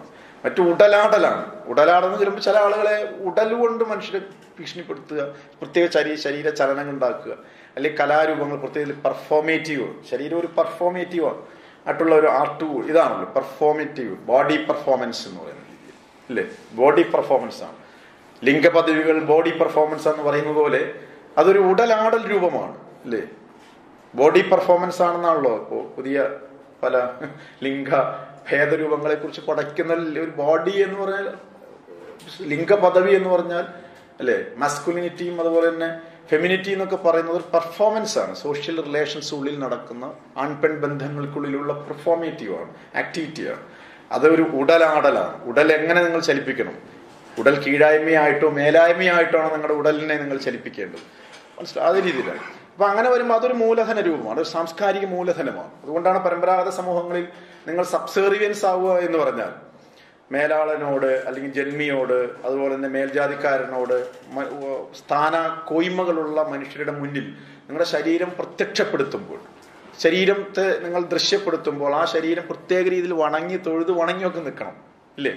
മറ്റു ഉടലാടലാണ് ഉടലാടെന്ന് ചിലപ്പോൾ ചില ആളുകളെ ഉടൽ കൊണ്ട് മനുഷ്യരെ ഭീഷണിപ്പെടുത്തുക പ്രത്യേക ശരീര ശരീര ചലനങ്ങൾ ഉണ്ടാക്കുക അല്ലെങ്കിൽ കലാരൂപങ്ങൾ പ്രത്യേകിച്ച് പെർഫോമേറ്റീവ് ശരീരം ഒരു പെർഫോമേറ്റീവ് ആയിട്ടുള്ള ഒരു ആർട്ട് ഇതാണല്ലോ പെർഫോമേറ്റീവ് ബോഡി പെർഫോമൻസ് എന്ന് പറയുന്നത് അല്ലേ ബോഡി പെർഫോമൻസ് ആണ് ലിംഗപദവികൾ ബോഡി പെർഫോമൻസ് എന്ന് പറയുന്നത് പോലെ അതൊരു ഉടലാടൽ രൂപമാണ് അല്ലേ ബോഡി പെർഫോമൻസ് ആണെന്നാണല്ലോ ഇപ്പോൾ പുതിയ പല ലിംഗ ഭേദരൂപങ്ങളെ കുറിച്ച് പഠിക്കുന്ന ഒരു ബോഡി എന്ന് പറഞ്ഞാൽ ലിംഗ പദവി എന്ന് പറഞ്ഞാൽ അല്ലേ മസ്കുലിനിറ്റിയും അതുപോലെ തന്നെ ഫെമിനിറ്റി എന്നൊക്കെ പറയുന്നത് ഒരു പെർഫോമൻസ് ആണ് സോഷ്യൽ റിലേഷൻസ് ഉള്ളിൽ നടക്കുന്ന ആൺപെൺ ബന്ധങ്ങൾക്കുള്ളിലുള്ള പെർഫോമേറ്റീവ് ആണ് ആക്ടിവിറ്റിയാണ് അതൊരു ഉടലാടലാണ് ഉടൽ എങ്ങനെ നിങ്ങൾ ചലിപ്പിക്കണം ഉടൽ കീഴായ്മയായിട്ടോ മേലായ്മയായിട്ടോ ആണ് നിങ്ങളുടെ ഉടലിനെ നിങ്ങൾ ചലിപ്പിക്കേണ്ടത് മനസ്സിലായി അതേ രീതിയിലാണ് അപ്പൊ അങ്ങനെ വരുമ്പോൾ അതൊരു മൂലധന രൂപമാണ് ഒരു സാംസ്കാരിക മൂലധനമാണ് അതുകൊണ്ടാണ് പരമ്പരാഗത സമൂഹങ്ങളിൽ നിങ്ങൾ സബ്സേറിയൻസ് ആവുക എന്ന് പറഞ്ഞാൽ മേലാളനോട് അല്ലെങ്കിൽ ജന്മിയോട് അതുപോലെ തന്നെ മേൽജാതിക്കാരനോട് മ- ഉവ്വ് സ്ഥാന കോയ്മകളുള്ള മനുഷ്യരുടെ മുന്നിൽ നിങ്ങളുടെ ശരീരം പ്രത്യക്ഷപ്പെടുത്തുമ്പോൾ ശരീരത്തെ നിങ്ങൾ ദൃശ്യപ്പെടുത്തുമ്പോൾ ആ ശരീരം പ്രത്യേക രീതിയിൽ വണങ്ങി തൊഴുത് വണങ്ങിയൊക്കെ നിൽക്കണം ഇല്ലേ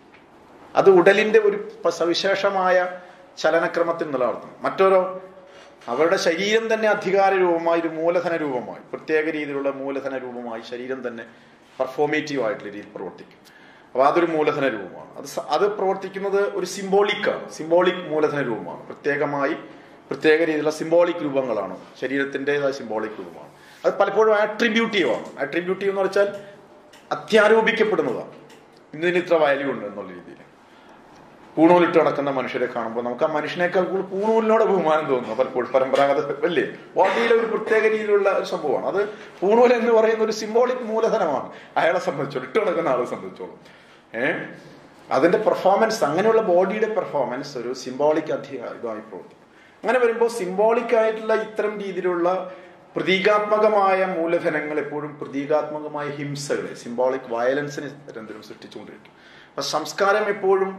അത് ഉടലിന്റെ ഒരു പ- സവിശേഷമായ ചലനക്രമത്തിൽ നിലനിർത്തണം മറ്റോരോ അവരുടെ ശരീരം തന്നെ അധികാര രൂപമായി ഒരു മൂലധന രൂപമായി പ്രത്യേക രീതിയിലുള്ള മൂലധന രൂപമായി ശരീരം തന്നെ പെർഫോമേറ്റീവ് ആയിട്ടുള്ള രീതിയിൽ പ്രവർത്തിക്കും അപ്പൊ അതൊരു മൂലധന രൂപമാണ് അത് സ- അത് പ്രവർത്തിക്കുന്നത് ഒരു സിംബോളിക്കാണ് സിംബോളിക് മൂലധന രൂപമാണ് പ്രത്യേകമായി പ്രത്യേക രീതിയിലുള്ള സിംബോളിക് രൂപങ്ങളാണ് ശരീരത്തിൻ്റെതായ സിംബോളിക് രൂപമാണ് അത് പലപ്പോഴും ആട്രിബ്യൂട്ടീവ് ആണ് ആട്രിബ്യൂട്ടീവ് എന്ന് വെച്ചാൽ അത്യാരോപിക്കപ്പെടുന്നതാണ് ഇതിന് ഇത്ര വാല്യൂ ഉണ്ട് എന്നുള്ള രീതിയിൽ പൂണൂലിട്ട് നടക്കുന്ന മനുഷ്യരെ കാണുമ്പോൾ നമുക്ക് ആ മനുഷ്യനേക്കാൾ കൂടുതൽ പൂണൂലിനോട് ബഹുമാനം തോന്നുന്നു പലപ്പോഴും പരമ്പരാഗത അല്ലേ ബോഡിയിലെ ഒരു പ്രത്യേക രീതിയിലുള്ള ഒരു സംഭവമാണ് അത് പൂണൂൽ എന്ന് പറയുന്ന ഒരു സിംബോളിക് മൂലധനമാണ് അയാളെ സംബന്ധിച്ചോളം ഇട്ട് നടക്കുന്ന ആളെ സംബന്ധിച്ചോളം ഏഹ് അതിന്റെ പെർഫോമൻസ് അങ്ങനെയുള്ള ബോഡിയുടെ പെർഫോമൻസ് ഒരു സിംബോളിക് അധിക ഇതായി പ്രവർത്തിക്കും അങ്ങനെ വരുമ്പോൾ സിംബോളിക് ആയിട്ടുള്ള ഇത്തരം രീതിയിലുള്ള പ്രതീകാത്മകമായ മൂലധനങ്ങൾ എപ്പോഴും പ്രതീകാത്മകമായ ഹിംസകളെ സിംബോളിക് വയലൻസിനെ നിരന്തരം സൃഷ്ടിച്ചുകൊണ്ടിരിക്കും അപ്പൊ സംസ്കാരം എപ്പോഴും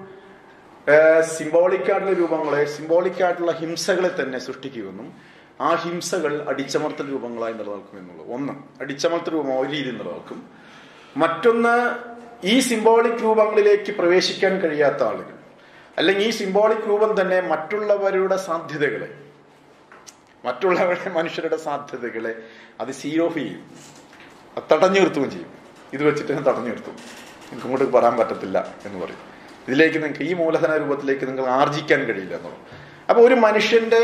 സിംബോളിക് ആയിട്ടുള്ള രൂപങ്ങളെ സിംബോളിക് ആയിട്ടുള്ള ഹിംസകളെ തന്നെ സൃഷ്ടിക്കുമെന്നും ആ ഹിംസകൾ അടിച്ചമർത്തൽ രൂപങ്ങളായി നിലനിൽക്കും എന്നുള്ളത് ഒന്ന് അടിച്ചമർത്തൽ രൂപം ഒരു രീതിയിൽ നിലനിൽക്കും മറ്റൊന്ന് ഈ സിംബോളിക് രൂപങ്ങളിലേക്ക് പ്രവേശിക്കാൻ കഴിയാത്ത ആളുകൾ അല്ലെങ്കിൽ ഈ സിംബോളിക് രൂപം തന്നെ മറ്റുള്ളവരുടെ സാധ്യതകളെ മറ്റുള്ളവരുടെ മനുഷ്യരുടെ സാധ്യതകളെ അത് സീറോ ഓഫ് ചെയ്യും അത് തടഞ്ഞു നിർത്തുകയും ചെയ്യും ഇത് വെച്ചിട്ട് ഞാൻ തടഞ്ഞു നിർത്തും നിങ്ങൾക്ക് ഇങ്ങോട്ട് പറയാൻ പറ്റത്തില്ല എന്ന് പറയും ഇതിലേക്ക് നിങ്ങൾക്ക് ഈ മൂലധന രൂപത്തിലേക്ക് നിങ്ങൾ ആർജിക്കാൻ കഴിയില്ല എന്നുള്ളത് അപ്പൊ ഒരു മനുഷ്യന്റെ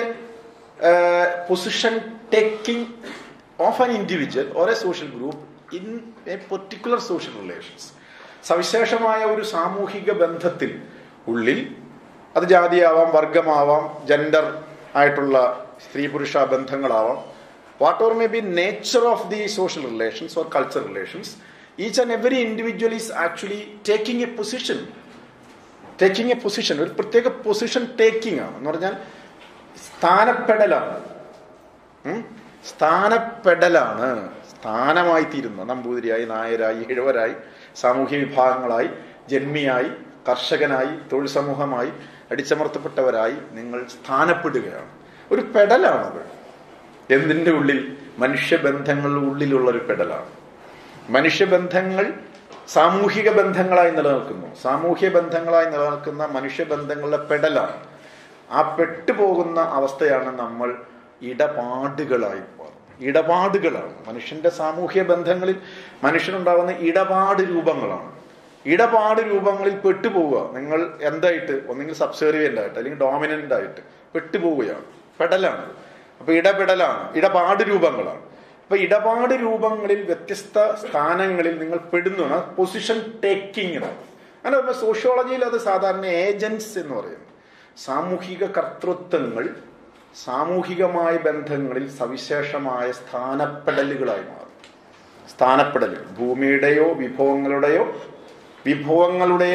position taking of an individual or a social group in a particular social relations സവിശേഷമായ ഒരു സാമൂഹിക ബന്ധത്തിൽ ഉള്ളിൽ അത് ജാതിയാവാം വർഗമാവാം ജെൻഡർ ആയിട്ടുള്ള സ്ത്രീ പുരുഷ ബന്ധങ്ങളാവാം what or may be nature of the social relations or culture relations each and every individual is actually taking a position taking a position ഒരു പ്രത്യേക പൊസിഷൻ ടേക്കിംഗ് ആണ് എന്ന് പറഞ്ഞാൽ സ്ഥാനപ്പെടലാണ് ഉം? സ്ഥാനപ്പെടലാണ് സ്ഥാനമായി തീരുന്ന നമ്പൂതിരിയായി നായരായി ഇഴവരായി സാമൂഹ്യ വിഭാഗങ്ങളായി ജന്മിയായി കർഷകനായി തൊഴിൽ സമൂഹമായി അടിച്ചമർത്തപ്പെട്ടവരായി നിങ്ങൾ സ്ഥാനപ്പെടുകയാണ് ഒരു പെടലാണത് എന്തിന്റെ ഉള്ളിൽ മനുഷ്യബന്ധങ്ങളുടെ ഉള്ളിലുള്ള ഒരു പെടലാണ് മനുഷ്യബന്ധങ്ങൾ സാമൂഹിക ബന്ധങ്ങളായി നിലനിൽക്കുന്നു സാമൂഹ്യ ബന്ധങ്ങളായി നിലനിൽക്കുന്ന മനുഷ്യബന്ധങ്ങളുടെ പെടലാണ് ആ പെട്ടുപോകുന്ന അവസ്ഥയാണ് നമ്മൾ ഇടപാടുകളായി മാറുന്നത്. ഇടപാടുകളാണ് മനുഷ്യന്റെ സാമൂഹ്യ ബന്ധങ്ങളിൽ മനുഷ്യനുണ്ടാകുന്ന ഇടപാട് രൂപങ്ങളാണ് ഇടപാട് രൂപങ്ങളിൽ പെട്ടുപോവുക നിങ്ങൾ എന്തായിട്ട് ഒന്നെങ്കിൽ സബ്സേറിയന്റ് ആയിട്ട് അല്ലെങ്കിൽ ഡോമിനന്റ് ആയിട്ട് പെട്ടുപോവുകയാണ് പെടലാണ് അപ്പൊ ഇടപെടലാണ് ഇടപാട് രൂപങ്ങളാണ് അപ്പൊ ഇടപാട് രൂപങ്ങളിൽ വ്യത്യസ്ത സ്ഥാനങ്ങളിൽ നിങ്ങൾ പെടുന്നതാണ് പൊസിഷൻ ടേക്കിംഗ് എന്ന് അങ്ങനെ പറയുമ്പോൾ സോഷ്യോളജിയിൽ അത് സാധാരണ ഏജൻസ് എന്ന് പറയുന്നു സാമൂഹിക കർത്തൃത്വങ്ങൾ സാമൂഹികമായ ബന്ധങ്ങളിൽ സവിശേഷമായ സ്ഥാനപ്പെടലുകളായി മാറും സ്ഥാനപ്പെടലുകൾ ഭൂമിയുടെയോ വിഭവങ്ങളുടെയോ വിഭവങ്ങളുടെ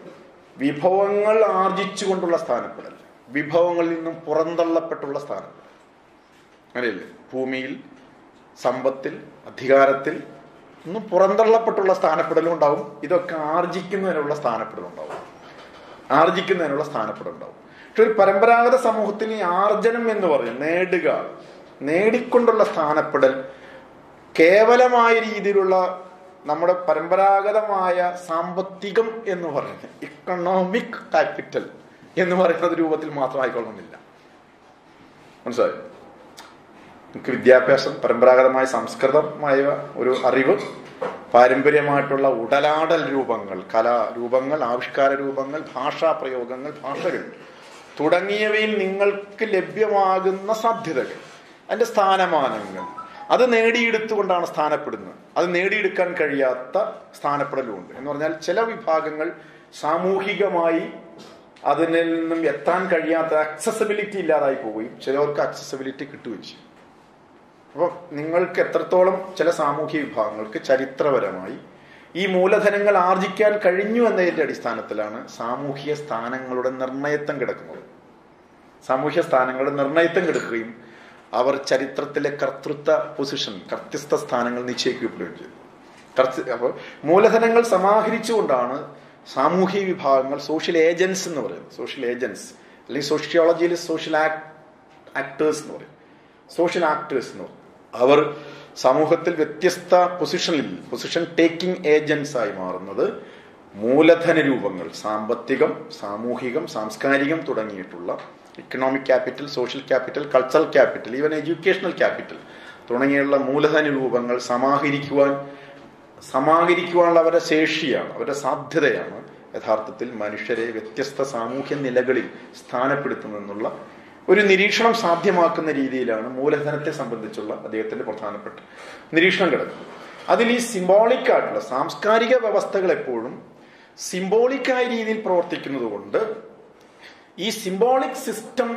വിഭവങ്ങൾ ആർജിച്ചുകൊണ്ടുള്ള സ്ഥാനപ്പെടൽ വിഭവങ്ങളിൽ നിന്നും പുറന്തള്ളപ്പെട്ടുള്ള സ്ഥാനപ്പെടൽ അങ്ങനെയല്ലേ ഭൂമിയിൽ സമ്പത്തിൽ അധികാരത്തിൽ ഒന്നും പുറന്തള്ളപ്പെട്ടുള്ള സ്ഥാനപ്പെടലും ഉണ്ടാവും ഇതൊക്കെ ആർജിക്കുന്നതിനുള്ള സ്ഥാനപ്പെടലും ഉണ്ടാവും ആർജിക്കുന്നതിനുള്ള സ്ഥാനപ്പെടൽ ഉണ്ടാവും പക്ഷെ ഒരു പരമ്പരാഗത സമൂഹത്തിൽ ഈ ആർജനം എന്ന് പറയും നേടുക നേടിക്കൊണ്ടുള്ള സ്ഥാനപ്പെടൽ കേവലമായ രീതിയിലുള്ള നമ്മുടെ പരമ്പരാഗതമായ സാമ്പത്തികം എന്ന് പറയുന്നത് ഇക്കണോമിക് ക്യാപിറ്റൽ എന്ന് പറയുന്നത് രൂപത്തിൽ മാത്രം ആയിക്കൊള്ളുന്നില്ല മനസ്സിലായി നമുക്ക് വിദ്യാഭ്യാസം പരമ്പരാഗതമായ സംസ്കൃതമായ ഒരു അറിവ് പാരമ്പര്യമായിട്ടുള്ള ഉടലാടൽ രൂപങ്ങൾ കലാരൂപങ്ങൾ ആവിഷ്കാര രൂപങ്ങൾ ഭാഷാ പ്രയോഗങ്ങൾ ഭാഷകൾ തുടങ്ങിയവയിൽ നിങ്ങൾക്ക് ലഭ്യമാകുന്ന സാധ്യതകൾ അതിന്റെ സ്ഥാനമാനങ്ങൾ അത് നേടിയെടുത്തുകൊണ്ടാണ് സ്ഥാനപ്പെടുന്നത് അത് നേടിയെടുക്കാൻ കഴിയാത്ത സ്ഥാനപ്പെടലുമുണ്ട് എന്ന് പറഞ്ഞാൽ ചില വിഭാഗങ്ങൾ സാമൂഹികമായി അതിൽ നിന്നും എത്താൻ കഴിയാത്ത അക്സസിബിലിറ്റി ഇല്ലാതായി പോവുകയും ചിലവർക്ക് അക്സസിബിലിറ്റി കിട്ടുകയും ചെയ്യും അപ്പോൾ നിങ്ങൾക്ക് എത്രത്തോളം ചില സാമൂഹ്യ വിഭാഗങ്ങൾക്ക് ചരിത്രപരമായി ഈ മൂലധനങ്ങൾ ആർജിക്കാൻ കഴിഞ്ഞു എന്നതിന്റെ അടിസ്ഥാനത്തിലാണ് സാമൂഹ്യ സ്ഥാനങ്ങളുടെ നിർണയത്വം കിടക്കുന്നത് സാമൂഹ്യ സ്ഥാനങ്ങളുടെ നിർണയത്വം കിടക്കുകയും അവർ ചരിത്രത്തിലെ കർത്തൃത്വ പൊസിഷൻ കർത്തൃസ്ഥ സ്ഥാനങ്ങൾ നിശ്ചയിക്കപ്പെടുകയും ചെയ്തു കർത്ത അപ്പോൾ മൂലധനങ്ങൾ സമാഹരിച്ചുകൊണ്ടാണ് സാമൂഹ്യ വിഭാഗങ്ങൾ സോഷ്യൽ ഏജൻസ് എന്ന് പറയുന്നത് സോഷ്യൽ ഏജൻസ് അല്ലെങ്കിൽ സോഷ്യോളജിയിൽ സോഷ്യൽ ആക്ടേഴ്സ് എന്ന് പറയും സോഷ്യൽ ആക്ടേഴ്സ് എന്ന് പറയും അവർ സമൂഹത്തിൽ വ്യത്യസ്ത പൊസിഷനിൽ പൊസിഷൻ ടേക്കിംഗ് ഏജൻസ് ആയി മാറുന്നത് മൂലധന രൂപങ്ങൾ സാമ്പത്തികം സാമൂഹികം സാംസ്കാരികം തുടങ്ങിയിട്ടുള്ള economic capital social capital cultural capital even educational capital തുടങ്ങിയുള്ള മൂലധന രൂപങ്ങൾ സമാഹരിക്കുവാൻ സമാഹരിക്കുവാനുള്ള അവരുടെ ശേഷിയാണ് അവരുടെ സാധ്യതയാണ് യഥാർത്ഥത്തിൽ മനുഷ്യരെ വ്യത്യസ്ത സാമൂഹ്യ നിലകളിൽ സ്ഥാനപ്പെടുത്തുന്നെന്നുള്ള ഒരു നിരീക്ഷണം സാധ്യമാക്കുന്ന രീതിയിലാണ് മൂലധനത്തെ സംബന്ധിച്ചുള്ള അദ്ദേഹത്തിന്റെ പ്രധാനപ്പെട്ട നിരീക്ഷണം കിടക്കുന്നത് അതിൽ ഈ സിംബോളിക് ആയിട്ടുള്ള സാംസ്കാരിക വ്യവസ്ഥകൾ എപ്പോഴും സിംബോളിക്കായ രീതിയിൽ പ്രവർത്തിക്കുന്നത് കൊണ്ട് ഈ സിംബോളിക് സിസ്റ്റം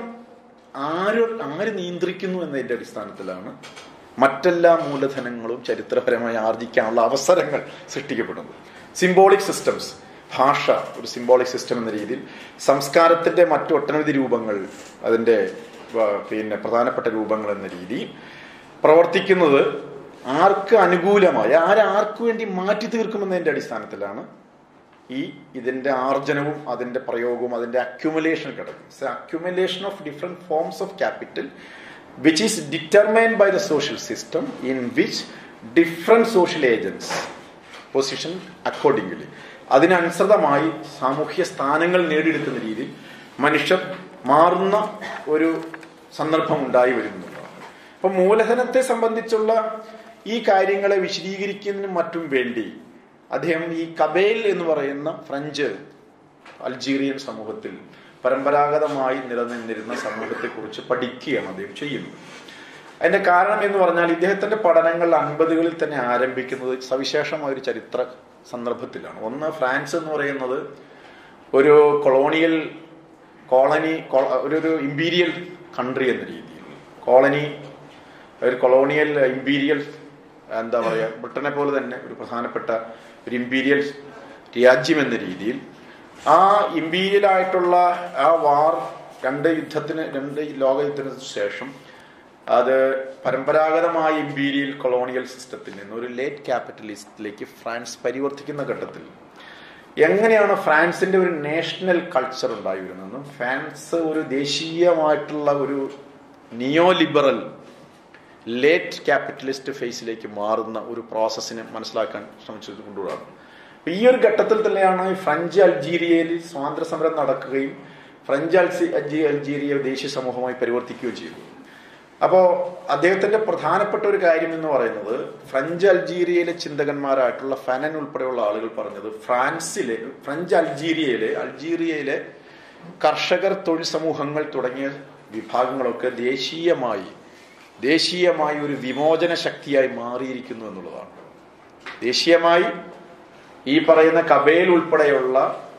ആര് ആര് നിയന്ത്രിക്കുന്നു എന്നതിന്റെ അടിസ്ഥാനത്തിലാണ് മറ്റെല്ലാ മൂലധനങ്ങളും ചരിത്രപരമായി ആർജിക്കാനുള്ള അവസരങ്ങൾ സൃഷ്ടിക്കപ്പെടുന്നത് സിംബോളിക് സിസ്റ്റംസ് ഭാഷ ഒരു സിംബോളിക് സിസ്റ്റം എന്ന രീതിയിൽ സംസ്കാരത്തിന്റെ മറ്റു ഒട്ടനവധി രൂപങ്ങൾ അതിന്റെ പിന്നെ പ്രധാനപ്പെട്ട രൂപങ്ങൾ എന്ന രീതിയിൽ പ്രവർത്തിക്കുന്നത് ആർക്ക് അനുകൂലമായി ആരാർക്ക് വേണ്ടി മാറ്റി തീർക്കുമെന്നതിന്റെ അടിസ്ഥാനത്തിലാണ് ഈ ഇതിന്റെ ആർജനവും അതിന്റെ പ്രയോഗവും അതിന്റെ അക്യുമുലേഷൻ കിടക്കും accumulation of different forms of capital which is determined by the social system in which different social agents position accordingly അതിനനുസൃതമായി സാമൂഹ്യ സ്ഥാനങ്ങൾ നേടിയെടുക്കുന്ന രീതിയിൽ മനുഷ്യർ മാറുന്ന ഒരു സന്ദർഭം ഉണ്ടായി വരുന്നുള്ളതാണ് അപ്പൊ മൂലധനത്തെ സംബന്ധിച്ചുള്ള ഈ കാര്യങ്ങളെ വിശദീകരിക്കുന്നതിനും മറ്റും വേണ്ടി അദ്ദേഹം ഈ കബേൽ എന്ന് പറയുന്ന ഫ്രഞ്ച് അൾജീരിയൻ സമൂഹത്തിൽ പരമ്പരാഗതമായി നിലനിന്നിരുന്ന സമൂഹത്തെക്കുറിച്ച് പഠിക്കുകയാണ് അദ്ദേഹം ചെയ്യുന്നത് അതിന്റെ കാരണം എന്ന് പറഞ്ഞാൽ ഇദ്ദേഹത്തിന്റെ പഠനങ്ങൾ അൻപതുകളിൽ തന്നെ ആരംഭിക്കുന്നത് സവിശേഷമായ ഒരു ചരിത്ര സന്ദർഭത്തിലാണ് ഒന്ന് ഫ്രാൻസ് എന്ന് പറയുന്നത് ഒരു കൊളോണിയൽ കോളനി ഒരു ഒരു ഇമ്പീരിയൽ കൺട്രി എന്ന രീതിയിൽ കോളനി ഒരു കൊളോണിയൽ ഇമ്പീരിയൽ എന്താ പറയുക ബ്രിട്ടനെ പോലെ തന്നെ ഒരു പ്രധാനപ്പെട്ട ഒരു ഇമ്പീരിയൽ രാജ്യം എന്ന രീതിയിൽ ആ ഇമ്പീരിയൽ ആയിട്ടുള്ള ആ വാർ രണ്ട് യുദ്ധത്തിന് രണ്ട് ലോകയുദ്ധത്തിന് ശേഷം അത് പരമ്പരാഗതമായ ഇമ്പീരിയൽ കൊളോണിയൽ സിസ്റ്റത്തിൽ നിന്ന് ഒരു ലേറ്റ് ക്യാപിറ്റലിസ്റ്റിലേക്ക് ഫ്രാൻസ് പരിവർത്തിക്കുന്ന ഘട്ടത്തിൽ എങ്ങനെയാണ് ഫ്രാൻസിന്റെ ഒരു നാഷണൽ കൾച്ചർ ഉണ്ടായി വരുന്നതെന്നും ഫ്രാൻസ് ഒരു ദേശീയമായിട്ടുള്ള ഒരു നിയോ ലിബറൽ ലേറ്റ് ക്യാപിറ്റലിസ്റ്റ് ഫേസിലേക്ക് മാറുന്ന ഒരു പ്രോസസ്സിനെ മനസ്സിലാക്കാൻ ശ്രമിച്ചത് കൊണ്ടുകൂടാണ് അപ്പൊ ഈ ഒരു ഘട്ടത്തിൽ തന്നെയാണ് ഫ്രഞ്ച് അൾജീരിയയിൽ സ്വാതന്ത്ര്യ സമരം നടക്കുകയും ഫ്രഞ്ച് അൽസി അൽജി അൾജീരിയ ദേശീയ സമൂഹമായി പരിവർത്തിക്കുകയും ചെയ്തു അപ്പോ അദ്ദേഹത്തിന്റെ പ്രധാനപ്പെട്ട ഒരു കാര്യം എന്ന് പറയുന്നത് ഫ്രഞ്ച് അൾജീരിയയിലെ ചിന്തകന്മാരായിട്ടുള്ള ഫനൻ ഉൾപ്പെടെയുള്ള ആളുകൾ പറഞ്ഞത് ഫ്രാൻസിലെ ഫ്രഞ്ച് അൾജീരിയയിലെ അൾജീരിയയിലെ കർഷകർ തൊഴിൽ സമൂഹങ്ങൾ തുടങ്ങിയ വിഭാഗങ്ങളൊക്കെ ദേശീയമായി ദേശീയമായി ഒരു വിമോചന ശക്തിയായി മാറിയിരിക്കുന്നു എന്നുള്ളതാണ് ദേശീയമായി ഈ പറയുന്ന കബേൽ ഉൾപ്പെടെയുള്ള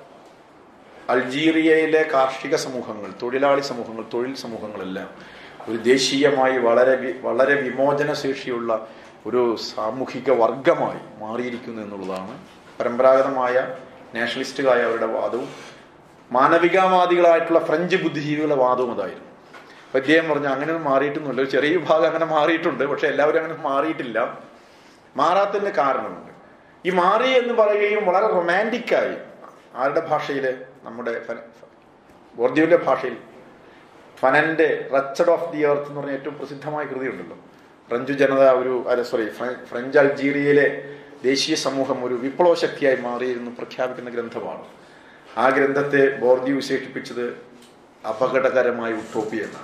അൾജീരിയയിലെ കാർഷിക സമൂഹങ്ങൾ തൊഴിലാളി സമൂഹങ്ങൾ തൊഴിൽ സമൂഹങ്ങളെല്ലാം ഒരു ദേശീയമായി വളരെ വളരെ വിമോചന ശേഷിയുള്ള ഒരു സാമൂഹിക വർഗമായി മാറിയിരിക്കുന്നു എന്നുള്ളതാണ് പരമ്പരാഗതമായ നാഷണലിസ്റ്റുകായ അവരുടെ വാദവും മാനവികവാദികളായിട്ടുള്ള ഫ്രഞ്ച് ബുദ്ധിജീവികളുടെ വാദവും അതായിരുന്നു അപ്പൊ ഇദ്ദേഹം പറഞ്ഞു അങ്ങനെ മാറിയിട്ടൊന്നുമില്ല ഒരു ചെറിയ വിഭാഗം അങ്ങനെ മാറിയിട്ടുണ്ട് പക്ഷെ എല്ലാവരും അങ്ങനെ മാറിയിട്ടില്ല മാറാത്തതിന്റെ കാരണമുണ്ട് ഈ മാറി എന്ന് പറയുകയും വളരെ റൊമാൻറ്റിക്കായി ആരുടെ ഭാഷയില് നമ്മുടെ ബോർദിയുടെ ഭാഷയിൽ ഫനന്റെ റച്ചഡ് ഓഫ് ദി എർത്ത് എന്ന് പറഞ്ഞ ഏറ്റവും പ്രസിദ്ധമായ കൃതിയുണ്ടല്ലോ ഫ്രഞ്ച് ജനത ഒരു അല്ല സോറി ഫ്രഞ്ച് അൾജീരിയയിലെ ദേശീയ സമൂഹം ഒരു വിപ്ലവ ശക്തിയായി മാറിയിരുന്നു പ്രഖ്യാപിക്കുന്ന ഗ്രന്ഥമാണ് ആ ഗ്രന്ഥത്തെ ബോർദി വിശേഷിപ്പിച്ചത് അപകടകരമായ ഉട്ടോപ്പി എന്നാണ്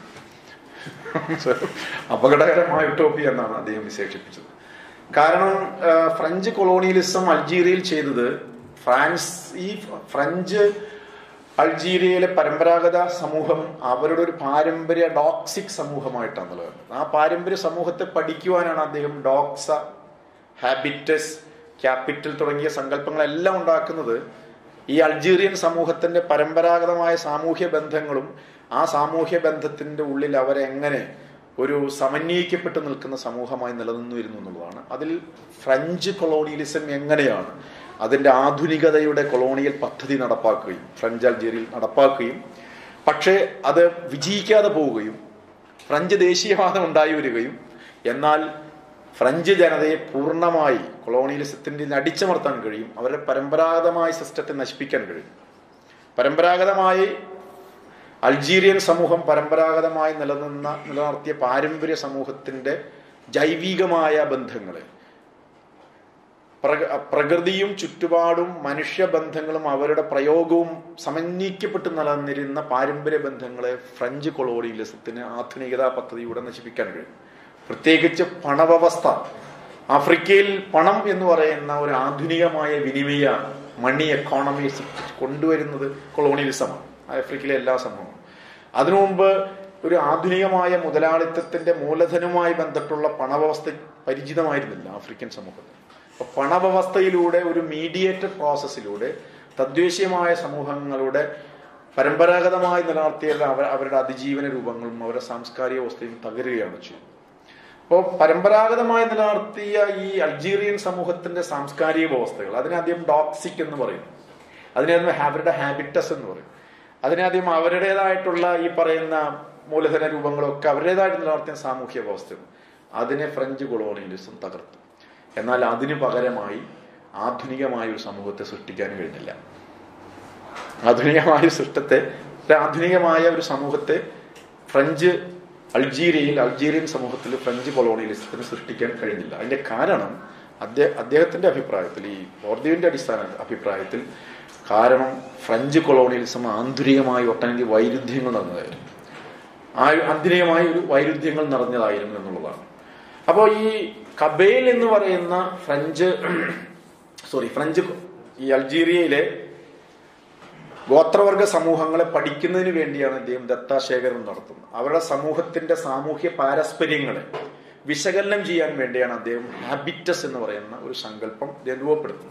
അപകടകരമായ ഉട്ടോപ്പി എന്നാണ് അദ്ദേഹം വിശേഷിപ്പിച്ചത് കാരണം ആ, ഫ്രഞ്ച് കൊളോണിയലിസം അൾജീരിയയിൽ ചെയ്തത് ഫ്രാൻസ് ഈ ഫ്രഞ്ച് അൾജീരിയയിലെ പരമ്പരാഗത സമൂഹം അവരുടെ ഒരു പാരമ്പര്യ ഡോക്സിക് സമൂഹമായിട്ടാണ് നിലനിൽക്കുന്നത് ആ പാരമ്പര്യ സമൂഹത്തെ പഠിക്കുവാനാണ് അദ്ദേഹം ഡോക്സ ഹാബിറ്റസ് ക്യാപിറ്റൽ തുടങ്ങിയ സങ്കല്പങ്ങളെല്ലാം ഉണ്ടാക്കുന്നത് ഈ അൾജീരിയൻ സമൂഹത്തിന്റെ പരമ്പരാഗതമായ സാമൂഹ്യ ബന്ധങ്ങളും ആ സാമൂഹ്യ ബന്ധത്തിന്റെ ഉള്ളിൽ അവരെങ്ങനെ ഒരു സമന്വയിക്കപ്പെട്ട് നിൽക്കുന്ന സമൂഹമായി നിലനിന്നു വരുന്നു എന്നുള്ളതാണ് അതിൽ ഫ്രഞ്ച് കൊളോണിയലിസം എങ്ങനെയാണ് അതിന്റെ ആധുനികതയുടെ കൊളോണിയൽ പദ്ധതി നടപ്പാക്കുകയും ഫ്രഞ്ച് അൾജീരിയയിൽ നടപ്പാക്കുകയും പക്ഷേ അത് വിജയിക്കാതെ പോവുകയും ഫ്രഞ്ച് ദേശീയവാദം ഉണ്ടായി വരികയും എന്നാൽ ഫ്രഞ്ച് ജനതയെ പൂർണ്ണമായി കൊളോണിയലിസത്തിന്റെ അടിച്ചമർത്താൻ കഴിയും അവരുടെ പരമ്പരാഗതമായ സിസ്റ്റത്തെ നശിപ്പിക്കാൻ കഴിയും പരമ്പരാഗതമായി അൾജീരിയൻ സമൂഹം പരമ്പരാഗതമായി നിലനിന്ന നിലനിർത്തിയ പാരമ്പര്യ സമൂഹത്തിന്റെ ജൈവികമായ ബന്ധങ്ങളെ പ്രക- പ്രകൃതിയും ചുറ്റുപാടും മനുഷ്യബന്ധങ്ങളും അവരുടെ പ്രയോഗവും സമന്വയിക്കപ്പെട്ട് നിലനിന്നിരുന്ന പാരമ്പര്യ ബന്ധങ്ങളെ ഫ്രഞ്ച് കൊളോണിയലിസത്തിന് ആധുനികതാ പദ്ധതിയുടെ നശിപ്പിക്കാൻ കഴിയും പ്രത്യേകിച്ച് പണവ്യവസ്ഥ ആഫ്രിക്കയിൽ പണം എന്ന് പറയുന്ന ഒരു ആധുനികമായ വിനിമയ മണി എക്കോണമി കൊണ്ടുവരുന്നത് കൊളോണിയലിസമാണ് ആഫ്രിക്കയിലെ എല്ലാ സമൂഹവും അതിനു മുമ്പ് ഒരു ആധുനികമായ മുതലാളിത്തത്തിന്റെ മൂലധനവുമായി ബന്ധപ്പെട്ടുള്ള പണവ്യവസ്ഥ പരിചിതമായിരുന്നില്ല ആഫ്രിക്കൻ സമൂഹത്തിൽ അപ്പൊ പണവ്യവസ്ഥയിലൂടെ ഒരു മീഡിയേറ്റഡ് പ്രോസസ്സിലൂടെ തദ്ദേശീയമായ സമൂഹങ്ങളുടെ പരമ്പരാഗതമായി നിലനിർത്തിയ അവർ- അവരുടെ അതിജീവന രൂപങ്ങളും അവരുടെ സാംസ്കാരിക അവസ്ഥയും തകരുകയാണ് ചെയ്യുന്നത് അപ്പോൾ പരമ്പരാഗതമായി നിലനിർത്തിയ ഈ അൾജീരിയൻ സമൂഹത്തിന്റെ സാംസ്കാരിക വ്യവസ്ഥകൾ അതിനാദ്യം ഡോക്സിക് എന്ന് പറയുന്നു അതിനാദ്യം അവരുടെ ഹാബിറ്റസ് എന്ന് പറയും അതിനാദ്യം അവരുടേതായിട്ടുള്ള ഈ പറയുന്ന മൂലധന രൂപങ്ങളൊക്കെ അവരുടേതായിട്ട് നിലനിർത്തിയ സാമൂഹ്യ വ്യവസ്ഥകൾ അതിനെ ഫ്രഞ്ച് കൊളോണിയലിസം തകർത്തു എന്നാൽ അതിനു പകരമായി ആധുനികമായ ഒരു സമൂഹത്തെ സൃഷ്ടിക്കാൻ കഴിഞ്ഞില്ല ആധുനികമായ ഒരു സൃഷ്ടത്തെ ഒരു ആധുനികമായ ഒരു സമൂഹത്തെ ഫ്രഞ്ച് അൾജീരിയയിൽ അൾജീരിയൻ സമൂഹത്തിൽ ഫ്രഞ്ച് കൊളോണിയലിസത്തിന് സൃഷ്ടിക്കാൻ കഴിഞ്ഞില്ല അതിന്റെ കാരണം അദ്ദേഹ അദ്ദേഹത്തിന്റെ അഭിപ്രായത്തിൽ ഈ ഓർദീവിന്റെ അടിസ്ഥാന അഭിപ്രായത്തിൽ കാരണം ഫ്രഞ്ച് കൊളോണിയലിസം ആന്തരികമായി ഒട്ടനവധി വൈരുദ്ധ്യങ്ങൾ നടന്നതായിരുന്നു ആ ആന്തരികമായ ഒരു വൈരുദ്ധ്യങ്ങൾ നിറഞ്ഞതായിരുന്നു എന്നുള്ളതാണ് അപ്പോൾ ഈ കബേൽ എന്ന് പറയുന്ന ഫ്രഞ്ച് സോറി ഫ്രഞ്ച് ഈ അൾജീരിയയിലെ ഗോത്രവർഗ സമൂഹങ്ങളെ പഠിക്കുന്നതിന് വേണ്ടിയാണ് അദ്ദേഹം ദത്താശേഖരം നടത്തുന്നത് അവരുടെ സമൂഹത്തിന്റെ സാമൂഹ്യ പാരസ്പര്യങ്ങളെ വിശകലനം ചെയ്യാൻ വേണ്ടിയാണ് അദ്ദേഹം ഹാബിറ്റസ് എന്ന് പറയുന്ന ഒരു സങ്കല്പം അദ്ദേഹം രൂപപ്പെടുത്തുന്നത്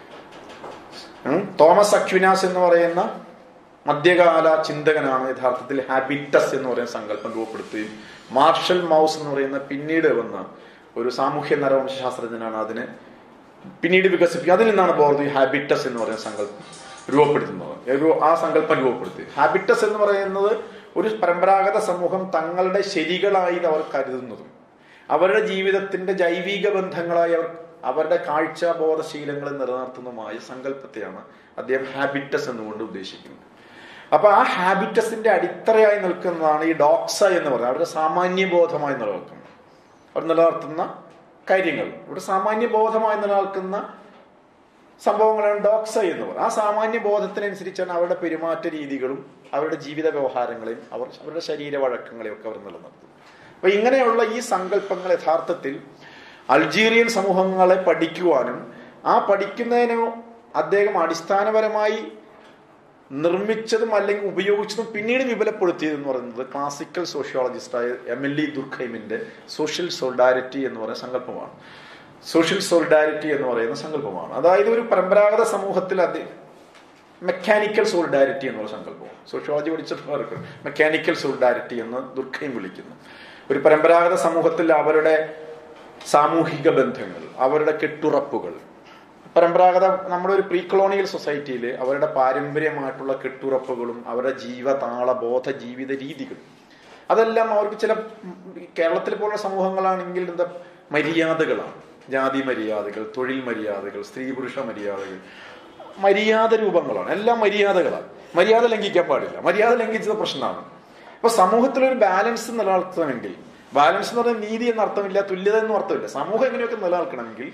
ഉം. തോമസ് അക്വിനാസ് എന്ന് പറയുന്ന മധ്യകാല ചിന്തകനാണ് യഥാർത്ഥത്തിൽ ഹാബിറ്റസ് എന്ന് പറയുന്ന സങ്കല്പം രൂപപ്പെടുത്തുകയും മാർഷൽ മൗസ് എന്ന് പറയുന്ന പിന്നീട് വന്ന ഒരു സാമൂഹ്യ നരവംശാസ്ത്രജ്ഞനാണ് അതിനെ പിന്നീട് വികസിപ്പിക്കുക അതിൽ നിന്നാണ് ബോർദി ഹാബിറ്റസ് എന്ന് പറയുന്ന സങ്കല്പം രൂപപ്പെടുത്തുന്നത് ഒരു ആ സങ്കല്പം രൂപപ്പെടുത്തി ഹാബിറ്റസ് എന്ന് പറയുന്നത് ഒരു പരമ്പരാഗത സമൂഹം തങ്ങളുടെ ശരികളായി അവർ കരുതുന്നതും അവരുടെ ജീവിതത്തിന്റെ ജൈവിക ബന്ധങ്ങളായി അവർ അവരുടെ കാഴ്ച ബോധശീലങ്ങളെ നിലനിർത്തുന്നതുമായ സങ്കല്പത്തെയാണ് അദ്ദേഹം ഹാബിറ്റസ് എന്നുകൊണ്ട് ഉദ്ദേശിക്കുന്നത് അപ്പൊ ആ ഹാബിറ്റസിന്റെ അടിത്തറയായി നിൽക്കുന്നതാണ് ഈ ഡോക്സ എന്ന് പറയുന്നത് അവരുടെ സാമാന്യ ബോധമായി നിലനിൽക്കുന്നത് അവർ നിലനിർത്തുന്ന കാര്യങ്ങൾ ഇവിടെ സാമാന്യ ബോധമായി നിലനിൽക്കുന്ന സംഭവങ്ങളാണ് ഡോക്സ എന്ന് പറയുന്നത് ആ സാമാന്യ ബോധത്തിനനുസരിച്ചാണ് അവരുടെ പെരുമാറ്റ രീതികളും അവരുടെ ജീവിത വ്യവഹാരങ്ങളെയും അവർ അവരുടെ ശരീര വഴക്കങ്ങളെയും ഒക്കെ അവർ നിലനിർത്തുന്നത് അപ്പൊ ഇങ്ങനെയുള്ള ഈ സങ്കല്പങ്ങൾ യഥാർത്ഥത്തിൽ അൾജീരിയൻ സമൂഹങ്ങളെ പഠിക്കുവാനും ആ പഠിക്കുന്നതിന് അദ്ദേഹം അടിസ്ഥാനപരമായി നിർമ്മിച്ചതും അല്ലെങ്കിൽ ഉപയോഗിച്ചതും പിന്നീട് വിപുലപ്പെടുത്തിയത് എന്ന് പറയുന്നത് ക്ലാസിക്കൽ സോഷ്യോളജിസ്റ്റായ എം എൽ ഇ ദുർഖൈമിന്റെ സോഷ്യൽ സോൾഡാരിറ്റി എന്ന് പറയുന്ന സങ്കല്പമാണ് സോഷ്യൽ സോൾഡാരിറ്റി എന്ന് പറയുന്ന സങ്കല്പമാണ് അതായത് ഒരു പരമ്പരാഗത സമൂഹത്തിൽ അദ്ദേഹം മെക്കാനിക്കൽ സോൾഡാരിറ്റി എന്നുള്ള സങ്കല്പമാണ് സോഷ്യോളജി പഠിച്ചിട്ടുള്ളവർക്ക് മെക്കാനിക്കൽ സോൾഡാരിറ്റി എന്ന് ദുർഖയും വിളിക്കുന്നു ഒരു പരമ്പരാഗത സമൂഹത്തിൽ അവരുടെ സാമൂഹിക ബന്ധങ്ങൾ അവരുടെ കെട്ടുറപ്പുകൾ പരമ്പരാഗത നമ്മുടെ ഒരു പ്രീ കൊളോണിയൽ സൊസൈറ്റിയിൽ അവരുടെ പാരമ്പര്യമായിട്ടുള്ള കെട്ടുറപ്പുകളും അവരുടെ ജീവതാള ബോധ ജീവിത രീതികളും അതെല്ലാം അവർക്ക് ചില കേരളത്തിലെ പോലുള്ള സമൂഹങ്ങളാണെങ്കിൽ എന്താ മര്യാദകളാണ് ജാതി മര്യാദകൾ തൊഴിൽ മര്യാദകൾ സ്ത്രീ പുരുഷ മര്യാദകൾ മര്യാദ രൂപങ്ങളാണ് എല്ലാം മര്യാദകളാണ് മര്യാദ ലംഘിക്കാൻ പാടില്ല മര്യാദ ലംഘിച്ചത് പ്രശ്നമാണ് അപ്പൊ സമൂഹത്തിലൊരു ബാലൻസ് നിലനിർത്തണമെങ്കിൽ ബാലൻസ് എന്ന് പറഞ്ഞാൽ നീതി എന്ന അർത്ഥമില്ല തുല്യത എന്നും അർത്ഥമില്ല സമൂഹം എങ്ങനെയൊക്കെ നിലനിൽക്കണമെങ്കിൽ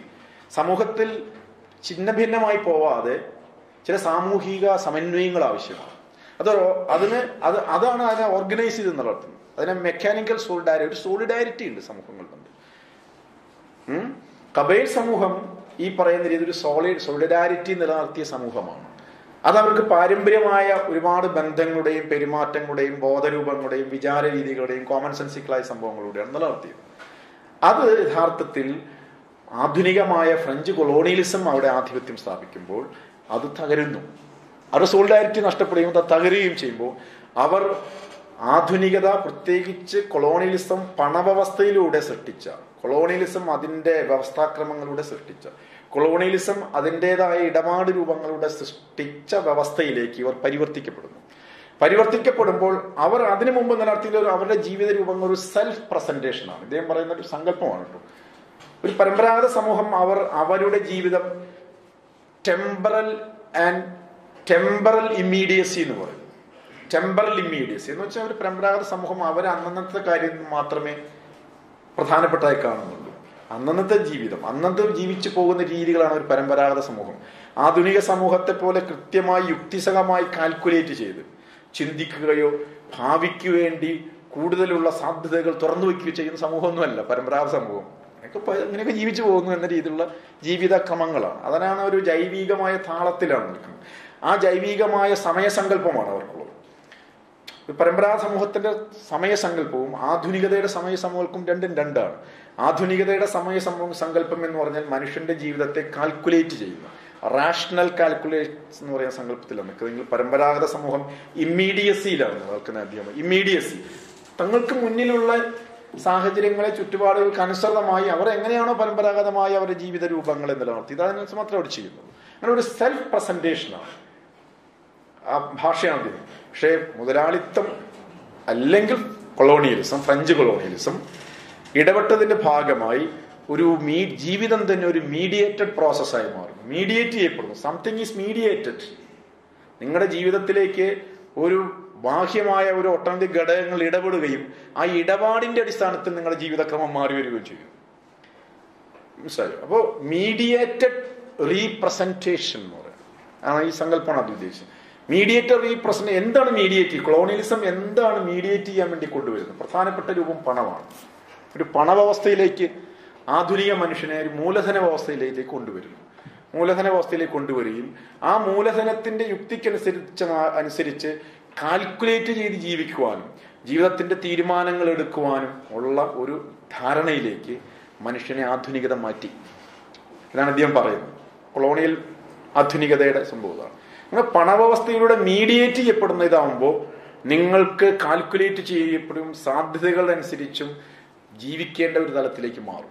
സമൂഹത്തിൽ ഛിന്ന ഭിന്നമായി പോവാതെ ചില സാമൂഹിക സമന്വയങ്ങൾ ആവശ്യമാണ് അത് അതിന് അത് അതാണ് അതിനെ ഓർഗനൈസ് ചെയ്ത് നടത്തുന്നത് അതിനെ മെക്കാനിക്കൽ സോളിഡാരിറ്റി ഒരു സോളിഡാരിറ്റി ഉണ്ട് സമൂഹങ്ങൾ തമ്മിൽ ഉം? കബേർ സമൂഹം ഈ പറയുന്ന രീതിയിൽ ഒരു സോളിഡ് സോളിഡാരിറ്റി നിലനിർത്തിയ സമൂഹമാണ് അത് അവർക്ക് പാരമ്പര്യമായ ഒരുപാട് ബന്ധങ്ങളുടെയും പെരുമാറ്റങ്ങളുടെയും ബോധരൂപങ്ങളുടെയും വിചാര രീതികളുടെയും കോമൺ സെൻസിക്കലായ സംഭവങ്ങളുടെയാണ് നിലനിർത്തിയത് അത് യഥാർത്ഥത്തിൽ ആധുനികമായ ഫ്രഞ്ച് കൊളോണിയലിസം അവിടെ ആധിപത്യം സ്ഥാപിക്കുമ്പോൾ അത് തകരുന്നു അവരുടെ സോളിഡാരിറ്റി നഷ്ടപ്പെടുകയും അത് തകരുകയും ചെയ്യുമ്പോൾ അവർ ആധുനികത പ്രത്യേകിച്ച് കൊളോണിയലിസം പണവ്യവസ്ഥയിലൂടെ സൃഷ്ടിച്ച കൊളോണിയലിസം അതിന്റെ വ്യവസ്ഥാക്രമങ്ങളുടെ സൃഷ്ടിച്ച കൊളോണിയലിസം അതിൻ്റെതായ ഇടപാട് രൂപങ്ങളുടെ സൃഷ്ടിച്ച വ്യവസ്ഥയിലേക്ക് ഇവർ പരിവർത്തിക്കപ്പെടുന്നു പരിവർത്തിക്കപ്പെടുമ്പോൾ അവർ അതിനു മുമ്പ് നിലനിർത്തിയ ഒരു അവരുടെ ജീവിത രൂപങ്ങൾ ഒരു സെൽഫ് പ്രസന്റേഷൻ ആണ് ഇദ്ദേഹം പറയുന്ന ഒരു സങ്കല്പമാണ് കേട്ടോ ഒരു പരമ്പരാഗത സമൂഹം അവർ അവരുടെ ജീവിതം ടെമ്പറൽ ആൻഡ് ടെമ്പറൽ ഇമ്മീഡിയസി എന്ന് പറയും ടെമ്പറൽ ഇമ്മീഡിയസി എന്ന് വെച്ചാൽ ഒരു പരമ്പരാഗത സമൂഹം അവർ അന്നന്നത്തെ കാര്യം മാത്രമേ പ്രധാനപ്പെട്ടതായി കാണുന്നുള്ളൂ അന്നന്നത്തെ ജീവിതം അന്നത്തെ ജീവിച്ചു പോകുന്ന രീതികളാണ് ഒരു പരമ്പരാഗത സമൂഹം ആധുനിക സമൂഹത്തെ പോലെ കൃത്യമായി യുക്തിസഹമായി കാൽക്കുലേറ്റ് ചെയ്ത് ചിന്തിക്കുകയോ ഭാവിക്ക് വേണ്ടി കൂടുതലുള്ള സാധ്യതകൾ തുറന്നു വയ്ക്കുകയോ ചെയ്യുന്ന സമൂഹമൊന്നുമല്ല പരമ്പരാഗത സമൂഹം അങ്ങനെയൊക്കെ പ- അങ്ങനെയൊക്കെ ജീവിച്ചു പോകുന്നു എന്ന രീതിയിലുള്ള ജീവിതക്രമങ്ങളാണ് അതിനാണ് ഒരു ജൈവികമായ താളത്തിലാണ് നിൽക്കുന്നത് ആ ജൈവികമായ സമയസങ്കല്പമാണ് അവർക്കുള്ളത് ഒരു പരമ്പരാഗത സമൂഹത്തിന്റെ സമയസങ്കല്പവും ആധുനികതയുടെ സമയസമൂഹങ്ങൾക്കും രണ്ടും രണ്ടാണ് ആധുനികതയുടെ സമയ സമൂഹ സങ്കല്പം എന്ന് പറഞ്ഞാൽ മനുഷ്യന്റെ ജീവിതത്തെ കാൽക്കുലേറ്റ് ചെയ്യുന്ന റാഷണൽ കാൽക്കുലേഷൻ എന്ന് പറയുന്ന സങ്കല്പത്തിലാണ് നിൽക്കുന്നത് പരമ്പരാഗത സമൂഹം ഇമ്മീഡിയസിയിലാണ് നിൽക്കുന്നത് അധികം ഇമ്മീഡിയസി തങ്ങൾക്ക് മുന്നിലുള്ള സാഹചര്യങ്ങളെ ചുറ്റുപാടുകൾക്ക് അനുസൃതമായി അവർ എങ്ങനെയാണോ പരമ്പരാഗതമായി അവരുടെ ജീവിത രൂപങ്ങളെ നിലനിർത്തി ഇത് അതിനനുസരിച്ച് മാത്രമേ അവർ ചെയ്യുന്നുള്ളൂ അങ്ങനെ ഒരു സെൽഫ് പ്രസന്റേഷനാണ് ആ ഭാഷയാണ് ഇതിന് പക്ഷേ മുതലാളിത്തം അല്ലെങ്കിൽ കൊളോണിയലിസം ഫ്രഞ്ച് കൊളോണിയലിസം ഇടപെട്ടതിന്റെ ഭാഗമായി ഒരു മീ ജീവിതം തന്നെ ഒരു മീഡിയേറ്റഡ് പ്രോസസ്സായി മാറും മീഡിയേറ്റ് ചെയ്യപ്പെടുന്നു സംതിങ് ഈസ് മീഡിയേറ്റഡ് നിങ്ങളുടെ ജീവിതത്തിലേക്ക് ഒരു ബാഹ്യമായ ഒരു ഒട്ടനവധി ഘടകങ്ങൾ ഇടപെടുകയും ആ ഇടപാടിന്റെ അടിസ്ഥാനത്തിൽ നിങ്ങളുടെ ജീവിതക്രമം മാറി വരികയും ചെയ്യും മനസ്സിലായോ അപ്പോൾ മീഡിയേറ്റഡ് റീപ്രസെന്റേഷൻ എന്ന് പറയാം ആണ് ഈ സങ്കല്പമാണ് അത് ഉദ്ദേശിച്ചത് മീഡിയേറ്റർ റീപ്രസെന്റ് എന്താണ് മീഡിയേറ്റ് കൊളോണിയലിസം എന്താണ് മീഡിയേറ്റ് ചെയ്യാൻ വേണ്ടി കൊണ്ടുവരുന്നത് പ്രധാനപ്പെട്ട രൂപം പണമാണ് ഒരു പണവ്യവസ്ഥയിലേക്ക് ആധുനിക മനുഷ്യനെ ഒരു മൂലധന വ്യവസ്ഥയിലേക്ക് കൊണ്ടുവരുന്നു മൂലധന വ്യവസ്ഥയിലേക്ക് കൊണ്ടുവരികയും ആ മൂലധനത്തിന്റെ യുക്തിക്കനുസരിച്ച് അനുസരിച്ച് കാൽക്കുലേറ്റ് ചെയ്ത് ജീവിക്കുവാനും ജീവിതത്തിന്റെ തീരുമാനങ്ങൾ എടുക്കുവാനും ഉള്ള ഒരു ധാരണയിലേക്ക് മനുഷ്യനെ ആധുനികത മാറ്റി ഇതാണ് അദ്ദേഹം പറയുന്നത് കൊളോണിയൽ ആധുനികതയുടെ സംഭവമാണ് അങ്ങനെ പണവ്യവസ്ഥയിലൂടെ മീഡിയേറ്റ് ചെയ്യപ്പെടുന്ന ഇതാവുമ്പോൾ നിങ്ങൾക്ക് കാൽക്കുലേറ്റ് ചെയ്യപ്പെടും സാധ്യതകൾ അനുസരിച്ചും ജീവിക്കേണ്ട ഒരു തലത്തിലേക്ക് മാറും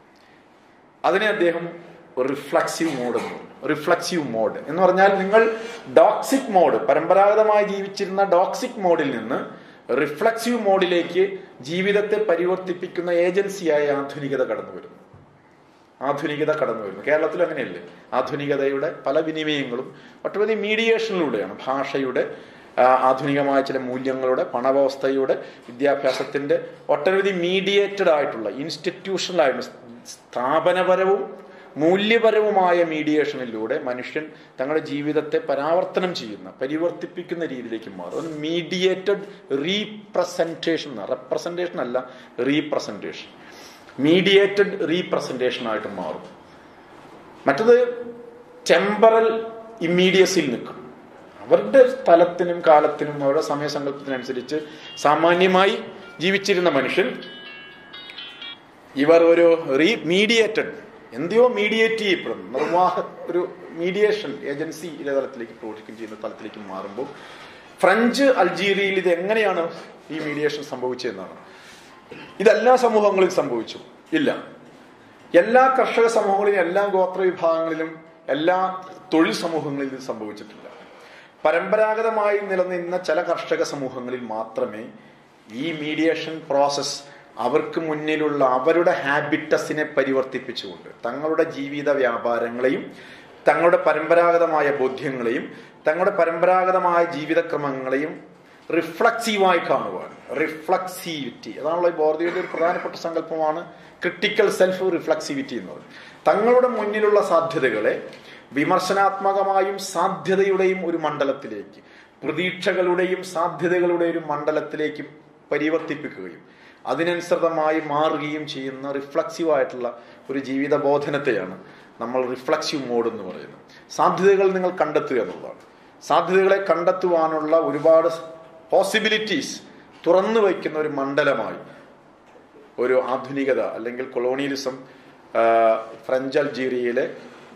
അതിനെ അദ്ദേഹം റിഫ്ലക്സീവ് മോഡ് എന്ന് പറയും റിഫ്ലക്സീവ് മോഡ് എന്ന് പറഞ്ഞാൽ നിങ്ങൾ ഡോക്സിക് മോഡ് പരമ്പരാഗതമായി ജീവിച്ചിരുന്ന ഡോക്സിക് മോഡിൽ നിന്ന് റിഫ്ലക്സീവ് മോഡിലേക്ക് ജീവിതത്തെ പരിവർത്തിപ്പിക്കുന്ന ഏജൻസിയായ ആധുനികത കടന്നു വരുന്നു ആധുനികത കടന്നു വരുന്നു കേരളത്തിൽ അങ്ങനെയല്ലേ ആധുനികതയുടെ പല വിനിമയങ്ങളും ഒട്ടനവധി മീഡിയേഷനിലൂടെയാണ് ഭാഷയുടെ ആ, ആധുനികമായ ചില മൂല്യങ്ങളുടെ പണവ്യവസ്ഥയുടെ വിദ്യാഭ്യാസത്തിന്റെ ഒട്ടനവധി മീഡിയേറ്റഡ് ആയിട്ടുള്ള ഇൻസ്റ്റിറ്റ്യൂഷണൽ ആയിട്ടുള്ള സ്ഥാപനപരവും മൂല്യപരവുമായ മീഡിയേഷനിലൂടെ മനുഷ്യൻ തങ്ങളുടെ ജീവിതത്തെ പരാവർത്തനം ചെയ്യുന്ന പരിവർത്തിപ്പിക്കുന്ന രീതിയിലേക്ക് മാറും അത് മീഡിയേറ്റഡ് റീപ്രസെന്റേഷൻ റെപ്രസെന്റേഷൻ അല്ല റീപ്രസെന്റേഷൻ മീഡിയേറ്റഡ് റീപ്രസെന്റേഷൻ ആയിട്ട് മാറും മറ്റത് ടെമ്പറൽ ഇമ്മീഡിയസിൽ നിൽക്കും അവരുടെ സ്ഥലത്തിനും കാലത്തിനും അവരുടെ സമയസങ്കല്പത്തിനനുസരിച്ച് സാമാന്യമായി ജീവിച്ചിരുന്ന മനുഷ്യൻ ഇവർ ഒരു റീ മീഡിയേറ്റഡ് എന്തെയോ മീഡിയേറ്റ് ചെയ്യപ്പെടുന്നു നിർവാഹ ഒരു മീഡിയേഷൻ ഏജൻസി തലത്തിലേക്ക് പ്രവർത്തിക്കുകയും ചെയ്യുന്ന തലത്തിലേക്ക് മാറുമ്പോൾ ഫ്രഞ്ച് അൾജീരിയയിൽ ഇത് എങ്ങനെയാണ് ഈ മീഡിയേഷൻ സംഭവിച്ചതെന്നാണ് ഇതെല്ലാ സമൂഹങ്ങളിലും സംഭവിച്ചു ഇല്ല എല്ലാ കർഷക സമൂഹങ്ങളിലും എല്ലാ ഗോത്ര വിഭാഗങ്ങളിലും എല്ലാ തൊഴിൽ സമൂഹങ്ങളിലും ഇത് സംഭവിച്ചിട്ടില്ല പരമ്പരാഗതമായി നിലനിന്ന ചില കർഷക സമൂഹങ്ങളിൽ മാത്രമേ ഈ മീഡിയേഷൻ പ്രോസസ് അവർക്ക് മുന്നിലുള്ള അവരുടെ ഹാബിറ്റസിനെ പരിവർത്തിപ്പിച്ചുകൊണ്ട് തങ്ങളുടെ ജീവിത വ്യാപാരങ്ങളെയും തങ്ങളുടെ പരമ്പരാഗതമായ ബോധ്യങ്ങളെയും തങ്ങളുടെ പരമ്പരാഗതമായ ജീവിതക്രമങ്ങളെയും റിഫ്ലക്സീവായി കാണുവാൻ റിഫ്ലക്സീവിറ്റി അതാണല്ലോ ഈ ബോർദിയുടെ ഒരു പ്രധാനപ്പെട്ട സങ്കല്പമാണ് ക്രിട്ടിക്കൽ സെൽഫ് റിഫ്ലക്സിവിറ്റി എന്നത് തങ്ങളുടെ മുന്നിലുള്ള സാധ്യതകളെ വിമർശനാത്മകമായും സാധ്യതയുടെയും ഒരു മണ്ഡലത്തിലേക്ക് പ്രതീക്ഷകളുടെയും സാധ്യതകളുടെയും ഒരു മണ്ഡലത്തിലേക്ക് പരിവർത്തിപ്പിക്കുകയും അതിനനുസൃതമായി മാറുകയും ചെയ്യുന്ന റിഫ്ലക്സീവ് ആയിട്ടുള്ള ഒരു ജീവിത ബോധനത്തെയാണ് നമ്മൾ റിഫ്ലക്സീവ് മോഡ് എന്ന് പറയുന്നത് സാധ്യതകൾ നിങ്ങൾ കണ്ടെത്തുക എന്നുള്ളതാണ് സാധ്യതകളെ കണ്ടെത്തുവാനുള്ള ഒരുപാട് പോസിബിലിറ്റീസ് തുറന്നു വയ്ക്കുന്ന ഒരു മണ്ഡലമായി ഒരു ആധുനികത അല്ലെങ്കിൽ കൊളോണിയലിസം ഫ്രഞ്ച് അൾജീരിയയിലെ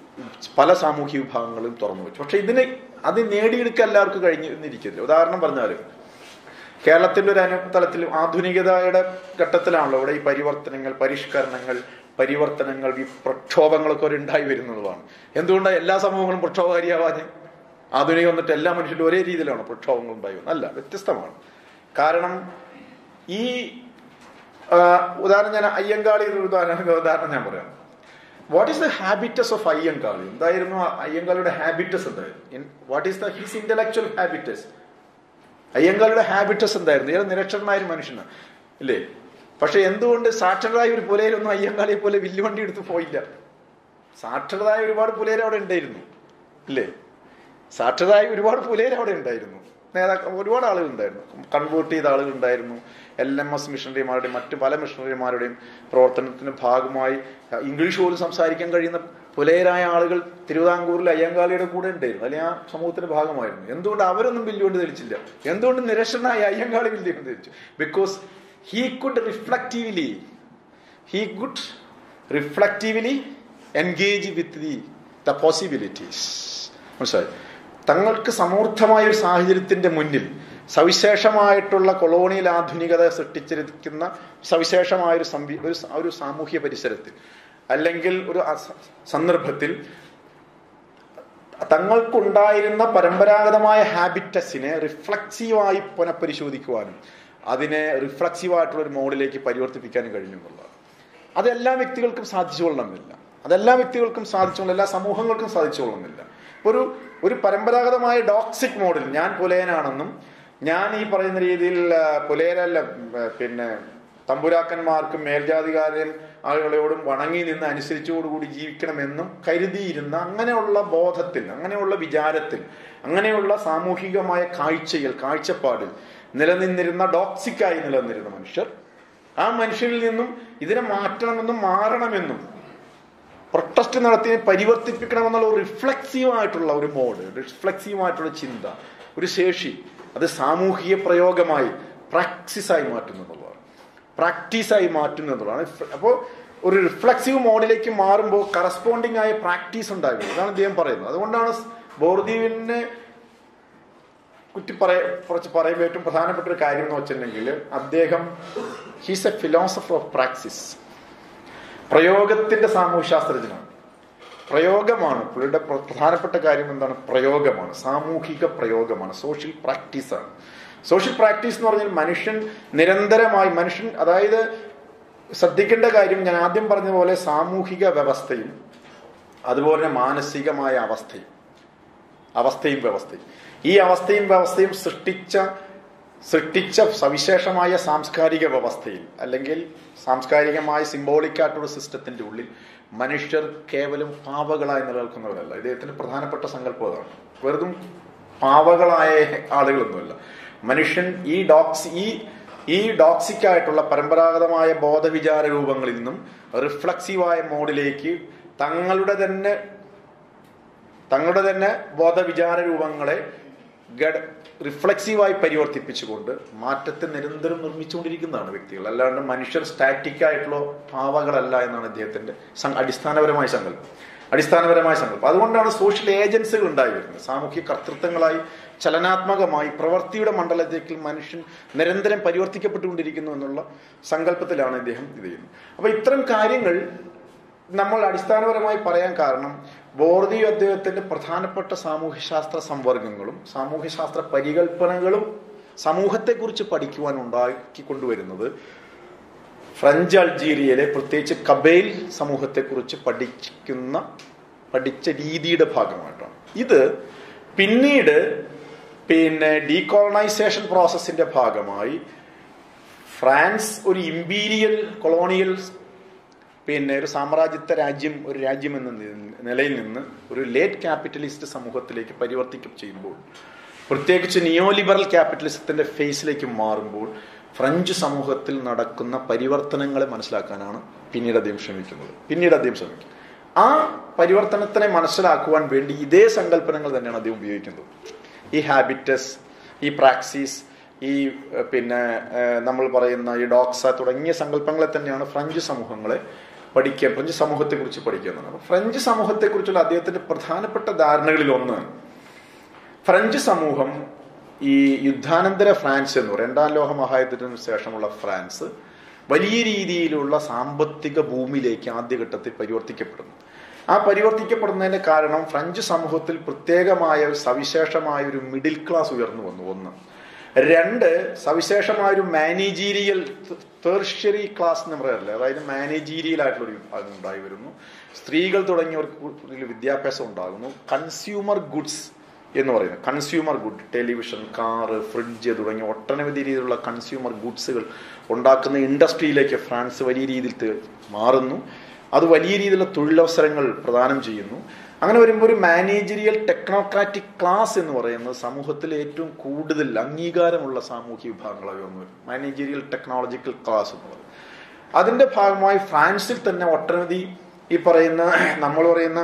പല സാമൂഹ്യ വിഭാഗങ്ങളും തുറന്നു വെച്ചു പക്ഷെ ഇതിനെ അത് നേടിയെടുക്കാൻ എല്ലാവർക്കും കഴിഞ്ഞിരിക്കില്ല ഉദാഹരണം പറഞ്ഞാൽ കേരളത്തിന്റെ ഒരു അനുതലത്തിൽ ആധുനികതയുടെ ഘട്ടത്തിലാണല്ലോ ഇവിടെ ഈ പരിവർത്തനങ്ങൾ പരിഷ്കരണങ്ങൾ പരിവർത്തനങ്ങൾ ഈ പ്രക്ഷോഭങ്ങളൊക്കെ ഒരു ഉണ്ടായി വരുന്നതുമാണ് എന്തുകൊണ്ടാണ് എല്ലാ സമൂഹങ്ങളും പ്രക്ഷോഭകാരിയാവാൻ ആധുനിക വന്നിട്ട് എല്ലാ മനുഷ്യരും ഒരേ രീതിയിലാണ് പ്രക്ഷോഭങ്ങൾ ഉണ്ടായി വന്നത് അല്ല വ്യത്യസ്തമാണ് കാരണം ഈ ഉദാഹരണം ഞാൻ അയ്യങ്കാളി ഒരു ഉദാഹരണം ഉദാഹരണം ഞാൻ പറയാം what is the habitus of Ayyankali എന്തായിരുന്നു അയ്യങ്കാളിയുടെ ഹാബിറ്റസ് എന്തായിരുന്നു what is the his intellectual habitus അയ്യങ്കാളിയുടെ ഹാബിറ്റസ് എന്തായിരുന്നു ഇയാൾ നിരക്ഷരനായ ഒരു മനുഷ്യനാണ് ഇല്ലേ പക്ഷെ എന്തുകൊണ്ട് സാക്ഷരതായ ഒരു പുലയിലൊന്നും അയ്യങ്കാളിയെ പോലെ വില്ലുവണ്ടി എടുത്ത് പോയില്ല സാക്ഷരതായ ഒരുപാട് പുലയർ അവിടെ ഉണ്ടായിരുന്നു ഇല്ലേ സാക്ഷരതായ ഒരുപാട് പുലയർ അവിടെ ഉണ്ടായിരുന്നു നേതാക്കൾ ഒരുപാട് ആളുകൾ ഉണ്ടായിരുന്നു കൺവേർട്ട് ചെയ്ത ആളുകൾ ഉണ്ടായിരുന്നു എൽ എം എസ് മിഷണറിമാരുടെയും മറ്റു പല മിഷണറിമാരുടെയും പ്രവർത്തനത്തിന്റെ ഭാഗമായി ഇംഗ്ലീഷ് പോലും സംസാരിക്കാൻ കഴിയുന്ന പുലയരായ ആളുകൾ തിരുവിതാംകൂറിൽ അയ്യങ്കാളിയുടെ കൂടെ ഉണ്ടായിരുന്നു അല്ലെങ്കിൽ ആ സമൂഹത്തിന്റെ ഭാഗമായിരുന്നു എന്തുകൊണ്ട് അവരൊന്നും ബില്ലുകൊണ്ട് തെളിച്ചില്ല എന്തുകൊണ്ട് നിരക്ഷനായ അയ്യങ്കാളി ബില്ലുകൊണ്ട് തെളിച്ചു because he could reflectively he could reflectively engage with the the possibilities മനസ്സിലായി തങ്ങൾക്ക് സമൂർദ്ധമായ ഒരു സാഹചര്യത്തിന്റെ മുന്നിൽ സവിശേഷമായിട്ടുള്ള കൊളോണിയൽ ആധുനികത സൃഷ്ടിച്ചിരിക്കുന്ന സവിശേഷമായ ഒരു സംവി ഒരു ഒരു സാമൂഹ്യ പരിസരത്തിൽ അല്ലെങ്കിൽ ഒരു സന്ദർഭത്തിൽ തങ്ങൾക്കുണ്ടായിരുന്ന പരമ്പരാഗതമായ ഹാബിറ്റസിനെ റിഫ്ലക്സീവായി പുനഃപരിശോധിക്കുവാനും അതിനെ റിഫ്ലക്സീവായിട്ടുള്ള ഒരു മോഡിലേക്ക് പരിവർത്തിപ്പിക്കാനും കഴിഞ്ഞു എന്നുള്ളതാണ് അത് എല്ലാ വ്യക്തികൾക്കും സാധിച്ചുകൊള്ളണമെന്നില്ല അതെല്ലാ വ്യക്തികൾക്കും സാധിച്ചുകൊള്ളും എല്ലാ സമൂഹങ്ങൾക്കും സാധിച്ചുകൊള്ളുന്നില്ല ഒരു ഒരു പരമ്പരാഗതമായ ഡോക്സിക് മോഡിൽ ഞാൻ പുലയനാണെന്നും ഞാൻ ഈ പറയുന്ന രീതിയിൽ പുലയരല്ല പിന്നെ തമ്പുരാക്കന്മാർക്കും മേൽജാതികാരൻ ആളുകളോടും വണങ്ങി നിന്ന് അനുസരിച്ചോടുകൂടി ജീവിക്കണമെന്നും കരുതിയിരുന്ന അങ്ങനെയുള്ള ബോധത്തിൽ അങ്ങനെയുള്ള വിചാരത്തിൽ അങ്ങനെയുള്ള സാമൂഹികമായ കാഴ്ചയിൽ കാഴ്ചപ്പാടിൽ നിലനിന്നിരുന്ന ഡോക്സിക്കായി നിലനിന്നിരുന്ന മനുഷ്യർ ആ മനുഷ്യരിൽ നിന്നും ഇതിനെ മാറ്റണമെന്നും മാറണമെന്നും പ്രൊട്ടസ്റ്റ് നടത്തി പരിവർത്തിപ്പിക്കണമെന്നുള്ള ഒരു റിഫ്ലക്സീവ് ആയിട്ടുള്ള ഒരു മോഡ് റിഫ്ലക്സീവ് ആയിട്ടുള്ള ചിന്ത ഒരു ശേഷി അത് സാമൂഹിക പ്രയോഗമായി പ്രാക്ടീസായി മാറ്റുന്നു എന്നുള്ളതാണ് പ്രാക്ടീസായി മാറ്റുന്നു എന്നുള്ളതാണ് അപ്പോൾ ഒരു റിഫ്ലക്സീവ് മോഡിലേക്ക് മാറുമ്പോൾ കറസ്പോണ്ടിങ് ആയ പ്രാക്ടീസ് ഉണ്ടാകും ഇതാണ് അദ്ദേഹം പറയുന്നത് അതുകൊണ്ടാണ് ബോർദീവിനെ കുറ്റി പറയ കുറച്ച് പറയുമ്പോൾ ഏറ്റവും പ്രധാനപ്പെട്ട ഒരു കാര്യം എന്ന് വെച്ചിട്ടുണ്ടെങ്കിൽ അദ്ദേഹം he's a philosopher of praxis പ്രയോഗത്തിന്റെ സാമൂഹ്യശാസ്ത്രജ്ഞനാണ് പ്രയോഗമാണ് പുള്ളിയുടെ പ്രധാനപ്പെട്ട കാര്യം എന്താണ് പ്രയോഗമാണ് സാമൂഹിക പ്രയോഗമാണ് സോഷ്യൽ പ്രാക്ടീസാണ് സോഷ്യൽ പ്രാക്ടീസ് എന്ന് പറഞ്ഞാൽ മനുഷ്യൻ നിരന്തരമായി മനുഷ്യൻ അതായത് ശ്രദ്ധിക്കേണ്ട കാര്യം ഞാൻ ആദ്യം പറഞ്ഞ പോലെ സാമൂഹിക വ്യവസ്ഥയും അതുപോലെ തന്നെ മാനസികമായ അവസ്ഥയും അവസ്ഥയും വ്യവസ്ഥയും ഈ അവസ്ഥയും വ്യവസ്ഥയും സൃഷ്ടിച്ച സൃഷ്ടിച്ച സവിശേഷമായ സാംസ്കാരിക വ്യവസ്ഥയിൽ അല്ലെങ്കിൽ സാംസ്കാരികമായ സിംബോളിക്കായിട്ടുള്ള സിസ്റ്റത്തിന്റെ ഉള്ളിൽ മനുഷ്യർ കേവലം പാവകളായി നിലനിൽക്കുന്നവരല്ല ഇദ്ദേഹത്തിന്റെ പ്രധാനപ്പെട്ട സങ്കല്പം അതാണ് വെറുതും പാവകളായ ആളുകളൊന്നുമല്ല മനുഷ്യൻ ഈ ഡോക്സ് ഈ ഈ ഡോക്സിക് ആയിട്ടുള്ള പരമ്പരാഗതമായ ബോധവിചാര രൂപങ്ങളിൽ നിന്നും റിഫ്ലക്സീവായ മോഡിലേക്ക് തങ്ങളുടെ തന്നെ തങ്ങളുടെ തന്നെ ബോധവിചാര രൂപങ്ങളെ റിഫ്ലക്സീവായി പരിവർത്തിപ്പിച്ചുകൊണ്ട് മാറ്റത്തെ നിരന്തരം നിർമ്മിച്ചുകൊണ്ടിരിക്കുന്നതാണ് വ്യക്തികൾ അല്ലാണ്ട് മനുഷ്യർ സ്റ്റാറ്റിക് ആയിട്ടുള്ള പാവകളല്ല എന്നാണ് അദ്ദേഹത്തിന്റെ അടിസ്ഥാനപരമായ സങ്കല്പം അടിസ്ഥാനപരമായ സങ്കല്പം അതുകൊണ്ടാണ് സോഷ്യൽ ഏജൻസികൾ ഉണ്ടായി വരുന്നത് സാമൂഹ്യ കർത്തൃത്വങ്ങളായി ചലനാത്മകമായി പ്രവൃത്തിയുടെ മണ്ഡലത്തേക്ക് മനുഷ്യൻ നിരന്തരം പരിവർത്തിക്കപ്പെട്ടുകൊണ്ടിരിക്കുന്നു എന്നുള്ള സങ്കല്പത്തിലാണ് ഇദ്ദേഹം ഇത് ചെയ്യുന്നത് അപ്പൊ ഇത്തരം കാര്യങ്ങൾ നമ്മൾ അടിസ്ഥാനപരമായി പറയാൻ കാരണം ബോർദി അദ്ദേഹത്തിന്റെ പ്രധാനപ്പെട്ട സാമൂഹ്യശാസ്ത്ര സംവർഗങ്ങളും സാമൂഹ്യശാസ്ത്ര പരികൽപ്പനകളും സമൂഹത്തെക്കുറിച്ച് പഠിക്കുവാൻ ഉണ്ടാക്കി കൊണ്ടുവരുന്നത് ഫ്രഞ്ച് അൾജീരിയയിലെ പ്രത്യേകിച്ച് കബേൽ സമൂഹത്തെക്കുറിച്ച് പഠിക്കുന്ന പഠിച്ച രീതിയുടെ ഭാഗമായിട്ടാണ് ഇത് പിന്നീട് പിന്നെ ഡീകോളനൈസേഷൻ പ്രോസസ്സിന്റെ ഭാഗമായി ഫ്രാൻസ് ഒരു ഇമ്പീരിയൽ കൊളോണിയൽ പിന്നെ ഒരു സാമ്രാജ്യത്വ രാജ്യം ഒരു രാജ്യം എന്ന നി- നിലയിൽ നിന്ന് ഒരു ലേറ്റ് ക്യാപിറ്റലിസ്റ്റ് സമൂഹത്തിലേക്ക് പരിവർത്തിക്കം ചെയ്യുമ്പോൾ പ്രത്യേകിച്ച് നിയോലിബറൽ ക്യാപിറ്റലിസത്തിന്റെ ഫേസിലേക്ക് മാറുമ്പോൾ ഫ്രഞ്ച് സമൂഹത്തിൽ നടക്കുന്ന പരിവർത്തനങ്ങളെ മനസ്സിലാക്കാനാണ് പിന്നീട് അദ്ദേഹം ശ്രമിക്കുന്നത് പിന്നീട് അദ്ദേഹം ശ്രമിക്കും ആ പരിവർത്തനത്തിനെ മനസ്സിലാക്കുവാൻ വേണ്ടി ഇതേ സങ്കല്പനങ്ങൾ തന്നെയാണ് അദ്ദേഹം ഉപയോഗിക്കുന്നത് ഈ ഹാബിറ്റസ് ഈ പ്രാക്സീസ് ഈ ഏഹ്, പിന്നെ ഏഹ്, നമ്മൾ പറയുന്ന ഈ ഡോക്സ തുടങ്ങിയ സങ്കല്പങ്ങളെ തന്നെയാണ് ഫ്രഞ്ച് സമൂഹങ്ങളെ പഠിക്കുക ഫ്രഞ്ച് സമൂഹത്തെക്കുറിച്ച് പഠിക്കുക എന്നുള്ളത് അപ്പോൾ ഫ്രഞ്ച് സമൂഹത്തെക്കുറിച്ചുള്ള അദ്ദേഹത്തിന്റെ പ്രധാനപ്പെട്ട ധാരണകളിൽ ഒന്ന് ഫ്രഞ്ച് സമൂഹം ഈ യുദ്ധാനന്തര ഫ്രാൻസ് എന്ന് പറയും രണ്ടാം ലോക മഹായുദ്ധത്തിന് ശേഷമുള്ള ഫ്രാൻസ് വലിയ രീതിയിലുള്ള സാമ്പത്തിക ഭൂമിയിലേക്ക് ആദ്യഘട്ടത്തിൽ പരിവർത്തിക്കപ്പെടുന്നു ആ പരിവർത്തിക്കപ്പെടുന്നതിന്റെ കാരണം ഫ്രഞ്ച് സമൂഹത്തിൽ പ്രത്യേകമായ ഒരു സവിശേഷമായ ഒരു മിഡിൽ ക്ലാസ് ഉയർന്നു വന്നു ഒന്ന് രണ്ട് സവിശേഷമായ ഒരു മാനേജീരിയൽ തേർഷ്യറി ക്ലാസ് എന്ന് പറയാറില്ല അതായത് മാനേജീരിയൽ ആയിട്ടുള്ള ഒരു വിഭാഗം ഉണ്ടായി വരുന്നു സ്ത്രീകൾ തുടങ്ങിയവർക്ക് കൂടുതൽ വിദ്യാഭ്യാസം ഉണ്ടാകുന്നു കൺസ്യൂമർ ഗുഡ്സ് എന്ന് പറയുന്നത് consumer good television car fridge തുടങ്ങിയ ഒട്ടനവധി രീതിയിലുള്ള കൺസ്യൂമർ ഗുഡ്സുകൾ ഉണ്ടാക്കുന്ന ഇൻഡസ്ട്രിയിലേക്ക് ഫ്രാൻസ് വലിയ രീതിയിൽ ത- മാറുന്നു അത് വലിയ രീതിയിലുള്ള തൊഴിലവസരങ്ങൾ പ്രദാനം ചെയ്യുന്നു അങ്ങനെ വരുമ്പോൾ ഒരു മാനേജറിയൽ ടെക്നോക്രാറ്റിക് ക്ലാസ് എന്ന് പറയുന്നത് സമൂഹത്തിലെ ഏറ്റവും കൂടുതൽ അംഗീകാരമുള്ള സാമൂഹ്യ വിഭാഗങ്ങളായി വന്നു വരും മാനേജറിയൽ ടെക്നോളജിക്കൽ ക്ലാസ് എന്ന് പറയുന്നത് അതിന്റെ ഭാഗമായി ഫ്രാൻസിൽ തന്നെ ഒട്ടനവധി ഈ പറയുന്ന നമ്മൾ പറയുന്ന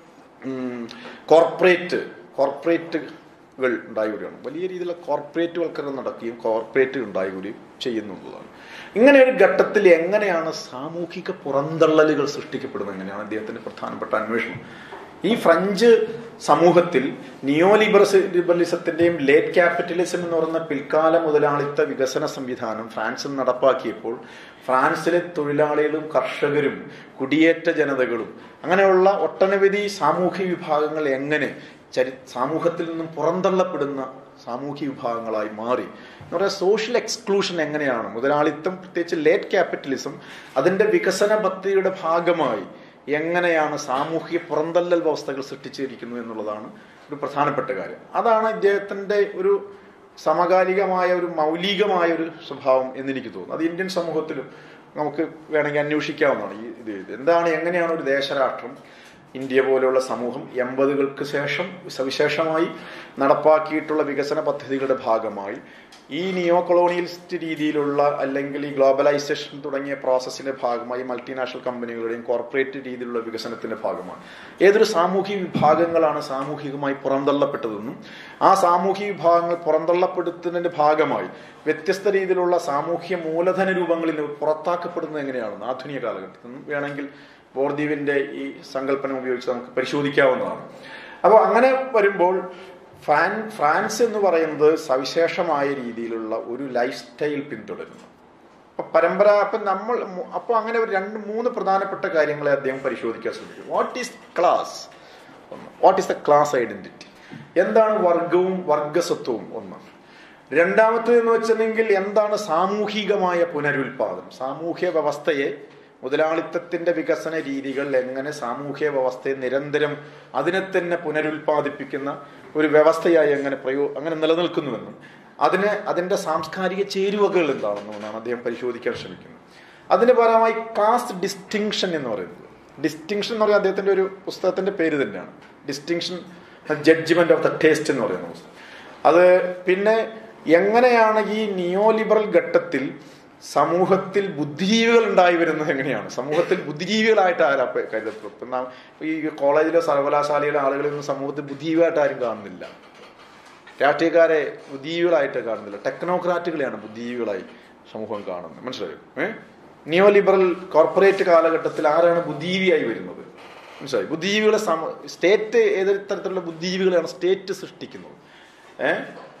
കോർപ്പറേറ്റ് കോർപ്പറേറ്റുകൾ ഉണ്ടായി വരികയാണ് വലിയ രീതിയിലുള്ള കോർപ്പറേറ്റ് വൽക്കരണം നടക്കുകയും കോർപ്പറേറ്റ് ഉണ്ടായി വരികയും ചെയ്യുന്നുള്ളതാണ് ഇങ്ങനെ ഒരു ഘട്ടത്തിൽ എങ്ങനെയാണ് സാമൂഹിക പുറന്തള്ളലുകൾ സൃഷ്ടിക്കപ്പെടുന്നത് എങ്ങനെയാണ് അദ്ദേഹത്തിന്റെ പ്രധാനപ്പെട്ട അന്വേഷണം ഈ ഫ്രഞ്ച് സമൂഹത്തിൽ നിയോ ലിബറസ് ലിബറലിസത്തിന്റെയും ലേറ്റ് ക്യാപിറ്റലിസം എന്ന് പറയുന്ന പിൽക്കാല മുതലാളിത്ത വികസന സംവിധാനം ഫ്രാൻസിൽ നടപ്പാക്കിയപ്പോൾ ഫ്രാൻസിലെ തൊഴിലാളികളും കർഷകരും കുടിയേറ്റ ജനതകളും അങ്ങനെയുള്ള ഒട്ടനവധി സാമൂഹ്യ വിഭാഗങ്ങൾ എങ്ങനെ ചരി സമൂഹത്തിൽ നിന്നും പുറന്തള്ളപ്പെടുന്ന സാമൂഹ്യ വിഭാഗങ്ങളായി മാറി എന്ന് പറയുക സോഷ്യൽ എക്സ്ക്ലൂഷൻ എങ്ങനെയാണ് മുതലാളിത്തം പ്രത്യേകിച്ച് ലേറ്റ് ക്യാപിറ്റലിസം അതിന്റെ വികസന പദ്ധതിയുടെ ഭാഗമായി എങ്ങനെയാണ് സാമൂഹിക പുറന്തള്ളൽ വ്യവസ്ഥകൾ സൃഷ്ടിച്ചിരിക്കുന്നു എന്നുള്ളതാണ് ഒരു പ്രധാനപ്പെട്ട കാര്യം അതാണ് ഇദ്ദേഹത്തിന്റെ ഒരു സമകാലികമായ ഒരു മൗലികമായ ഒരു സ്വഭാവം എന്നെനിക്ക് തോന്നുന്നു അത് ഇന്ത്യൻ സമൂഹത്തിലും നമുക്ക് വേണമെങ്കിൽ അന്വേഷിക്കാവുന്നതാണ് ഈ ഇത് ഇത് എന്താണ് എങ്ങനെയാണ് ഒരു ദേശരാഷ്ട്രം ഇന്ത്യ പോലെയുള്ള സമൂഹം എൺപതുകൾക്ക് ശേഷം സവിശേഷമായി നടപ്പാക്കിയിട്ടുള്ള വികസന പദ്ധതികളുടെ ഭാഗമായി ഈ നിയോ കൊളോണിയലിസ്റ്റ് രീതിയിലുള്ള അല്ലെങ്കിൽ ഈ ഗ്ലോബലൈസേഷൻ തുടങ്ങിയ പ്രോസസ്സിന്റെ ഭാഗമായി മൾട്ടിനാഷണൽ കമ്പനികളുടെയും കോർപ്പറേറ്റ് രീതിയിലുള്ള വികസനത്തിന്റെ ഭാഗമാണ് ഏതൊരു സാമൂഹിക വിഭാഗങ്ങളാണ് സാമൂഹികമായി പുറന്തള്ളപ്പെട്ടതെന്നും ആ സാമൂഹിക വിഭാഗങ്ങൾ പുറന്തള്ളപ്പെടുത്തുന്നതിന്റെ ഭാഗമായി വ്യത്യസ്ത രീതിയിലുള്ള സാമൂഹ്യ മൂലധന രൂപങ്ങളിൽ പുറത്താക്കപ്പെടുന്നത് എങ്ങനെയാണെന്ന് ആധുനിക കാലഘട്ടത്തിൽ നിന്നും വേണമെങ്കിൽ ബോർദീവിന്റെ ഈ സങ്കല്പന ഉപയോഗിച്ച് നമുക്ക് പരിശോധിക്കാവുന്നതാണ് അപ്പോൾ അങ്ങനെ വരുമ്പോൾ ഫ്രാൻ ഫ്രാൻസ് എന്ന് പറയുന്നത് സവിശേഷമായ രീതിയിലുള്ള ഒരു ലൈഫ് സ്റ്റൈൽ പിന്തുടരുന്നു അപ്പൊ പരമ്പര അപ്പൊ നമ്മൾ അപ്പോൾ അങ്ങനെ ഒരു രണ്ട് മൂന്ന് പ്രധാനപ്പെട്ട കാര്യങ്ങളെ അദ്ദേഹം പരിശോധിക്കാൻ ശ്രമിക്കും വാട്ട് ഈസ് ക്ലാസ് ഒന്ന് what is the class identity എന്താണ് വർഗവും വർഗസ്വത്വവും ഒന്ന് രണ്ടാമത്തേത് എന്ന് വെച്ചിട്ടുണ്ടെങ്കിൽ എന്താണ് സാമൂഹികമായ പുനരുൽപാദനം സാമൂഹ്യ വ്യവസ്ഥയെ മുതലാളിത്തത്തിന്റെ വികസന രീതികൾ എങ്ങനെ സാമൂഹ്യ വ്യവസ്ഥയെ നിരന്തരം അതിനെ തന്നെ പുനരുൽപാദിപ്പിക്കുന്ന ഒരു വ്യവസ്ഥയായി എങ്ങനെ പ്രയോ അങ്ങനെ നിലനിൽക്കുന്നുവെന്നും അതിന് അതിന്റെ സാംസ്കാരിക ചേരുവകൾ എന്താണെന്നുമാണ് അദ്ദേഹം പരിശോധിക്കാൻ ശ്രമിക്കുന്നത് അതിന്റെ പരമായി കാസ്റ്റ് ഡിസ്റ്റിങ്ഷൻ എന്ന് പറയുന്നത് ഡിസ്റ്റിങ്ഷൻ എന്ന് പറയുന്നത് അദ്ദേഹത്തിന്റെ ഒരു പുസ്തകത്തിന്റെ പേര് തന്നെയാണ് distinction judgement of the taste എന്ന് പറയുന്ന പുസ്തകം അത് പിന്നെ എങ്ങനെയാണ് ഈ നിയോ ലിബറൽ ഘട്ടത്തിൽ സമൂഹത്തിൽ ബുദ്ധിജീവികൾ ഉണ്ടായി വരുന്നത് എങ്ങനെയാണ് സമൂഹത്തിൽ ബുദ്ധിജീവികളായിട്ട് ആരാ പ- കരുതപ്പെടും ഇപ്പം നാം ഈ കോളേജിലോ സർവകലാശാലയിലെ ആളുകളൊന്നും സമൂഹത്തിൽ ബുദ്ധിജീവിയായിട്ട് ആരും കാണുന്നില്ല രാഷ്ട്രീയക്കാരെ ബുദ്ധിജീവികളായിട്ട് കാണുന്നില്ല ടെക്നോക്രാറ്റുകളെയാണ് ബുദ്ധിജീവികളായി സമൂഹം കാണുന്നത് മനസ്സിലായോ ഏഹ് നിയോ ലിബറൽ കോർപ്പറേറ്റ് കാലഘട്ടത്തിൽ ആരാണ് ബുദ്ധിജീവിയായി വരുന്നത് മനസ്സിലായി ബുദ്ധിജീവികളെ സമ സ്റ്റേറ്റ് ഏത് തരത്തിലുള്ള ബുദ്ധിജീവികളെയാണ് സ്റ്റേറ്റ് സൃഷ്ടിക്കുന്നത് ഏഹ്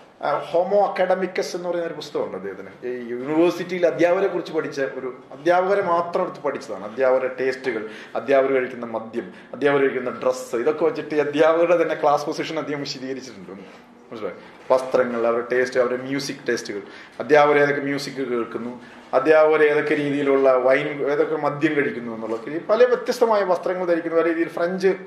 ഹോമോ അക്കാഡമിക്കസ് എന്ന് പറയുന്ന ഒരു പുസ്തകമുണ്ട് അദ്ദേഹത്തിന് ഈ യൂണിവേഴ്സിറ്റിയിൽ അധ്യാപകരെ കുറിച്ച് പഠിച്ച ഒരു അധ്യാപകരെ മാത്രം എടുത്ത് പഠിച്ചതാണ് അധ്യാപകരുടെ ടേസ്റ്റുകൾ അധ്യാപകർ കഴിക്കുന്ന മദ്യം അധ്യാപകർ കഴിക്കുന്ന ഡ്രസ്സ് ഇതൊക്കെ വെച്ചിട്ട് ഈ അധ്യാപകരുടെ തന്നെ ക്ലാസ് പൊസിഷൻ അദ്ദേഹം വിശദീകരിച്ചിട്ടുണ്ട് മനസ്സിലായി വസ്ത്രങ്ങൾ അവരുടെ ടേസ്റ്റ് അവരുടെ മ്യൂസിക് ടേസ്റ്റുകൾ അധ്യാപകർ ഏതൊക്കെ മ്യൂസിക് കേൾക്കുന്നു അധ്യാപകർ ഏതൊക്കെ രീതിയിലുള്ള വൈൻ ഏതൊക്കെ മദ്യം കഴിക്കുന്നു എന്നുള്ള പല വ്യത്യസ്തമായ വസ്ത്രങ്ങൾ ധരിക്കുന്ന പല രീതിയിൽ ഫ്രഞ്ച്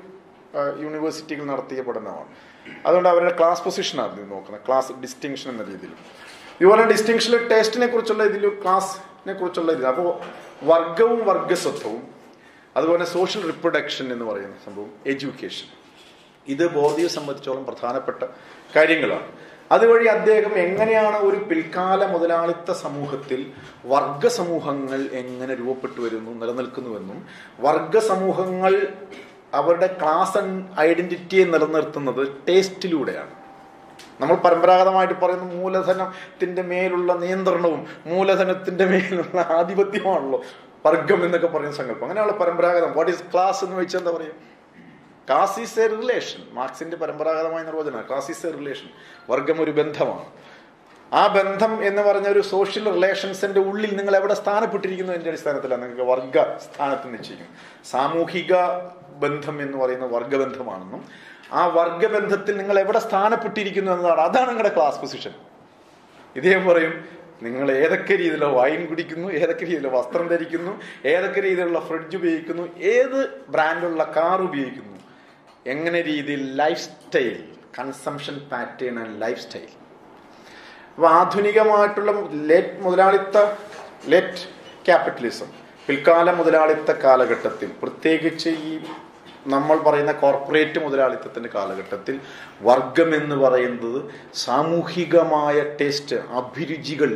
യൂണിവേഴ്സിറ്റികൾ നടത്തിയ പഠനമാണ് അതുകൊണ്ട് അവരുടെ ക്ലാസ് പൊസിഷനാണ് ഇത് നോക്കുന്നത് ക്ലാസ് ഡിസ്റ്റിങ്ഷൻ എന്ന രീതിയിൽ ഇതുപോലെ ഡിസ്റ്റിങ്ഷനിൽ ടേസ്റ്റിനെ കുറിച്ചുള്ള ഇതിൽ ക്ലാസിനെ കുറിച്ചുള്ള ഇത് അപ്പോൾ വർഗവും വർഗസ്വത്വവും അതുപോലെ സോഷ്യൽ റിപ്രൊഡക്ഷൻ എന്ന് പറയുന്ന സംഭവം എഡ്യൂക്കേഷൻ ഇത് ബോധിയെ സംബന്ധിച്ചോളം പ്രധാനപ്പെട്ട കാര്യങ്ങളാണ് അതുവഴി അദ്ദേഹം എങ്ങനെയാണ് ഒരു പിൽക്കാല മുതലാളിത്ത സമൂഹത്തിൽ വർഗ സമൂഹങ്ങൾ എങ്ങനെ രൂപപ്പെട്ടു വരുന്നു നിലനിൽക്കുന്നുവെന്നും വർഗ സമൂഹങ്ങൾ അവരുടെ ക്ലാസ് ഐഡന്റിറ്റിയെ നിലനിർത്തുന്നത് ടേസ്റ്റിലൂടെയാണ് നമ്മൾ പരമ്പരാഗതമായിട്ട് പറയുന്ന മൂലധനത്തിന്റെ മേലുള്ള നിയന്ത്രണവും മൂലധനത്തിന്റെ മേലുള്ള ആധിപത്യമാണല്ലോ വർഗം എന്നൊക്കെ പറയുന്ന സങ്കല്പം അങ്ങനെയുള്ള പരമ്പരാഗതം വാട്ട് ഈസ് ക്ലാസ് എന്ന് വെച്ചാൽ എന്താ പറയുക ക്ലാസ് ഈസ് എ റിലേഷൻ മാർക്സിന്റെ പരമ്പരാഗതമായ നിർവചനം ക്ലാസ് ഈസ് എ റിലേഷൻ വർഗം ഒരു ബന്ധമാണ് ആ ബന്ധം എന്ന് പറഞ്ഞ ഒരു സോഷ്യൽ റിലേഷൻസിന്റെ ഉള്ളിൽ നിങ്ങൾ എവിടെ സ്ഥാനപ്പെട്ടിരിക്കുന്നു എന്റെ അടിസ്ഥാനത്തിലാണ് നിങ്ങൾക്ക് വർഗ സ്ഥാനത്ത് നിശ്ചയിക്കും സാമൂഹിക ബന്ധം എന്ന് പറയുന്ന വർഗബന്ധമാണെന്നും ആ വർഗബന്ധത്തിൽ നിങ്ങൾ എവിടെ സ്ഥാനപ്പെട്ടിരിക്കുന്നു എന്നതാണ് അതാണ് നിങ്ങളുടെ ക്ലാസ് പൊസിഷൻ ഇദ്ദേഹം പറയും നിങ്ങൾ ഏതൊക്കെ രീതിയിലുള്ള വൈൻ കുടിക്കുന്നു ഏതൊക്കെ രീതിയിലുള്ള വസ്ത്രം ധരിക്കുന്നു ഏതൊക്കെ രീതിയിലുള്ള ഫ്രിഡ്ജ് ഉപയോഗിക്കുന്നു ഏത് ബ്രാൻഡുള്ള കാർ ഉപയോഗിക്കുന്നു എങ്ങനെ രീതിയിൽ life style consumption pattern and life style അപ്പൊ ആധുനികമായിട്ടുള്ള ലേറ്റ് മുതലാളിത്ത ലേറ്റ് ക്യാപിറ്റലിസം പിൽക്കാല മുതലാളിത്ത കാലഘട്ടത്തിൽ പ്രത്യേകിച്ച് ഈ നമ്മൾ പറയുന്ന കോർപ്പറേറ്റ് മുതലാളിത്തത്തിന്റെ കാലഘട്ടത്തിൽ വർഗം എന്ന് പറയുന്നത് സാമൂഹികമായ ടേസ്റ്റ് അഭിരുചികൾ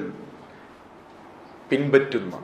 പിൻപറ്റുന്ന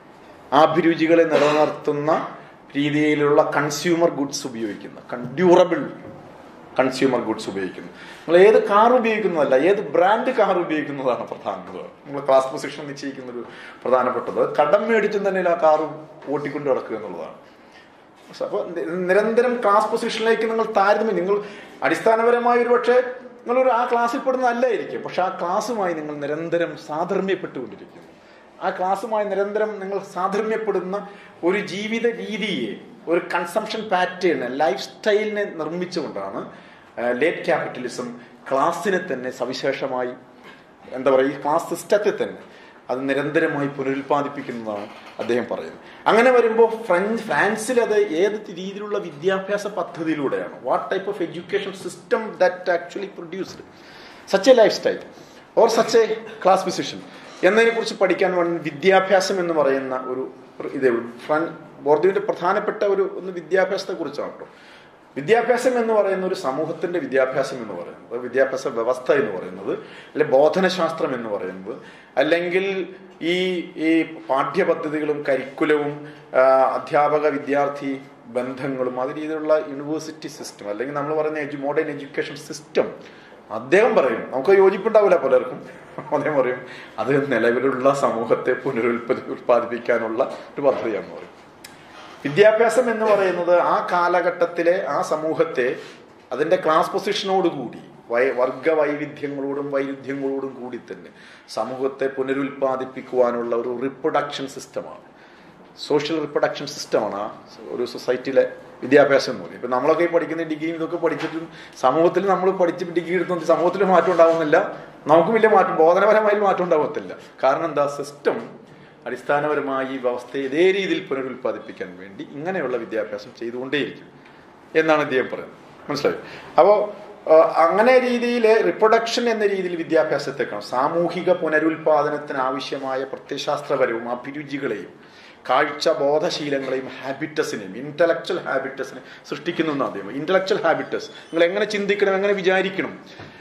ആ അഭിരുചികളെ നിലനിർത്തുന്ന രീതിയിലുള്ള കൺസ്യൂമർ ഗുഡ്സ് ഉപയോഗിക്കുന്ന ഡ്യൂറബിൾ കൺസ്യൂമർ ഗുഡ്സ് ഉപയോഗിക്കുന്നു നിങ്ങൾ ഏത് കാർ ഉപയോഗിക്കുന്നതല്ല ഏത് ബ്രാൻഡ് കാർ ഉപയോഗിക്കുന്നതാണ് പ്രധാനപ്പെട്ടത് നമ്മൾ ക്ലാസ് പൊസിഷൻ നിശ്ചയിക്കുന്ന ഒരു പ്രധാനപ്പെട്ടത് കടം മേടിച്ചും തന്നെ ആ കാർ ഓട്ടിക്കൊണ്ട് നടക്കുക എന്നുള്ളതാണ് അപ്പൊ നിരന്തരം ക്ലാസ് പൊസിഷനിലേക്ക് നിങ്ങൾ താരതമ്യം നിങ്ങൾ അടിസ്ഥാനപരമായ ഒരു പക്ഷേ നിങ്ങളൊരു ആ ക്ലാസ്സിൽ പെടുന്ന അല്ലായിരിക്കും പക്ഷെ ആ ക്ലാസ്സുമായി നിങ്ങൾ നിരന്തരം സാധർമ്മ്യപ്പെട്ടുകൊണ്ടിരിക്കുന്നു ആ ക്ലാസ്സുമായി നിരന്തരം നിങ്ങൾ സാധർമ്മ്യപ്പെടുന്ന ഒരു ജീവിത രീതിയെ ഒരു കൺസംഷൻ പാറ്റേൺ ലൈഫ് സ്റ്റൈലിനെ നിർമ്മിച്ചുകൊണ്ടാണ് ലേറ്റ് ക്യാപിറ്റലിസം ക്ലാസ്സിനെ തന്നെ സവിശേഷമായി എന്താ പറയുക ഈ ക്ലാസ് സിസ്റ്റത്തെ തന്നെ അത് നിരന്തരമായി പുനരുൽപാദിപ്പിക്കുന്നതാണ് അദ്ദേഹം പറയുന്നത് അങ്ങനെ വരുമ്പോൾ ഫ്രഞ്ച് ഫ്രാൻസിൽ അത് ഏത് രീതിയിലുള്ള വിദ്യാഭ്യാസ പദ്ധതിയിലൂടെയാണ് what type of education system that actually produced such a life style or such a class position എന്നതിനെ കുറിച്ച് പഠിക്കാൻ വേണ്ടി വിദ്യാഭ്യാസം എന്ന് പറയുന്ന ഒരു ഇതേ ഫ്രൻ ബോർഡിന്റെ പ്രധാനപ്പെട്ട ഒരു ഒന്ന് വിദ്യാഭ്യാസത്തെ കുറിച്ചാണ് കേട്ടോ വിദ്യാഭ്യാസം എന്ന് പറയുന്ന ഒരു സമൂഹത്തിന്റെ വിദ്യാഭ്യാസം എന്ന് പറയുന്നത് വിദ്യാഭ്യാസ വ്യവസ്ഥ എന്ന് പറയുന്നത് അല്ലെ ബോധനശാസ്ത്രം എന്ന് പറയുന്നത് അല്ലെങ്കിൽ ഈ ഈ പാഠ്യപദ്ധതികളും കരിക്കുലവും അധ്യാപക വിദ്യാർത്ഥി ബന്ധങ്ങളും അത് രീതിയിലുള്ള യൂണിവേഴ്സിറ്റി സിസ്റ്റം അല്ലെങ്കിൽ നമ്മൾ പറയുന്ന എജു മോഡേൺ എഡ്യൂക്കേഷൻ സിസ്റ്റം അദ്ദേഹം പറയും നമുക്ക് യോജിപ്പുണ്ടാവില്ല പലർക്കും അദ്ദേഹം പറയും അത് നിലവിലുള്ള സമൂഹത്തെ പുനരുൽപ്പതി ഉത്പാദിപ്പിക്കാനുള്ള ഒരു പദ്ധതിയാണെന്ന് പറയും വിദ്യാഭ്യാസം എന്ന് പറയുന്നത് ആ കാലഘട്ടത്തിലെ ആ സമൂഹത്തെ അതിന്റെ ക്ലാസ് പൊസിഷനോടുകൂടി വൈ വർഗ വൈവിധ്യങ്ങളോടും വൈരുദ്ധ്യങ്ങളോടും കൂടി തന്നെ സമൂഹത്തെ പുനരുൽപാദിപ്പിക്കുവാനുള്ള ഒരു റിപ്രൊഡക്ഷൻ സിസ്റ്റമാണ് സോഷ്യൽ റിപ്രൊഡക്ഷൻ സിസ്റ്റമാണ് ആ ഒരു സൊസൈറ്റിയിലെ വിദ്യാഭ്യാസം എന്ന് പറയും ഇപ്പൊ നമ്മളൊക്കെ പഠിക്കുന്ന ഡിഗ്രിയും ഇതൊക്കെ പഠിച്ചിട്ടും സമൂഹത്തിൽ നമ്മൾ പഠിച്ച് ഡിഗ്രി എടുത്തുകൊണ്ട് സമൂഹത്തിൽ മാറ്റം ഉണ്ടാവുന്നില്ല നമുക്കും വലിയ മാറ്റം ബോധനപരമായി മാറ്റം ഉണ്ടാവത്തില്ല കാരണം എന്താ സിസ്റ്റം അടിസ്ഥാനപരമായി ഈ വ്യവസ്ഥയെ ഇതേ രീതിയിൽ പുനരുൽപാദിപ്പിക്കാൻ വേണ്ടി ഇങ്ങനെയുള്ള വിദ്യാഭ്യാസം ചെയ്തുകൊണ്ടേയിരിക്കും എന്നാണ് ഇദ്ദേഹം പറയുന്നത് മനസ്സിലായി അപ്പോൾ അങ്ങനെ രീതിയിൽ റിപ്രൊഡക്ഷൻ എന്ന രീതിയിൽ വിദ്യാഭ്യാസത്തെ കാണും സാമൂഹിക പുനരുൽപാദനത്തിന് ആവശ്യമായ പ്രത്യശാസ്ത്രപരവും അഭിരുചികളെയും കാഴ്ച ബോധശീലങ്ങളെയും ഹാബിറ്റസിനെയും ഇന്റലക്ച്വൽ ഹാബിറ്റസിനെ സൃഷ്ടിക്കുന്നു എന്നാണ് അദ്ദേഹം ഇന്റലക്ച്വൽ ഹാബിറ്റസ് നിങ്ങൾ എങ്ങനെ ചിന്തിക്കണം എങ്ങനെ വിചാരിക്കണം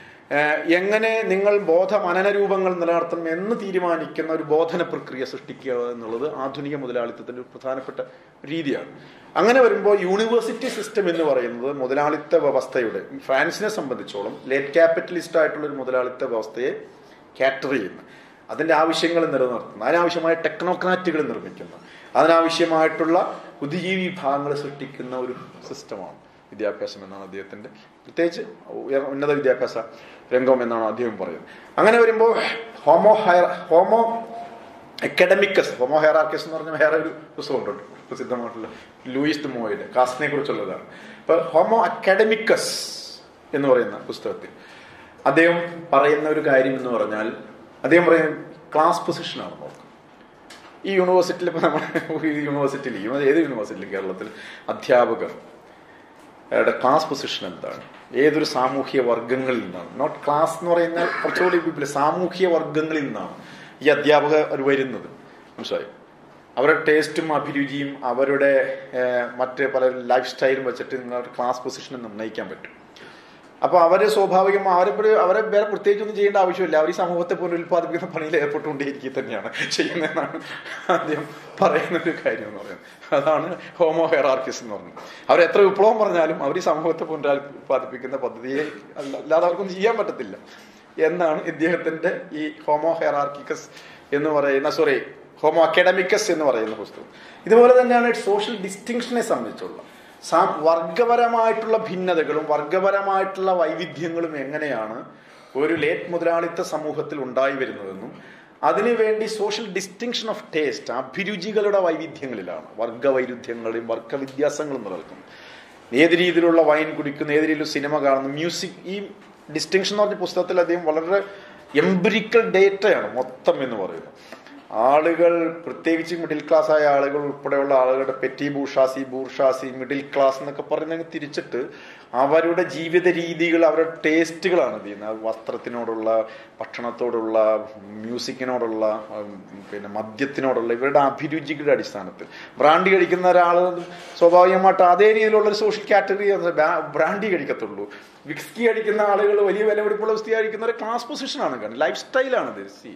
എങ്ങനെ നിങ്ങൾ ബോധ മനന രൂപങ്ങൾ നിലനിർത്തണം എന്ന് തീരുമാനിക്കുന്ന ഒരു ബോധന പ്രക്രിയ സൃഷ്ടിക്കുക എന്നുള്ളത് ആധുനിക മുതലാളിത്തത്തിന്റെ ഒരു പ്രധാനപ്പെട്ട രീതിയാണ് അങ്ങനെ വരുമ്പോൾ യൂണിവേഴ്സിറ്റി സിസ്റ്റം എന്ന് പറയുന്നത് മുതലാളിത്ത വ്യവസ്ഥയുടെ ഫ്രാൻസിനെ സംബന്ധിച്ചോളം ലേറ്റ് ക്യാപിറ്റലിസ്റ്റ് ആയിട്ടുള്ള ഒരു മുതലാളിത്ത വ്യവസ്ഥയെ കാറ്റർ ചെയ്യുന്ന അതിന്റെ ആവശ്യങ്ങൾ നിലനിർത്തുന്ന അതിനാവശ്യമായ ടെക്നോക്രാറ്റുകൾ നിർമ്മിക്കുന്ന അതിനാവശ്യമായിട്ടുള്ള ബുദ്ധിജീവി വിഭാഗങ്ങൾ സൃഷ്ടിക്കുന്ന ഒരു സിസ്റ്റമാണ് വിദ്യാഭ്യാസം എന്നാണ് അദ്ദേഹത്തിന്റെ പ്രത്യേകിച്ച് ഉന്നത വിദ്യാഭ്യാസ രംഗം എന്നാണ് അദ്ദേഹം പറയുന്നത് അങ്ങനെ വരുമ്പോൾ homo higher homo academicus homo hierarchicus എന്ന് പറഞ്ഞ വേറെ ഒരു പുസ്തകമുണ്ട് പ്രസിദ്ധമായിട്ടുള്ള ലൂയിസ് മോയുടെ കാസ്റ്റിനെ കുറിച്ചുള്ളതാണ് ഇപ്പൊ ഹോമോ അക്കാഡമിക്കസ് എന്ന് പറയുന്ന പുസ്തകത്തിൽ അദ്ദേഹം പറയുന്ന ഒരു കാര്യം എന്ന് പറഞ്ഞാൽ അദ്ദേഹം പറയുന്ന ക്ലാസ് പൊസിഷനാണ് നോക്കുക ഈ യൂണിവേഴ്സിറ്റിയിൽ ഇപ്പൊ നമ്മൾ ഈ യൂണിവേഴ്സിറ്റിയിൽ ഏത് യൂണിവേഴ്സിറ്റിയിലും കേരളത്തിൽ അധ്യാപകർ അയാളുടെ ക്ലാസ് പൊസിഷൻ എന്താണ് ഏതൊരു സാമൂഹ്യ വർഗങ്ങളിൽ നിന്നാണ് നോട്ട് ക്ലാസ് എന്ന് പറയുന്ന കുറച്ചുകൂടി വിപുല സാമൂഹ്യ വർഗങ്ങളിൽ നിന്നാണ് ഈ അധ്യാപകർ വരുന്നത് മനസ്സിലായോ അവരുടെ ടേസ്റ്റും അഭിരുചിയും അവരുടെ ഏഹ്, മറ്റ് പല ലൈഫ് സ്റ്റൈലും വെച്ചിട്ട് നിങ്ങളുടെ ക്ലാസ് പൊസിഷൻ നിർണ്ണയിക്കാൻ പറ്റും അപ്പൊ അവര് സ്വാഭാവികം അവരെ പ്ര- അവരെ വേറെ പ്രത്യേകിച്ചൊന്നും ചെയ്യേണ്ട ആവശ്യമില്ല അവർ ഈ സമൂഹത്തെ പുനരുൽപ്പാദിപ്പിക്കുന്ന പണിയിൽ ഏർപ്പെട്ടുകൊണ്ടേയിരിക്കുക തന്നെയാണ് ചെയ്യുന്നതെന്നാണ് ആദ്യം പറയുന്ന ഒരു കാര്യം എന്ന് പറയുന്നത് അതാണ് ഹോമോ ഹെറാർക്കിസ് എന്ന് പറയുന്നത് അവർ എത്ര വിപ്ലവം പറഞ്ഞാലും അവർ ഈ സമൂഹത്തെ പുനരുൽപ്പാദിപ്പിക്കുന്ന പദ്ധതിയെ അല്ല- അല്ലാതെ അവർക്കൊന്നും ചെയ്യാൻ പറ്റത്തില്ല എന്നാണ് ഇദ്ദേഹത്തിന്റെ ഈ ഹോമോ ഹെറാർക്കിക്കസ് എന്ന് പറയുന്ന സോറി ഹോമോ അക്കാഡമിക്കസ് എന്ന് പറയുന്ന പുസ്തകം ഇതുപോലെ തന്നെയാണ് സോഷ്യൽ ഡിസ്റ്റിങ്ഷനെ സംബന്ധിച്ചുള്ള സാ വർഗപരമായിട്ടുള്ള ഭിന്നതകളും വർഗപരമായിട്ടുള്ള വൈവിധ്യങ്ങളും എങ്ങനെയാണ് ഒരു ലേറ്റ് മുതലാളിത്ത സമൂഹത്തിൽ ഉണ്ടായി വരുന്നതെന്നും അതിനുവേണ്ടി സോഷ്യൽ ഡിസ്റ്റിങ്ഷൻ ഓഫ് ടേസ്റ്റ് അഭിരുചികളുടെ വൈവിധ്യങ്ങളിലാണ് വർഗവൈരുദ്ധ്യങ്ങളും വർഗവ്യത്യാസങ്ങളും നിലനിൽക്കുന്നത് ഏത് രീതിയിലുള്ള വൈൻ കുടിക്കുന്നു ഏത് രീതിയിലുള്ള സിനിമ കാണുന്നു മ്യൂസിക് ഈ ഡിസ്റ്റിങ്ഷൻ എന്ന് പറഞ്ഞ പുസ്തകത്തിൽ അദ്ദേഹം വളരെ എംപിരിക്കൽ ഡേറ്റയാണ് മൊത്തം എന്ന് പറയുന്നത് ആളുകൾ പ്രത്യേകിച്ച് മിഡിൽ ക്ലാസ് ആയ ആളുകൾ ഉൾപ്പെടെയുള്ള ആളുകളുടെ petty bourgeoisie bourgeoisie middle class എന്നൊക്കെ പറയുന്നത് തിരിച്ചിട്ട് അവരുടെ ജീവിത രീതികൾ അവരുടെ ടേസ്റ്റുകളാണ് ഇത് ചെയ്യുന്നത് വസ്ത്രത്തിനോടുള്ള ഭക്ഷണത്തോടുള്ള മ്യൂസിക്കിനോടുള്ള ഉം, പിന്നെ മദ്യത്തിനോടുള്ള ഇവരുടെ അഭിരുചികളുടെ അടിസ്ഥാനത്തിൽ ബ്രാൻഡി കഴിക്കുന്ന ഒരാൾ സ്വാഭാവികമായിട്ട് അതേ രീതിയിലുള്ള ഒരു സോഷ്യൽ കാറ്റഗറി ബ്രാൻഡി കഴിക്കത്തുള്ളൂ വിക്സ്കി അടിക്കുന്ന ആളുകൾ വലിയ വില പിടിപ്പുള്ള വിസ്കി കഴിക്കുന്ന ഒരു ക്ലാസ് പൊസിഷനാണ് കാണുന്നത് ലൈഫ് സ്റ്റൈലാണ് ഇത് സി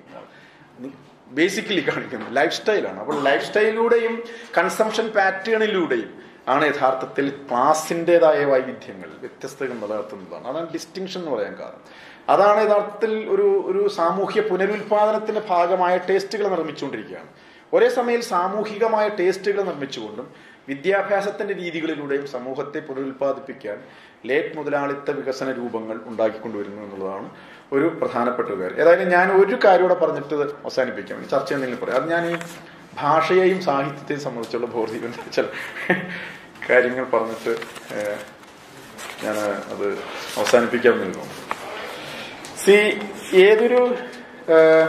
ബേസിക്കലി കാണിക്കുന്നത് ലൈഫ് സ്റ്റൈലാണ് അപ്പോൾ ലൈഫ് സ്റ്റൈലിലൂടെയും കൺസംഷൻ പാറ്റേണിലൂടെയും ആണ് യഥാർത്ഥത്തിൽ ക്ലാസിൻ്റെതായ വൈവിധ്യങ്ങൾ വ്യത്യസ്തകൾ നിലനിർത്തുന്നതാണ് അതാണ് ഡിസ്റ്റിങ്ഷൻ എന്ന് പറയാൻ കാരണം അതാണ് യഥാർത്ഥത്തിൽ ഒരു ഒരു സാമൂഹ്യ പുനരുൽപാദനത്തിന്റെ ഭാഗമായ ടേസ്റ്റുകൾ നിർമ്മിച്ചുകൊണ്ടിരിക്കുകയാണ് ഒരേ സമയം സാമൂഹികമായ ടേസ്റ്റുകൾ നിർമ്മിച്ചുകൊണ്ടും വിദ്യാഭ്യാസത്തിന്റെ രീതികളിലൂടെയും സമൂഹത്തെ പുനരുൽപാദിപ്പിക്കാൻ ലേറ്റ് മുതലാളിത്ത വികസന രൂപങ്ങൾ ഉണ്ടാക്കിക്കൊണ്ടുവരുന്നു എന്നുള്ളതാണ് ഒരു പ്രധാനപ്പെട്ട ഒരു കാര്യം ഏതായാലും ഞാൻ ഒരു കാര്യം കൂടെ പറഞ്ഞിട്ട് ഇത് അവസാനിപ്പിക്കാം ഈ ചർച്ച എന്തെങ്കിലും പറയാം അത് ഞാൻ ഈ ഭാഷയെയും സാഹിത്യത്തെയും സംബന്ധിച്ചുള്ള ബോധ്യത്തിന്റെ ചില കാര്യങ്ങൾ പറഞ്ഞിട്ട് ഏഹ്, ഞാൻ അത് അവസാനിപ്പിക്കാമെന്ന് തോന്നുന്നു സി ഏതൊരു ഏഹ്,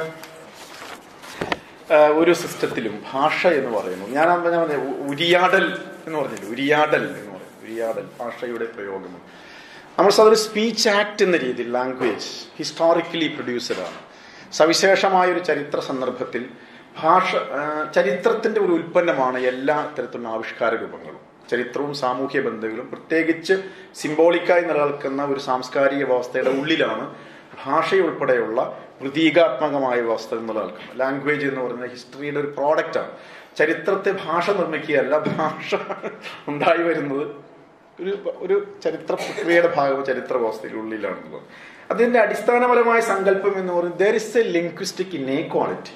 ഏഹ്, ഒരു സിസ്റ്റത്തിലും ഭാഷ എന്ന് പറയുന്നു ഞാൻ അന്ന് ഞാൻ പറഞ്ഞ ഉരിയാടൽ എന്ന് പറഞ്ഞില്ല ഉരിയാടൽ എന്ന് പറയും ഉരിയാടൽ ഭാഷയുടെ പ്രയോഗം നമ്മൾ അതൊരു സ്പീച്ച് ആക്ട് എന്ന രീതിയിൽ ലാംഗ്വേജ് ഹിസ്റ്റോറിക്കലി പ്രൊഡ്യൂസറാണ് സവിശേഷമായ ഒരു ചരിത്ര സന്ദർഭത്തിൽ ഭാഷ ആ, ചരിത്രത്തിന്റെ ഒരു ഉൽപ്പന്നമാണ് എല്ലാ തരത്തിലുള്ള ആവിഷ്കാര രൂപങ്ങളും ചരിത്രവും സാമൂഹ്യ ബന്ധങ്ങളും പ്രത്യേകിച്ച് സിംബോളിക്കായി നിലനിൽക്കുന്ന ഒരു സാംസ്കാരിക വ്യവസ്ഥയുടെ ഉള്ളിലാണ് ഭാഷയുൾപ്പെടെയുള്ള പ്രതീകാത്മകമായ വ്യവസ്ഥ നിലനിൽക്കുന്നത് ലാംഗ്വേജ് എന്ന് പറയുന്നത് ഹിസ്റ്ററിയുടെ ഒരു പ്രോഡക്റ്റാണ് ചരിത്രത്തെ ഭാഷ നിർമ്മിക്കുകയല്ല ഭാഷ ഉണ്ടായി വരുന്നത് ഒരു ഒരു ചരിത്ര പ്രക്രിയയുടെ ഭാഗം ചരിത്ര വ്യവസ്ഥയിലുള്ളിലാണുള്ളത് അതിന്റെ അടിസ്ഥാനപരമായ സങ്കല്പം എന്ന് പറയുന്നത് there is a linguistic inequality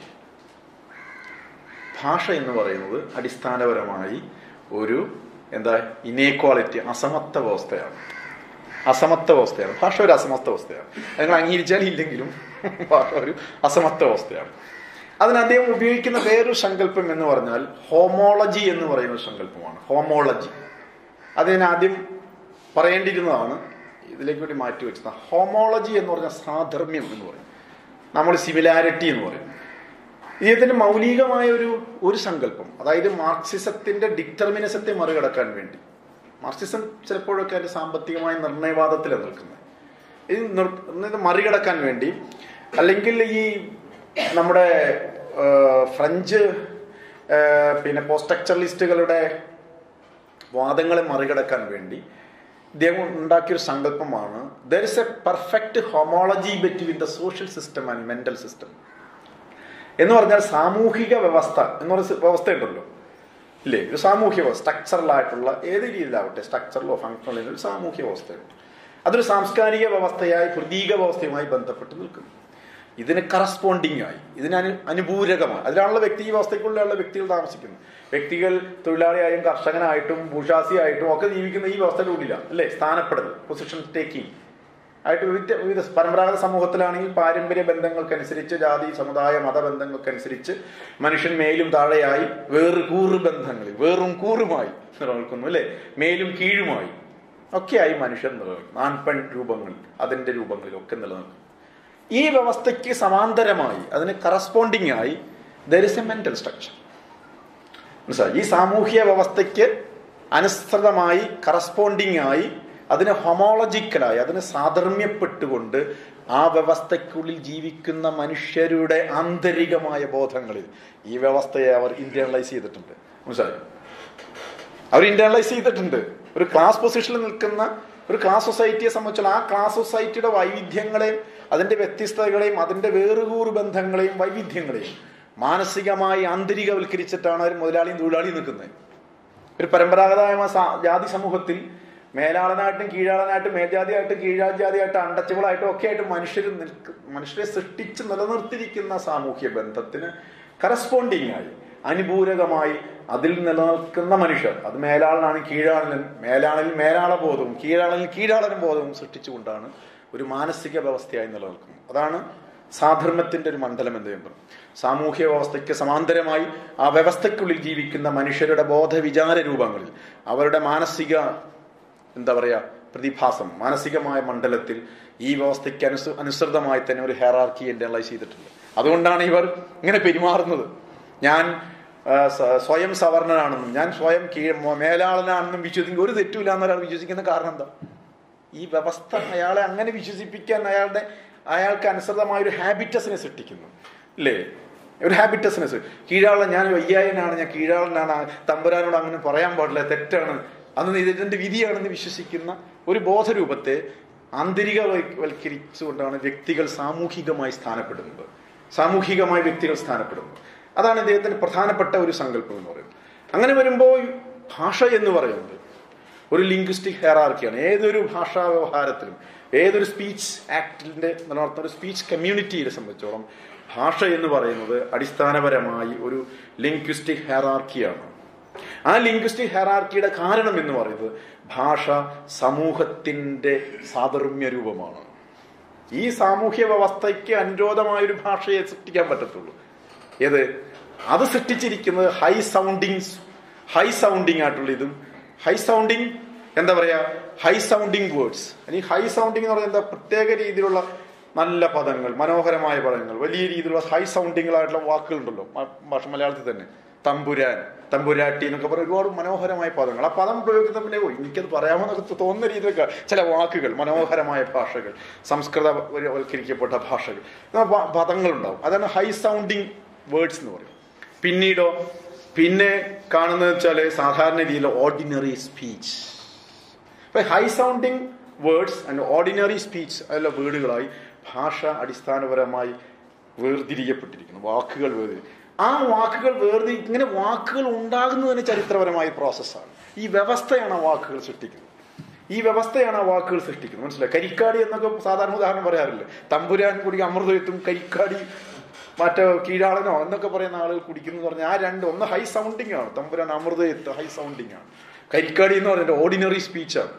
ഭാഷ എന്ന് പറയുന്നത് അടിസ്ഥാനപരമായി ഒരു എന്താ ഇനേക്വാളിറ്റി അസമത്വ വ്യവസ്ഥയാണ് അസമത്വ വ്യവസ്ഥയാണ് ഭാഷ ഒരു അസമത്വ വ്യവസ്ഥയാണ് അത് നിങ്ങൾ അംഗീകരിച്ചാൽ ഇല്ലെങ്കിലും ഭാഷ ഒരു അസമത്വ വ്യവസ്ഥയാണ് അതിന് അദ്ദേഹം ഉപയോഗിക്കുന്ന വേറൊരു സങ്കല്പം എന്ന് പറഞ്ഞാൽ ഹോമോളജി എന്ന് പറയുന്ന ഒരു സങ്കല്പമാണ് ഹോമോളജി അതിന് ആദ്യം പറയേണ്ടിയിരുന്നതാണ് ഇതിലേക്ക് വേണ്ടി മാറ്റി വെച്ചത് ഹോമോളജി എന്ന് പറഞ്ഞാൽ സാധർമ്മ്യം എന്ന് പറയും നമ്മൾ സിമിലാരിറ്റി എന്ന് പറയും ഇതിന്റെ മൗലികമായ ഒരു ഒരു സങ്കല്പം അതായത് മാർക്സിസത്തിന്റെ ഡിറ്റർമിനിസത്തെ മറികടക്കാൻ വേണ്ടി മാർക്സിസം ചിലപ്പോഴൊക്കെ അതിന്റെ സാമ്പത്തികമായ നിർണയവാദത്തിലാണ് നിൽക്കുന്നത് ഇത് നിർ- ഇത് മറികടക്കാൻ വേണ്ടി അല്ലെങ്കിൽ ഈ നമ്മുടെ ആ, ഫ്രഞ്ച് ആ, പിന്നെ പോസ്റ്റക്ചറലിസ്റ്റുകളുടെ വാദങ്ങളെ മറികടക്കാൻ വേണ്ടി ഇദ്ദേഹം ഉണ്ടാക്കിയൊരു സങ്കല്പമാണ് there is a perfect homology between the social system and mental system എന്ന് പറഞ്ഞാൽ സാമൂഹിക വ്യവസ്ഥ എന്ന് പറയുന്ന വ്യവസ്ഥ ഉണ്ടല്ലോ ഇല്ലേ ഒരു സാമൂഹ്യ വ്യവസ്ഥ സ്ട്രക്ചറലായിട്ടുള്ള ഏത് രീതിയിലാവട്ടെ സ്ട്രക്ചറലോ ഫങ്ഷണലോ ഒരു സാമൂഹ്യ വ്യവസ്ഥയുണ്ട് അതൊരു സാംസ്കാരിക വ്യവസ്ഥയായി പ്രതീക വ്യവസ്ഥയുമായി ബന്ധപ്പെട്ട് നിൽക്കുന്നു ഇതിന് കറസ്പോണ്ടിങ് ആയി ഇതിന് അനു അനുപൂരകമായി അതിലാണുള്ള വ്യക്തി ഈ വ്യവസ്ഥയ്ക്കുള്ളിലുള്ള വ്യക്തികൾ താമസിക്കുന്നത് വ്യക്തികൾ തൊഴിലാളിയായും കർഷകനായിട്ടും ഭൂഷാസിയായിട്ടും ഒക്കെ ജീവിക്കുന്ന ഈ വ്യവസ്ഥയുടെ ഉള്ളിലാണ് അല്ലേ സ്ഥാനപ്പെടൽ പൊസിഷൻ ടേക്കിംഗ് ആയിട്ട് വിവിധ വിവിധ പരമ്പരാഗത സമൂഹത്തിലാണെങ്കിൽ പാരമ്പര്യ ബന്ധങ്ങൾക്കനുസരിച്ച് ജാതി സമുദായ മതബന്ധങ്ങൾക്കനുസരിച്ച് മനുഷ്യൻ മേലും താഴെയായി വേറ് കൂറ് ബന്ധങ്ങളിൽ വേറും കൂറുമായി നിലനിൽക്കുന്നു അല്ലെ മേലും കീഴുമായി ഒക്കെയായി മനുഷ്യൻ നിലനിൽക്കുന്നു ആൺപെൺ രൂപങ്ങൾ അതിന്റെ രൂപങ്ങളിലൊക്കെ നിലനിൽക്കുന്നു ഈ വ്യവസ്ഥയ്ക്ക് സമാന്തരമായി അതിന് കറസ്പോണ്ടിങ് ആയി there is a mental structure മനസ്സിലായി ഈ സാമൂഹ്യ വ്യവസ്ഥയ്ക്ക് അനുസൃതമായി കറസ്പോണ്ടിങ് ആയി അതിന് ഹൊമോളജിക്കലായി അതിന് സാധർമ്യപ്പെട്ടുകൊണ്ട് ആ വ്യവസ്ഥയ്ക്കുള്ളിൽ ജീവിക്കുന്ന മനുഷ്യരുടെ ആന്തരികമായ ബോധങ്ങളിൽ ഈ വ്യവസ്ഥയെ അവർ ഇന്റേണലൈസ് ചെയ്തിട്ടുണ്ട് മനസ്സിലായോ അവർ ഇന്റേണലൈസ് ചെയ്തിട്ടുണ്ട് ഒരു ക്ലാസ് പൊസിഷനിൽ നിൽക്കുന്ന ഒരു ക്ലാസ് സൊസൈറ്റിയെ സംബന്ധിച്ചുള്ള ആ ക്ലാസ് സൊസൈറ്റിയുടെ വൈവിധ്യങ്ങളെയും അതിന്റെ വ്യത്യസ്തതകളെയും അതിന്റെ വേറുകൂറ് ബന്ധങ്ങളെയും വൈവിധ്യങ്ങളെയും മാനസികമായി ആന്തരികവൽക്കരിച്ചിട്ടാണ് ഒരു മുതലാളിയും തൊഴിലാളിയും നിൽക്കുന്നത് ഒരു പരമ്പരാഗതമായ സ- ജാതി സമൂഹത്തിൽ മേലാളനായിട്ടും കീഴാളനായിട്ടും മേൽജാതിയായിട്ടും കീഴാജാതിയായിട്ടും അണ്ടച്ചബിളായിട്ടും ഒക്കെ ആയിട്ട് മനുഷ്യർ നിൽക്ക മനുഷ്യരെ സൃഷ്ടിച്ച് നിലനിർത്തിയിരിക്കുന്ന സാമൂഹ്യ ബന്ധത്തിന് കറസ്പോണ്ടിങ് ആയി അനുപൂരകമായി അതിൽ നിലനിൽക്കുന്ന മനുഷ്യർ അത് മേലാളനാണ് കീഴാളനും മേലാളിൽ മേലാള ബോധവും കീഴാളനിൽ കീഴാളനും ബോധവും സൃഷ്ടിച്ചുകൊണ്ടാണ് ഒരു മാനസിക വ്യവസ്ഥയായി നിലനിൽക്കുന്നത് അതാണ് സാധർമ്മത്തിന്റെ ഒരു മണ്ഡലം എന്ന് ഞാൻ പറയും സാമൂഹ്യ വ്യവസ്ഥയ്ക്ക് സമാന്തരമായി ആ വ്യവസ്ഥയ്ക്കുള്ളിൽ ജീവിക്കുന്ന മനുഷ്യരുടെ ബോധവിചാര രൂപങ്ങളിൽ അവരുടെ മാനസിക എന്താ പറയാ പ്രതിഭാസം മാനസികമായ മണ്ഡലത്തിൽ ഈ വ്യവസ്ഥയ്ക്ക് അനുസ അനുസൃതമായി തന്നെ ഒരു ഹെറാർക്കി ഇന്റർലൈസ് ചെയ്തിട്ടുണ്ട് അതുകൊണ്ടാണ് ഇവർ ഇങ്ങനെ പെരുമാറുന്നത് ഞാൻ ആ, സ- സ്വയം സവർണനാണെന്നും ഞാൻ സ്വയം കീഴ മേലാളനാണെന്നും വിശ്വസിക്കുന്ന ഒരു തെറ്റുമില്ല എന്നൊരാൾ വിശ്വസിക്കുന്ന കാരണം എന്താ ഈ വ്യവസ്ഥ അയാളെ അങ്ങനെ വിശ്വസിപ്പിക്കാൻ അയാളുടെ അയാൾക്ക് അനുസൃതമായ ഒരു ഹാബിറ്റസിനെ സൃഷ്ടിക്കുന്നു ഇല്ലേ ഒരു ഹാബിറ്റസിനെസ് കീഴാളൻ ഞാൻ വയ്യായനാണ് ഞാൻ കീഴാളനാണ് തമ്പുരാനോട് അങ്ങനെ പറയാൻ പാടില്ല തെറ്റാണ് അന്ന് ഇതിന്റെ വിധിയാണെന്ന് വിശ്വസിക്കുന്ന ഒരു ബോധരൂപത്തെ ആന്തരികവൽക്കരിച്ചുകൊണ്ടാണ് വ്യക്തികൾ സാമൂഹികമായി സ്ഥാനപ്പെടുന്നത് സാമൂഹികമായി വ്യക്തികൾ സ്ഥാനപ്പെടുന്നത് അതാണ് ഇദ്ദേഹത്തിന് പ്രധാനപ്പെട്ട ഒരു സങ്കല്പം എന്ന് പറയുന്നത് അങ്ങനെ വരുമ്പോൾ ഭാഷ എന്ന് പറയുന്നത് ഒരു ലിംഗ്വിസ്റ്റിക് ഹെറാർക്കിയാണ് ഏതൊരു ഭാഷാ വ്യവഹാരത്തിലും ഏതൊരു സ്പീച്ച് ആക്ടിന്റെ നിലനിർത്തുന്ന ഒരു സ്പീച്ച് കമ്മ്യൂണിറ്റിയെ സംബന്ധിച്ചോളം ഭാഷ എന്ന് പറയുന്നത് അടിസ്ഥാനപരമായി ഒരു ലിംഗ്വിസ്റ്റിക് ഹെറാർക്കിയാണ് ആ ലിംഗ്വിസ്റ്റിക് ഹെറാർക്കിയുടെ കാരണം എന്ന് പറയുന്നത് ഭാഷ സമൂഹത്തിന്റെ സാധർമ്മ്യ രൂപമാണ് ഈ സാമൂഹ്യ വ്യവസ്ഥയ്ക്ക് അനുരോധമായ ഒരു ഭാഷയെ സൃഷ്ടിക്കാൻ പറ്റത്തുള്ളൂ ഏത് അത് സൃഷ്ടിച്ചിരിക്കുന്നത് ഹൈ സൗണ്ടിങ് ഹൈ സൗണ്ടിങ് ആയിട്ടുള്ള ഇതും ഹൈ സൗണ്ടിങ് എന്താ പറയാ ഹൈ സൗണ്ടിങ് വേർഡ്സ് ഇനി ഹൈ സൗണ്ടിങ് എന്ന് പറയുന്നത് എന്താ പ്രത്യേക രീതിയിലുള്ള നല്ല പദങ്ങൾ മനോഹരമായ പദങ്ങൾ വലിയ രീതിയിലുള്ള ഹൈ സൗണ്ടിങ്ങുകളായിട്ടുള്ള വാക്കുകളുണ്ടല്ലോ മ- ഭാഷ മലയാളത്തിൽ തന്നെ തമ്പുരാൻ തമ്പുരാട്ടി എന്നൊക്കെ പറയുന്ന ഒരുപാട് മനോഹരമായ പദങ്ങൾ ആ പദം പ്രയോഗിക്കുന്ന പിന്നെ ഓ എനിക്കത് പറയാമെന്നൊക്കെ തോന്നുന്ന രീതിയിലൊക്കെ ചില വാക്കുകൾ മനോഹരമായ ഭാഷകൾ സംസ്കൃതവൽക്കരിക്കപ്പെട്ട ഭാഷകൾ ഇങ്ങനെ പ- പദങ്ങളുണ്ടാവും അതാണ് ഹൈ സൗണ്ടിങ് വേർഡ്സ് എന്ന് പറയും പിന്നീടോ പിന്നെ കാണുന്നത് വെച്ചാല് സാധാരണ രീതിയിൽ ഓർഡിനറി സ്പീച്ച് അപ്പൊ high sounding words and ordinary speech അല്ല വേർഡുകളായി ഭാഷ അടിസ്ഥാനപരമായി വേർതിരിക്കപ്പെട്ടിരിക്കുന്നു വാക്കുകൾ വേർതിരി ആ വാക്കുകൾ വേർതി ഇങ്ങനെ വാക്കുകൾ ഉണ്ടാകുന്നത് തന്നെ ചരിത്രപരമായ പ്രോസസ്സാണ് ഈ വ്യവസ്ഥയാണ് ആ വാക്കുകൾ സൃഷ്ടിക്കുന്നത് ഈ വ്യവസ്ഥയാണ് ആ വാക്കുകൾ സൃഷ്ടിക്കുന്നത് മനസ്സിലായി കരിക്കാടി എന്നൊക്കെ സാധാരണ ഉദാഹരണം പറയാറില്ല തമ്പുരാൻ കുടിക്കുക അമൃതത്വം കരിക്കാടി മറ്റേ കീഴാളനോ എന്നൊക്കെ പറയുന്ന ആളുകൾ കുടിക്കുന്നു പറഞ്ഞാൽ ആ രണ്ട് ഒന്ന് ഹൈ സൗണ്ടിങ് ആണ് തമ്പുരാൻ അമൃതയത്ത് ഹൈ സൗണ്ടിങ് ആണ് കരിക്കാടി എന്ന് പറയുന്നത് ഓർഡിനറി സ്പീച്ചാണ്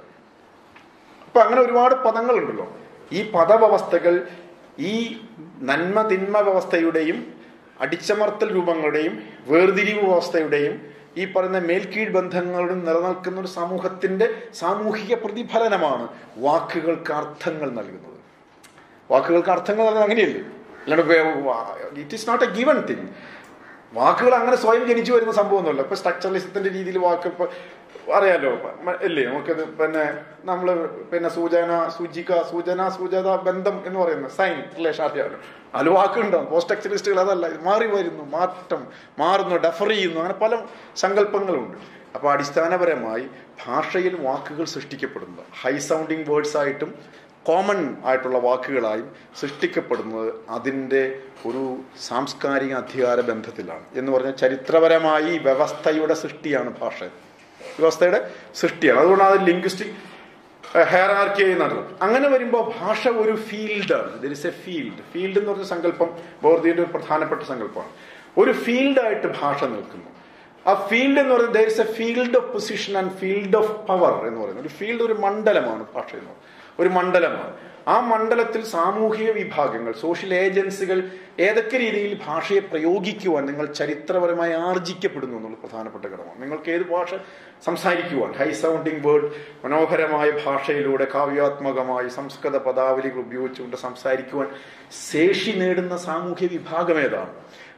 അപ്പൊ അങ്ങനെ ഒരുപാട് പദങ്ങളുണ്ടല്ലോ ഈ പദവ്യവസ്ഥകൾ ഈ നന്മ തിന്മ വ്യവസ്ഥയുടെയും അടിച്ചമർത്തൽ രൂപങ്ങളുടെയും വേർതിരിവ് വ്യവസ്ഥയുടെയും ഈ പറയുന്ന മേൽക്കീഴ് ബന്ധങ്ങളും നിലനിൽക്കുന്ന ഒരു സമൂഹത്തിന്റെ സാമൂഹിക പ്രതിഫലനമാണ് വാക്കുകൾക്ക് അർത്ഥങ്ങൾ നൽകുന്നത് വാക്കുകൾക്ക് അർത്ഥങ്ങൾ നൽകുന്നത് അങ്ങനെയല്ലേ അല്ലാണ്ട് it is not a given thing വാക്കുകൾ അങ്ങനെ സ്വയം ജനിച്ചു വരുന്ന സംഭവമൊന്നുമല്ല ഇപ്പൊ സ്ട്രക്ചറലിസത്തിന്റെ രീതിയിൽ വാക്ക് ഇപ്പൊ അറിയാലോ മ- ഇല്ലേ നമുക്കത് പിന്നെ നമ്മള് പിന്നെ സൂചന സൂചിക സൂചന സൂചന ബന്ധം എന്ന് പറയുന്ന സൈൻ റിലേഷൻ അറിയാലോ അതിൽ വാക്കുണ്ടാവും പോസ്റ്റ് സ്ട്രക്ചറിസ്റ്റുകൾ അതല്ല ഇത് മാറി വരുന്നു മാറ്റം മാറുന്നു ഡെഫർ ചെയ്യുന്നു അങ്ങനെ പല സങ്കല്പങ്ങളുണ്ട് അപ്പൊ അടിസ്ഥാനപരമായി ഭാഷയിൽ വാക്കുകൾ സൃഷ്ടിക്കപ്പെടുന്നത് ഹൈ സൗണ്ടിങ് വേർഡ്സ് ആയിട്ടും കോമൺ ആയിട്ടുള്ള വാക്കുകളായും സൃഷ്ടിക്കപ്പെടുന്നത് അതിൻ്റെ ഒരു സാംസ്കാരിക അധികാര ബന്ധത്തിലാണ് എന്ന് പറഞ്ഞാൽ ചരിത്രപരമായി വ്യവസ്ഥയുടെ സൃഷ്ടിയാണ് ഭാഷ വ്യവസ്ഥയുടെ സൃഷ്ടിയാണ് അതുകൊണ്ട് അത് ലിംഗ്വിസ്റ്റിക് ഹെയറാർക്കിയായി നടന്നു അങ്ങനെ വരുമ്പോൾ ഭാഷ ഒരു ഫീൽഡാണ് there is a field field എന്ന് പറഞ്ഞ സങ്കല്പം ബോർദിയുടെ ഒരു പ്രധാനപ്പെട്ട സങ്കല്പമാണ് ഒരു ഫീൽഡായിട്ട് ഭാഷ നിൽക്കുന്നു ആ ഫീൽഡ് എന്ന് പറയുന്നത് there is a field of position and field of power എന്ന് പറയുന്നത് ഒരു ഫീൽഡ് ഒരു മണ്ഡലമാണ് ഭാഷ എന്ന് പറയുന്നത് ഒരു മണ്ഡലമാണ് ആ മണ്ഡലത്തിൽ സാമൂഹിക വിഭാഗങ്ങൾ സോഷ്യൽ ഏജൻസികൾ ഏതൊക്കെ രീതിയിൽ ഭാഷയെ പ്രയോഗിക്കുവാൻ നിങ്ങൾ ചരിത്രപരമായി ആർജിക്കപ്പെടുന്നു എന്നുള്ള പ്രധാനപ്പെട്ട ഘടകമാണ് നിങ്ങൾക്ക് ഏത് ഭാഷ സംസാരിക്കുവാൻ ഹൈ സൗണ്ടിങ് വേർഡ് മനോഹരമായ ഭാഷയിലൂടെ കാവ്യാത്മകമായി സംസ്കൃത പദാവലികൾ ഉപയോഗിച്ചുകൊണ്ട് സംസാരിക്കുവാൻ ശേഷി നേടുന്ന സാമൂഹ്യ വിഭാഗം ഏതാണ്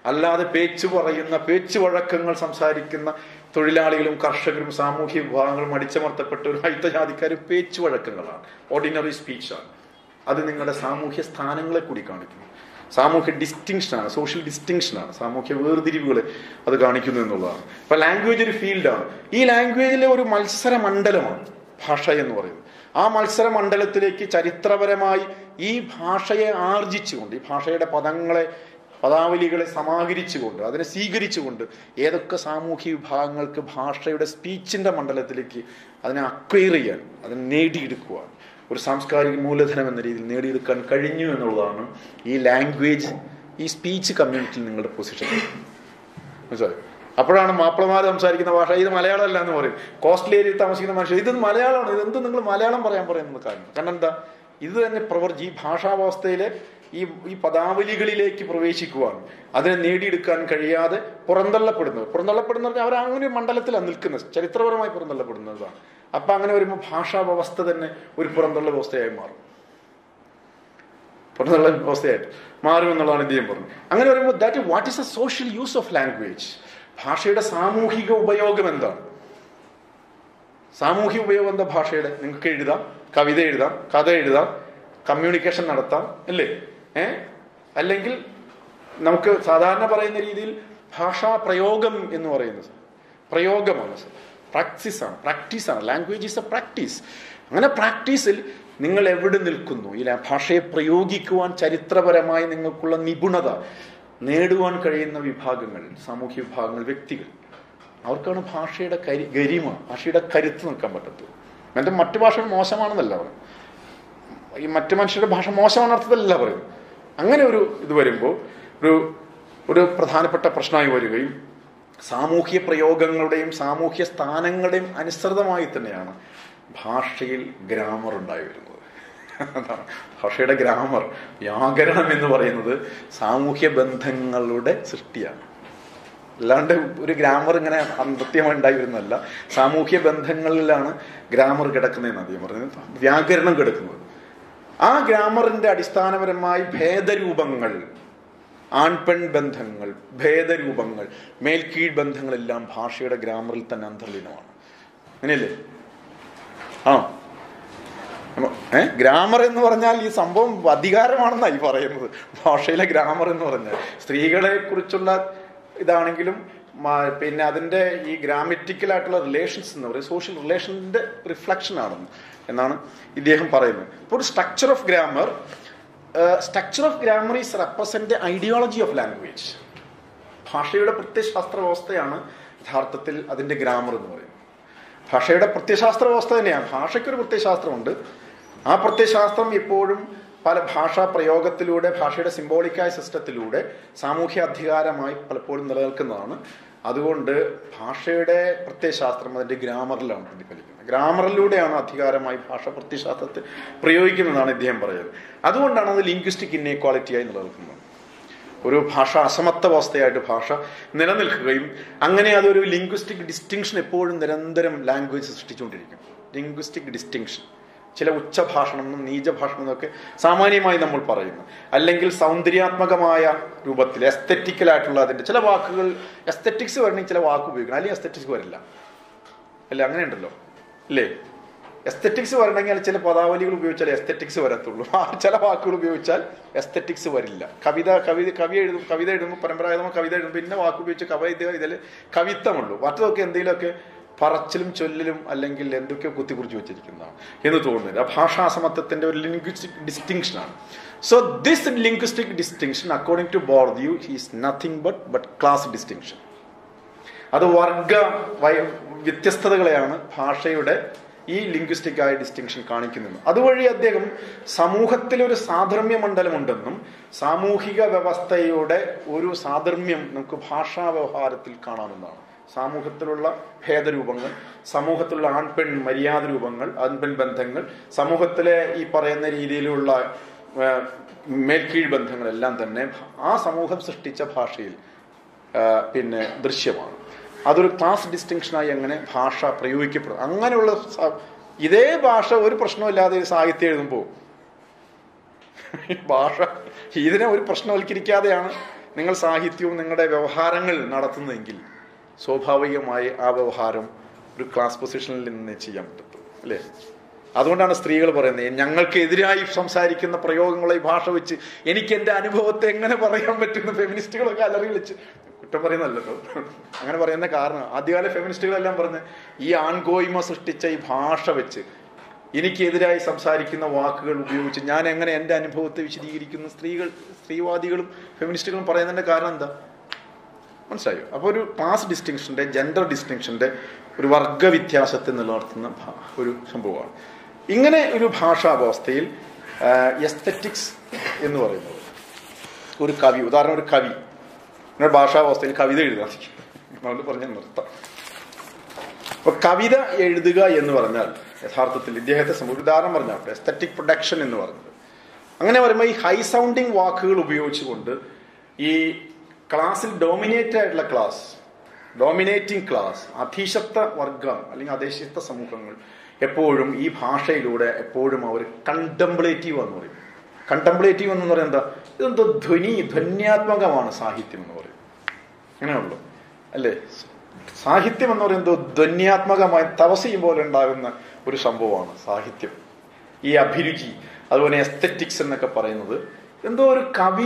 അല്ലാതെ പേച്ചു പറയുന്ന പേച്ചു വഴക്കങ്ങൾ സംസാരിക്കുന്ന തൊഴിലാളികളും കർഷകരും സാമൂഹ്യ വിഭാഗങ്ങളും അടിച്ചമർത്തപ്പെട്ടവരും ഹൈത്തജാതിക്കാരും പേച്ചു വഴക്കങ്ങളാണ് ഓർഡിനറി സ്പീച്ചാണ് അത് നിങ്ങളുടെ സാമൂഹ്യ സ്ഥാനങ്ങളെ കൂടി കാണിക്കുന്നു സാമൂഹ്യ ഡിസ്റ്റിങ്ഷനാണ് സോഷ്യൽ ഡിസ്റ്റിങ്ഷനാണ് സാമൂഹ്യ വേർതിരിവുകൾ അത് കാണിക്കുന്നു എന്നുള്ളതാണ് അപ്പൊ ലാംഗ്വേജ് ഒരു ഫീൽഡാണ് ഈ ലാംഗ്വേജിലെ ഒരു മത്സര മണ്ഡലമാണ് ഭാഷ എന്ന് പറയുന്നത് ആ മത്സര മണ്ഡലത്തിലേക്ക് ചരിത്രപരമായി ഈ ഭാഷയെ ആർജിച്ചുകൊണ്ട് ഈ ഭാഷയുടെ പദങ്ങളെ പദാവലികളെ സമാഹരിച്ചുകൊണ്ട് അതിനെ സ്വീകരിച്ചുകൊണ്ട് ഏതൊക്കെ സാമൂഹ്യ വിഭാഗങ്ങൾക്ക് ഭാഷയുടെ സ്പീച്ചിന്റെ മണ്ഡലത്തിലേക്ക് അതിനെ അക്വയർ ചെയ്യാൻ അതിനെ നേടിയെടുക്കുവാൻ ഒരു സാംസ്കാരിക മൂലധനം എന്ന രീതിയിൽ നേടിയെടുക്കാൻ കഴിഞ്ഞു എന്നുള്ളതാണ് ഈ ലാംഗ്വേജ് ഈ സ്പീച്ച് കമ്മ്യൂണിറ്റിയിൽ നിങ്ങളുടെ പൊസിഷൻ മനസ്സിലായോ അപ്പോഴാണ് മാപ്പിളമാർ സംസാരിക്കുന്ന ഭാഷ ഇത് മലയാളം അല്ല എന്ന് പറയും കോസ്റ്റ്ലി ഏരിയയിൽ താമസിക്കുന്ന മനുഷ്യർ ഇത് മലയാളമാണ് ഇതെന്ത് നിങ്ങൾ മലയാളം പറയാൻ പറയുന്നത് കാരണം കാരണം എന്താ ഇത് തന്നെ പ്രവർത്തി ഈ ഭാഷാവസ്ഥയിലെ ഈ ഈ പദാവലികളിലേക്ക് പ്രവേശിക്കുവാൻ അതിനെ നേടിയെടുക്കാൻ കഴിയാതെ പുറന്തള്ളപ്പെടുന്നത് പുറന്തള്ളപ്പെടുന്ന പറഞ്ഞാൽ അവർ അങ്ങനെ ഒരു മണ്ഡലത്തിലാണ് നിൽക്കുന്നത് ചരിത്രപരമായി പുറന്തള്ളപ്പെടുന്നതാണ് അപ്പൊ അങ്ങനെ വരുമ്പോൾ ഭാഷാ വ്യവസ്ഥ തന്നെ ഒരു പുറന്തള്ള വ്യവസ്ഥയായി മാറും പുറത്തുള്ള അവസ്ഥയായിട്ട് മാറും എന്നുള്ളതാണ് ഇദ്ദേഹം പറഞ്ഞത് അങ്ങനെ വരുമ്പോൾ that what is a social use of language ഭാഷയുടെ സാമൂഹിക ഉപയോഗം എന്താണ് സാമൂഹിക ഉപയോഗം എന്താ ഭാഷയുടെ നിങ്ങൾക്ക് എഴുതാം കവിത എഴുതാം കഥ എഴുതാം കമ്മ്യൂണിക്കേഷൻ നടത്താം അല്ലേ ഏ അല്ലെങ്കിൽ നമുക്ക് സാധാരണ പറയുന്ന രീതിയിൽ ഭാഷാ പ്രയോഗം എന്ന് പറയുന്നത് പ്രയോഗമാണ് പ്രാക്ടീസാണ് പ്രാക്ടീസാണ് ലാംഗ്വേജ് ഈസ് എ പ്രാക്ടീസ് അങ്ങനെ പ്രാക്ടീസിൽ നിങ്ങൾ എവിടെ നിൽക്കുന്നു ഈ ഭാഷയെ പ്രയോഗിക്കുവാൻ ചരിത്രപരമായി നിങ്ങൾക്കുള്ള നിപുണത നേടുവാൻ കഴിയുന്ന വിഭാഗങ്ങൾ സാമൂഹ്യ വിഭാഗങ്ങൾ വ്യക്തികൾ അവർക്കാണ് ഭാഷയുടെ കരി ഗരിമ ഭാഷയുടെ കരുത്ത് നിൽക്കാൻ പറ്റത്തുള്ളൂ എന്നിട്ട് മറ്റു ഭാഷകൾ മോശമാണെന്നല്ല പറയും ഈ മറ്റു മനുഷ്യരുടെ ഭാഷ മോശമാണ് അർത്ഥത്തിലല്ല പറയുന്നത് അങ്ങനെ ഒരു ഇത് വരുമ്പോൾ ഒരു ഒരു പ്രധാനപ്പെട്ട പ്രശ്നമായി വരികയും സാമൂഹ്യ പ്രയോഗങ്ങളുടെയും സാമൂഹ്യ സ്ഥാനങ്ങളുടെയും അനുസൃതമായി തന്നെയാണ് ഭാഷയിൽ ഗ്രാമർ ഉണ്ടായി വരുന്നത് അതാണ് ഭാഷയുടെ ഗ്രാമർ വ്യാകരണം എന്ന് പറയുന്നത് സാമൂഹ്യ ബന്ധങ്ങളുടെ സൃഷ്ടിയാണ് അല്ലാണ്ട് ഒരു ഗ്രാമർ ഇങ്ങനെ നൃത്യമായി ഉണ്ടായി വരുന്നതല്ല സാമൂഹ്യ ബന്ധങ്ങളിലാണ് ഗ്രാമർ കിടക്കുന്നതെന്ന് അദ്ദേഹം പറയുന്നത് വ്യാകരണം കിടക്കുന്നത് ആ ഗ്രാമറിന്റെ അടിസ്ഥാനപരമായി ഭേദരൂപങ്ങൾ ആൺപെൺ ബന്ധങ്ങൾ ഭേദരൂപങ്ങൾ മേൽക്കീഴ് ബന്ധങ്ങളെല്ലാം ഭാഷയുടെ ഗ്രാമറിൽ തന്നെ അന്തർലീനമാണ് അങ്ങനെയല്ലേ ആ ഏ ഗ്രാമർ എന്ന് പറഞ്ഞാൽ ഈ സംഭവം അധികാരമാണെന്നായി പറയുന്നത് ഭാഷയിലെ ഗ്രാമർ എന്ന് പറഞ്ഞാൽ സ്ത്രീകളെ കുറിച്ചുള്ള ഇതാണെങ്കിലും പിന്നെ അതിന്റെ ഈ ഗ്രാമറ്റിക്കൽ ആയിട്ടുള്ള റിലേഷൻസ് എന്ന് പറയും സോഷ്യൽ റിലേഷന്റെ റിഫ്ലക്ഷൻ ആണെന്ന് എന്നാണ് ഇദ്ദേഹം പറയുന്നത് ഇപ്പോൾ ഒരു structure of grammar structure of grammar is represent ideology of language ഭാഷയുടെ പ്രത്യയശാസ്ത്ര വ്യവസ്ഥയാണ് യഥാർത്ഥത്തിൽ അതിന്റെ ഗ്രാമർ എന്ന് പറയുന്നത് ഭാഷയുടെ പ്രത്യയശാസ്ത്ര വ്യവസ്ഥ തന്നെയാണ് ഭാഷയ്ക്കൊരു പ്രത്യയശാസ്ത്രമുണ്ട് ആ പ്രത്യയശാസ്ത്രം എപ്പോഴും പല ഭാഷാ പ്രയോഗത്തിലൂടെ ഭാഷയുടെ സിംബോളിക്കായ സിസ്റ്റത്തിലൂടെ സാമൂഹ്യ അധികാരമായി പലപ്പോഴും നിലനിൽക്കുന്നതാണ് അതുകൊണ്ട് ഭാഷയുടെ പ്രത്യയശാസ്ത്രം അതിന്റെ ഗ്രാമറിലാണ് പ്രതിഫലിക്കുന്നത് ഗ്രാമറിലൂടെയാണ് അധികാരമായി ഭാഷ പ്രത്യയശാസ്ത്രത്തെ പ്രയോഗിക്കുന്നതാണ് ഇദ്ദേഹം പറയുന്നത് അതുകൊണ്ടാണ് അത് ലിംഗ്വിസ്റ്റിക് ഇൻഇക്വാളിറ്റിയായി നിലനിൽക്കുന്നത് ഒരു ഭാഷ അസമത്വവസ്ഥയായിട്ട് ഭാഷ നിലനിൽക്കുകയും അങ്ങനെ അതൊരു ലിംഗ്വിസ്റ്റിക് ഡിസ്റ്റിങ്ഷൻ എപ്പോഴും നിരന്തരം ലാംഗ്വേജ് സൃഷ്ടിച്ചുകൊണ്ടിരിക്കും ലിംഗ്വിസ്റ്റിക് ഡിസ്റ്റിങ്ഷൻ ചില ഉച്ചഭാഷണം എന്നും നീചഭാഷണം എന്നൊക്കെ സാമാന്യമായി നമ്മൾ പറയുന്നു അല്ലെങ്കിൽ സൗന്ദര്യാത്മകമായ രൂപത്തിൽ എസ്തെറ്റിക്കലായിട്ടുള്ള അതിന്റെ ചില വാക്കുകൾ എസ്തെറ്റിക്സ് വരണമെങ്കിൽ ചില വാക്ക് ഉപയോഗിക്കണം അല്ലെങ്കിൽ എസ്തെറ്റിക്സ് വരില്ല അല്ല അങ്ങനെ ഉണ്ടല്ലോ അല്ലേ എസ്തെറ്റിക്സ് വരണമെങ്കിൽ ചില പദാവലികൾ ഉപയോഗിച്ചാൽ എസ്തെറ്റിക്സ് വരത്തുള്ളൂ ചില വാക്കുകൾ ഉപയോഗിച്ചാൽ എസ്തെറ്റിക്സ് വരില്ല കവിത കവിത കവി എഴുതും കവിത എഴുതുമ്പോൾ പരമ്പരാഗതമായി കവിത എഴുതും പിന്നെ വാക്ക് ഉപയോഗിച്ച് കവിത ഇതിൽ കവിത്വമുള്ളൂ മറ്റതൊക്കെ എന്തെങ്കിലുമൊക്കെ പറച്ചിലും ചൊല്ലിലും അല്ലെങ്കിൽ എന്തൊക്കെയോ കുത്തിക്കുറിച്ച് വെച്ചിരിക്കുന്നതാണ് എന്ന് തോന്നുന്നില്ല ആ ഭാഷാസമത്വത്തിന്റെ ഒരു ലിംഗ്വിസ്റ്റിക് ഡിസ്റ്റിങ്ഷനാണ് so this linguistic distinction according to Bourdieu is nothing but but class distinction അത് വർഗ വ്യത്യസ്തതകളെയാണ് ഭാഷയുടെ ഈ ലിംഗ്വിസ്റ്റിക് ആയ ഡിസ്റ്റിങ്ഷൻ കാണിക്കുന്നത് അതുവഴി അദ്ദേഹം സമൂഹത്തിൽ ഒരു സാധർമ്യ മണ്ഡലമുണ്ടെന്നും സാമൂഹിക വ്യവസ്ഥയുടെ ഒരു സാധർമ്യം നമുക്ക് ഭാഷാ വ്യവഹാരത്തിൽ കാണാമെന്നാണ് സമൂഹത്തിലുള്ള ഭേദരൂപങ്ങൾ സമൂഹത്തിലുള്ള ആൺപെൺ മര്യാദ രൂപങ്ങൾ ആൺപെൺ ബന്ധങ്ങൾ സമൂഹത്തിലെ ഈ പറയുന്ന രീതിയിലുള്ള മേൽക്കീഴ് ബന്ധങ്ങളെല്ലാം തന്നെ ആ സമൂഹം സൃഷ്ടിച്ച ഭാഷയിൽ പിന്നെ ദൃശ്യമാണ് അതൊരു ക്ലാസ് ഡിസ്റ്റിങ്ഷനായി അങ്ങനെ ഭാഷ പ്രയോഗിക്കപ്പെടും അങ്ങനെയുള്ള ഇതേ ഭാഷ ഒരു പ്രശ്നമില്ലാതെ സാഹിത്യം എഴുതുമ്പോൾ ഭാഷ ഇതിനെ ഒരു പ്രശ്നവൽക്കരിക്കാതെയാണ് നിങ്ങൾ സാഹിത്യവും നിങ്ങളുടെ വ്യവഹാരങ്ങൾ നടത്തുന്നതെങ്കിൽ സ്വാഭാവികമായി ആ വ്യവഹാരം ഒരു ക്ലാസ് പൊസിഷനിൽ നിന്ന് ചെയ്യാൻ പറ്റത്തുള്ളൂ അല്ലേ അതുകൊണ്ടാണ് സ്ത്രീകൾ പറയുന്നത് ഞങ്ങൾക്ക് എതിരായി സംസാരിക്കുന്ന പ്രയോഗങ്ങളെ ഭാഷ വെച്ച് എനിക്ക് എൻ്റെ അനുഭവത്തെ എങ്ങനെ പറയാൻ പറ്റുന്ന ഫെമിനിസ്റ്റുകളൊക്കെ അലറി വിളിച്ച് കുറ്റം പറയുന്നല്ലോ അങ്ങനെ പറയുന്ന കാരണം ആദ്യകാല ഫെമിനിസ്റ്റുകളെല്ലാം പറഞ്ഞ് ഈ ആൺകോയ്മ സൃഷ്ടിച്ച ഈ ഭാഷ വെച്ച് എനിക്കെതിരായി സംസാരിക്കുന്ന വാക്കുകൾ ഉപയോഗിച്ച് ഞാൻ എങ്ങനെ എൻ്റെ അനുഭവത്തെ വിശദീകരിക്കുന്ന സ്ത്രീകൾ സ്ത്രീവാദികളും ഫെമിനിസ്റ്റുകളും പറയുന്നതിന്റെ കാരണം എന്താ മനസ്സിലായോ അപ്പോൾ ഒരു ക്ലാസ് ഡിസ്റ്റിങ്ഷന്റെ ജെൻഡർ ഡിസ്റ്റിങ്ഷന്റെ ഒരു വർഗ വ്യത്യാസത്തെ നിലനിർത്തുന്ന ഭ- ഒരു സംഭവമാണ് ഇങ്ങനെ ഒരു ഭാഷാവസ്ഥയിൽ എസ്തറ്റിക്സ് എന്ന് പറയുന്നത് ഒരു കവി ഉദാഹരണം ഒരു കവി ഇങ്ങനെ ഭാഷാവസ്ഥയിൽ കവിത എഴുതാൻ അതുകൊണ്ട് പറഞ്ഞ നിർത്താം അപ്പൊ കവിത എഴുതുക എന്ന് പറഞ്ഞാൽ യഥാർത്ഥത്തിൽ ഇദ്ദേഹത്തെ സംബന്ധിച്ച് ഒരു ഉദാഹരണം പറഞ്ഞാൽ എസ്തറ്റിക് പ്രൊഡക്ഷൻ എന്ന് പറഞ്ഞത് അങ്ങനെ പറയുമ്പോൾ ഈ ഹൈ സൗണ്ടിങ് വാക്കുകൾ ഉപയോഗിച്ചുകൊണ്ട് ഈ ക്ലാസ്സിൽ ഡോമിനേറ്റ് ആയിട്ടുള്ള ക്ലാസ് ഡോമിനേറ്റിംഗ് ക്ലാസ് അധീശത്വ വർഗം അല്ലെങ്കിൽ അധീശത്വ സമൂഹങ്ങൾ എപ്പോഴും ഈ ഭാഷയിലൂടെ എപ്പോഴും അവർ കണ്ടംപ്ലേറ്റീവ് എന്ന് പറയും കണ്ടംപ്ലേറ്റീവ് എന്ന് പറയുന്നത് എന്താ ഇതെന്തോ ധ്വനി ധ്വന്യാത്മകമാണ് സാഹിത്യം എന്ന് പറയും അങ്ങനെയുള്ളൂ അല്ലേ സാഹിത്യം എന്ന് പറയുന്നത് ധ്വന്യാത്മകമായി തപസ്യം പോലെ ഉണ്ടാകുന്ന ഒരു സംഭവമാണ് സാഹിത്യം ഈ അഭിരുചി അതുപോലെ എസ്തറ്റിക്സ് എന്നൊക്കെ പറയുന്നത് എന്തോ ഒരു കവി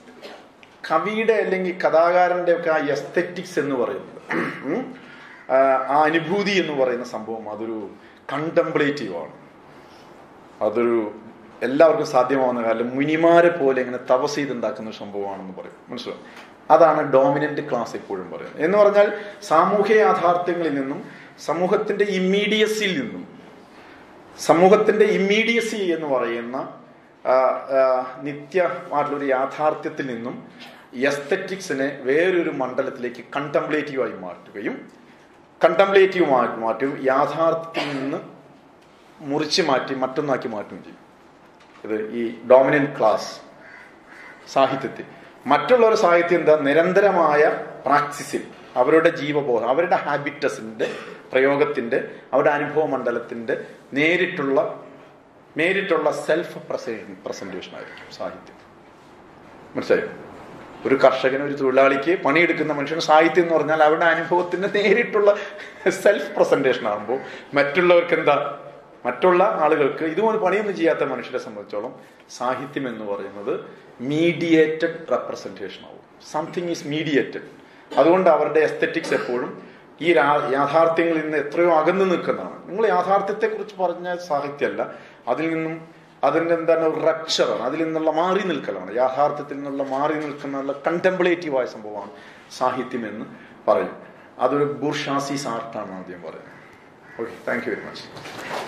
കവിയുടെ അല്ലെങ്കിൽ കഥാകാരന്റെ ഒക്കെ ആ എസ്തറ്റിക്സ് എന്ന് പറയുന്നത് ഉം, ആ ആ അനുഭൂതി എന്ന് പറയുന്ന സംഭവം അതൊരു കണ്ടംപ്ലേറ്റീവ് ആണ് അതൊരു എല്ലാവർക്കും സാധ്യമാവുന്ന കാലം മുനിമാരെ പോലെ ഇങ്ങനെ തപസ് ചെയ്തുണ്ടാക്കുന്ന ഒരു സംഭവമാണെന്ന് പറയും മനസ്സിലാവും അതാണ് ഡോമിനന്റ് ക്ലാസ് എപ്പോഴും പറയുന്നത് എന്ന് പറഞ്ഞാൽ സാമൂഹ്യ യാഥാർത്ഥ്യങ്ങളിൽ നിന്നും സമൂഹത്തിന്റെ ഇമ്മീഡിയസിയിൽ നിന്നും സമൂഹത്തിന്റെ ഇമ്മീഡിയസി എന്ന് പറയുന്ന ആ, ആ, നിത്യമായിട്ടുള്ളൊരു യാഥാർത്ഥ്യത്തിൽ നിന്നും എസ്തറ്റിക്സിനെ വേറൊരു മണ്ഡലത്തിലേക്ക് കണ്ടംപ്ലേറ്റീവായി മാറ്റുകയും കണ്ടംപ്ലേറ്റീവുമായി മാറ്റും യാഥാർത്ഥ്യത്തിൽ നിന്ന് മുറിച്ച് മാറ്റി മറ്റൊന്നാക്കി മാറ്റുകയും ചെയ്യും ഇത് ഈ ഡോമിനന്റ് ക്ലാസ് സാഹിത്യത്തിൽ മറ്റുള്ളവരുടെ സാഹിത്യം എന്താ നിരന്തരമായ പ്രാക്സിസിൽ അവരുടെ ജീവബോധം അവരുടെ ഹാബിറ്റസിന്റെ പ്രയോഗത്തിന്റെ അവരുടെ അനുഭവ മണ്ഡലത്തിന്റെ നേരിട്ടുള്ള നേരിട്ടുള്ള സെൽഫ് പ്രസന്റേഷൻ ആയിരിക്കും സാഹിത്യം മനസ്സിലായോ ഒരു കർഷകന് ഒരു തൊഴിലാളിക്ക് പണിയെടുക്കുന്ന മനുഷ്യന് സാഹിത്യം എന്ന് പറഞ്ഞാൽ അവരുടെ അനുഭവത്തിന്റെ നേരിട്ടുള്ള സെൽഫ് പ്രസന്റേഷൻ ആകുമ്പോൾ മറ്റുള്ളവർക്ക് എന്താ മറ്റുള്ള ആളുകൾക്ക് ഇതുപോലെ പണിയൊന്നും ചെയ്യാത്ത മനുഷ്യരെ സംബന്ധിച്ചോളം സാഹിത്യം എന്ന് പറയുന്നത് മീഡിയേറ്റഡ് റെപ്രസെന്റേഷൻ ആവും സംതിങ് ഈസ് മീഡിയേറ്റഡ് അതുകൊണ്ട് അവരുടെ എസ്തറ്റിക്സ് എപ്പോഴും ഈ രാ- യാഥാർത്ഥ്യങ്ങളിൽ നിന്ന് എത്രയോ അകന്നു നിൽക്കുന്നതാണ് നിങ്ങൾ യാഥാർത്ഥ്യത്തെ കുറിച്ച് പറഞ്ഞ സാഹിത്യമല്ല അതിൽ നിന്നും അതിന്റെ എന്താണ് റപ്ചറാണ് അതിൽ നിന്നുള്ള മാറി നിൽക്കലാണ് യാഥാർത്ഥ്യത്തിൽ നിന്നുള്ള മാറി നിൽക്കുന്ന കണ്ടംപ്ലേറ്റീവായ സംഭവമാണ് സാഹിത്യം എന്ന് പറയും അതൊരു ബുർഷാസി ആർട്ടാണ് ആദ്യം പറയുന്നത് okay thank you very much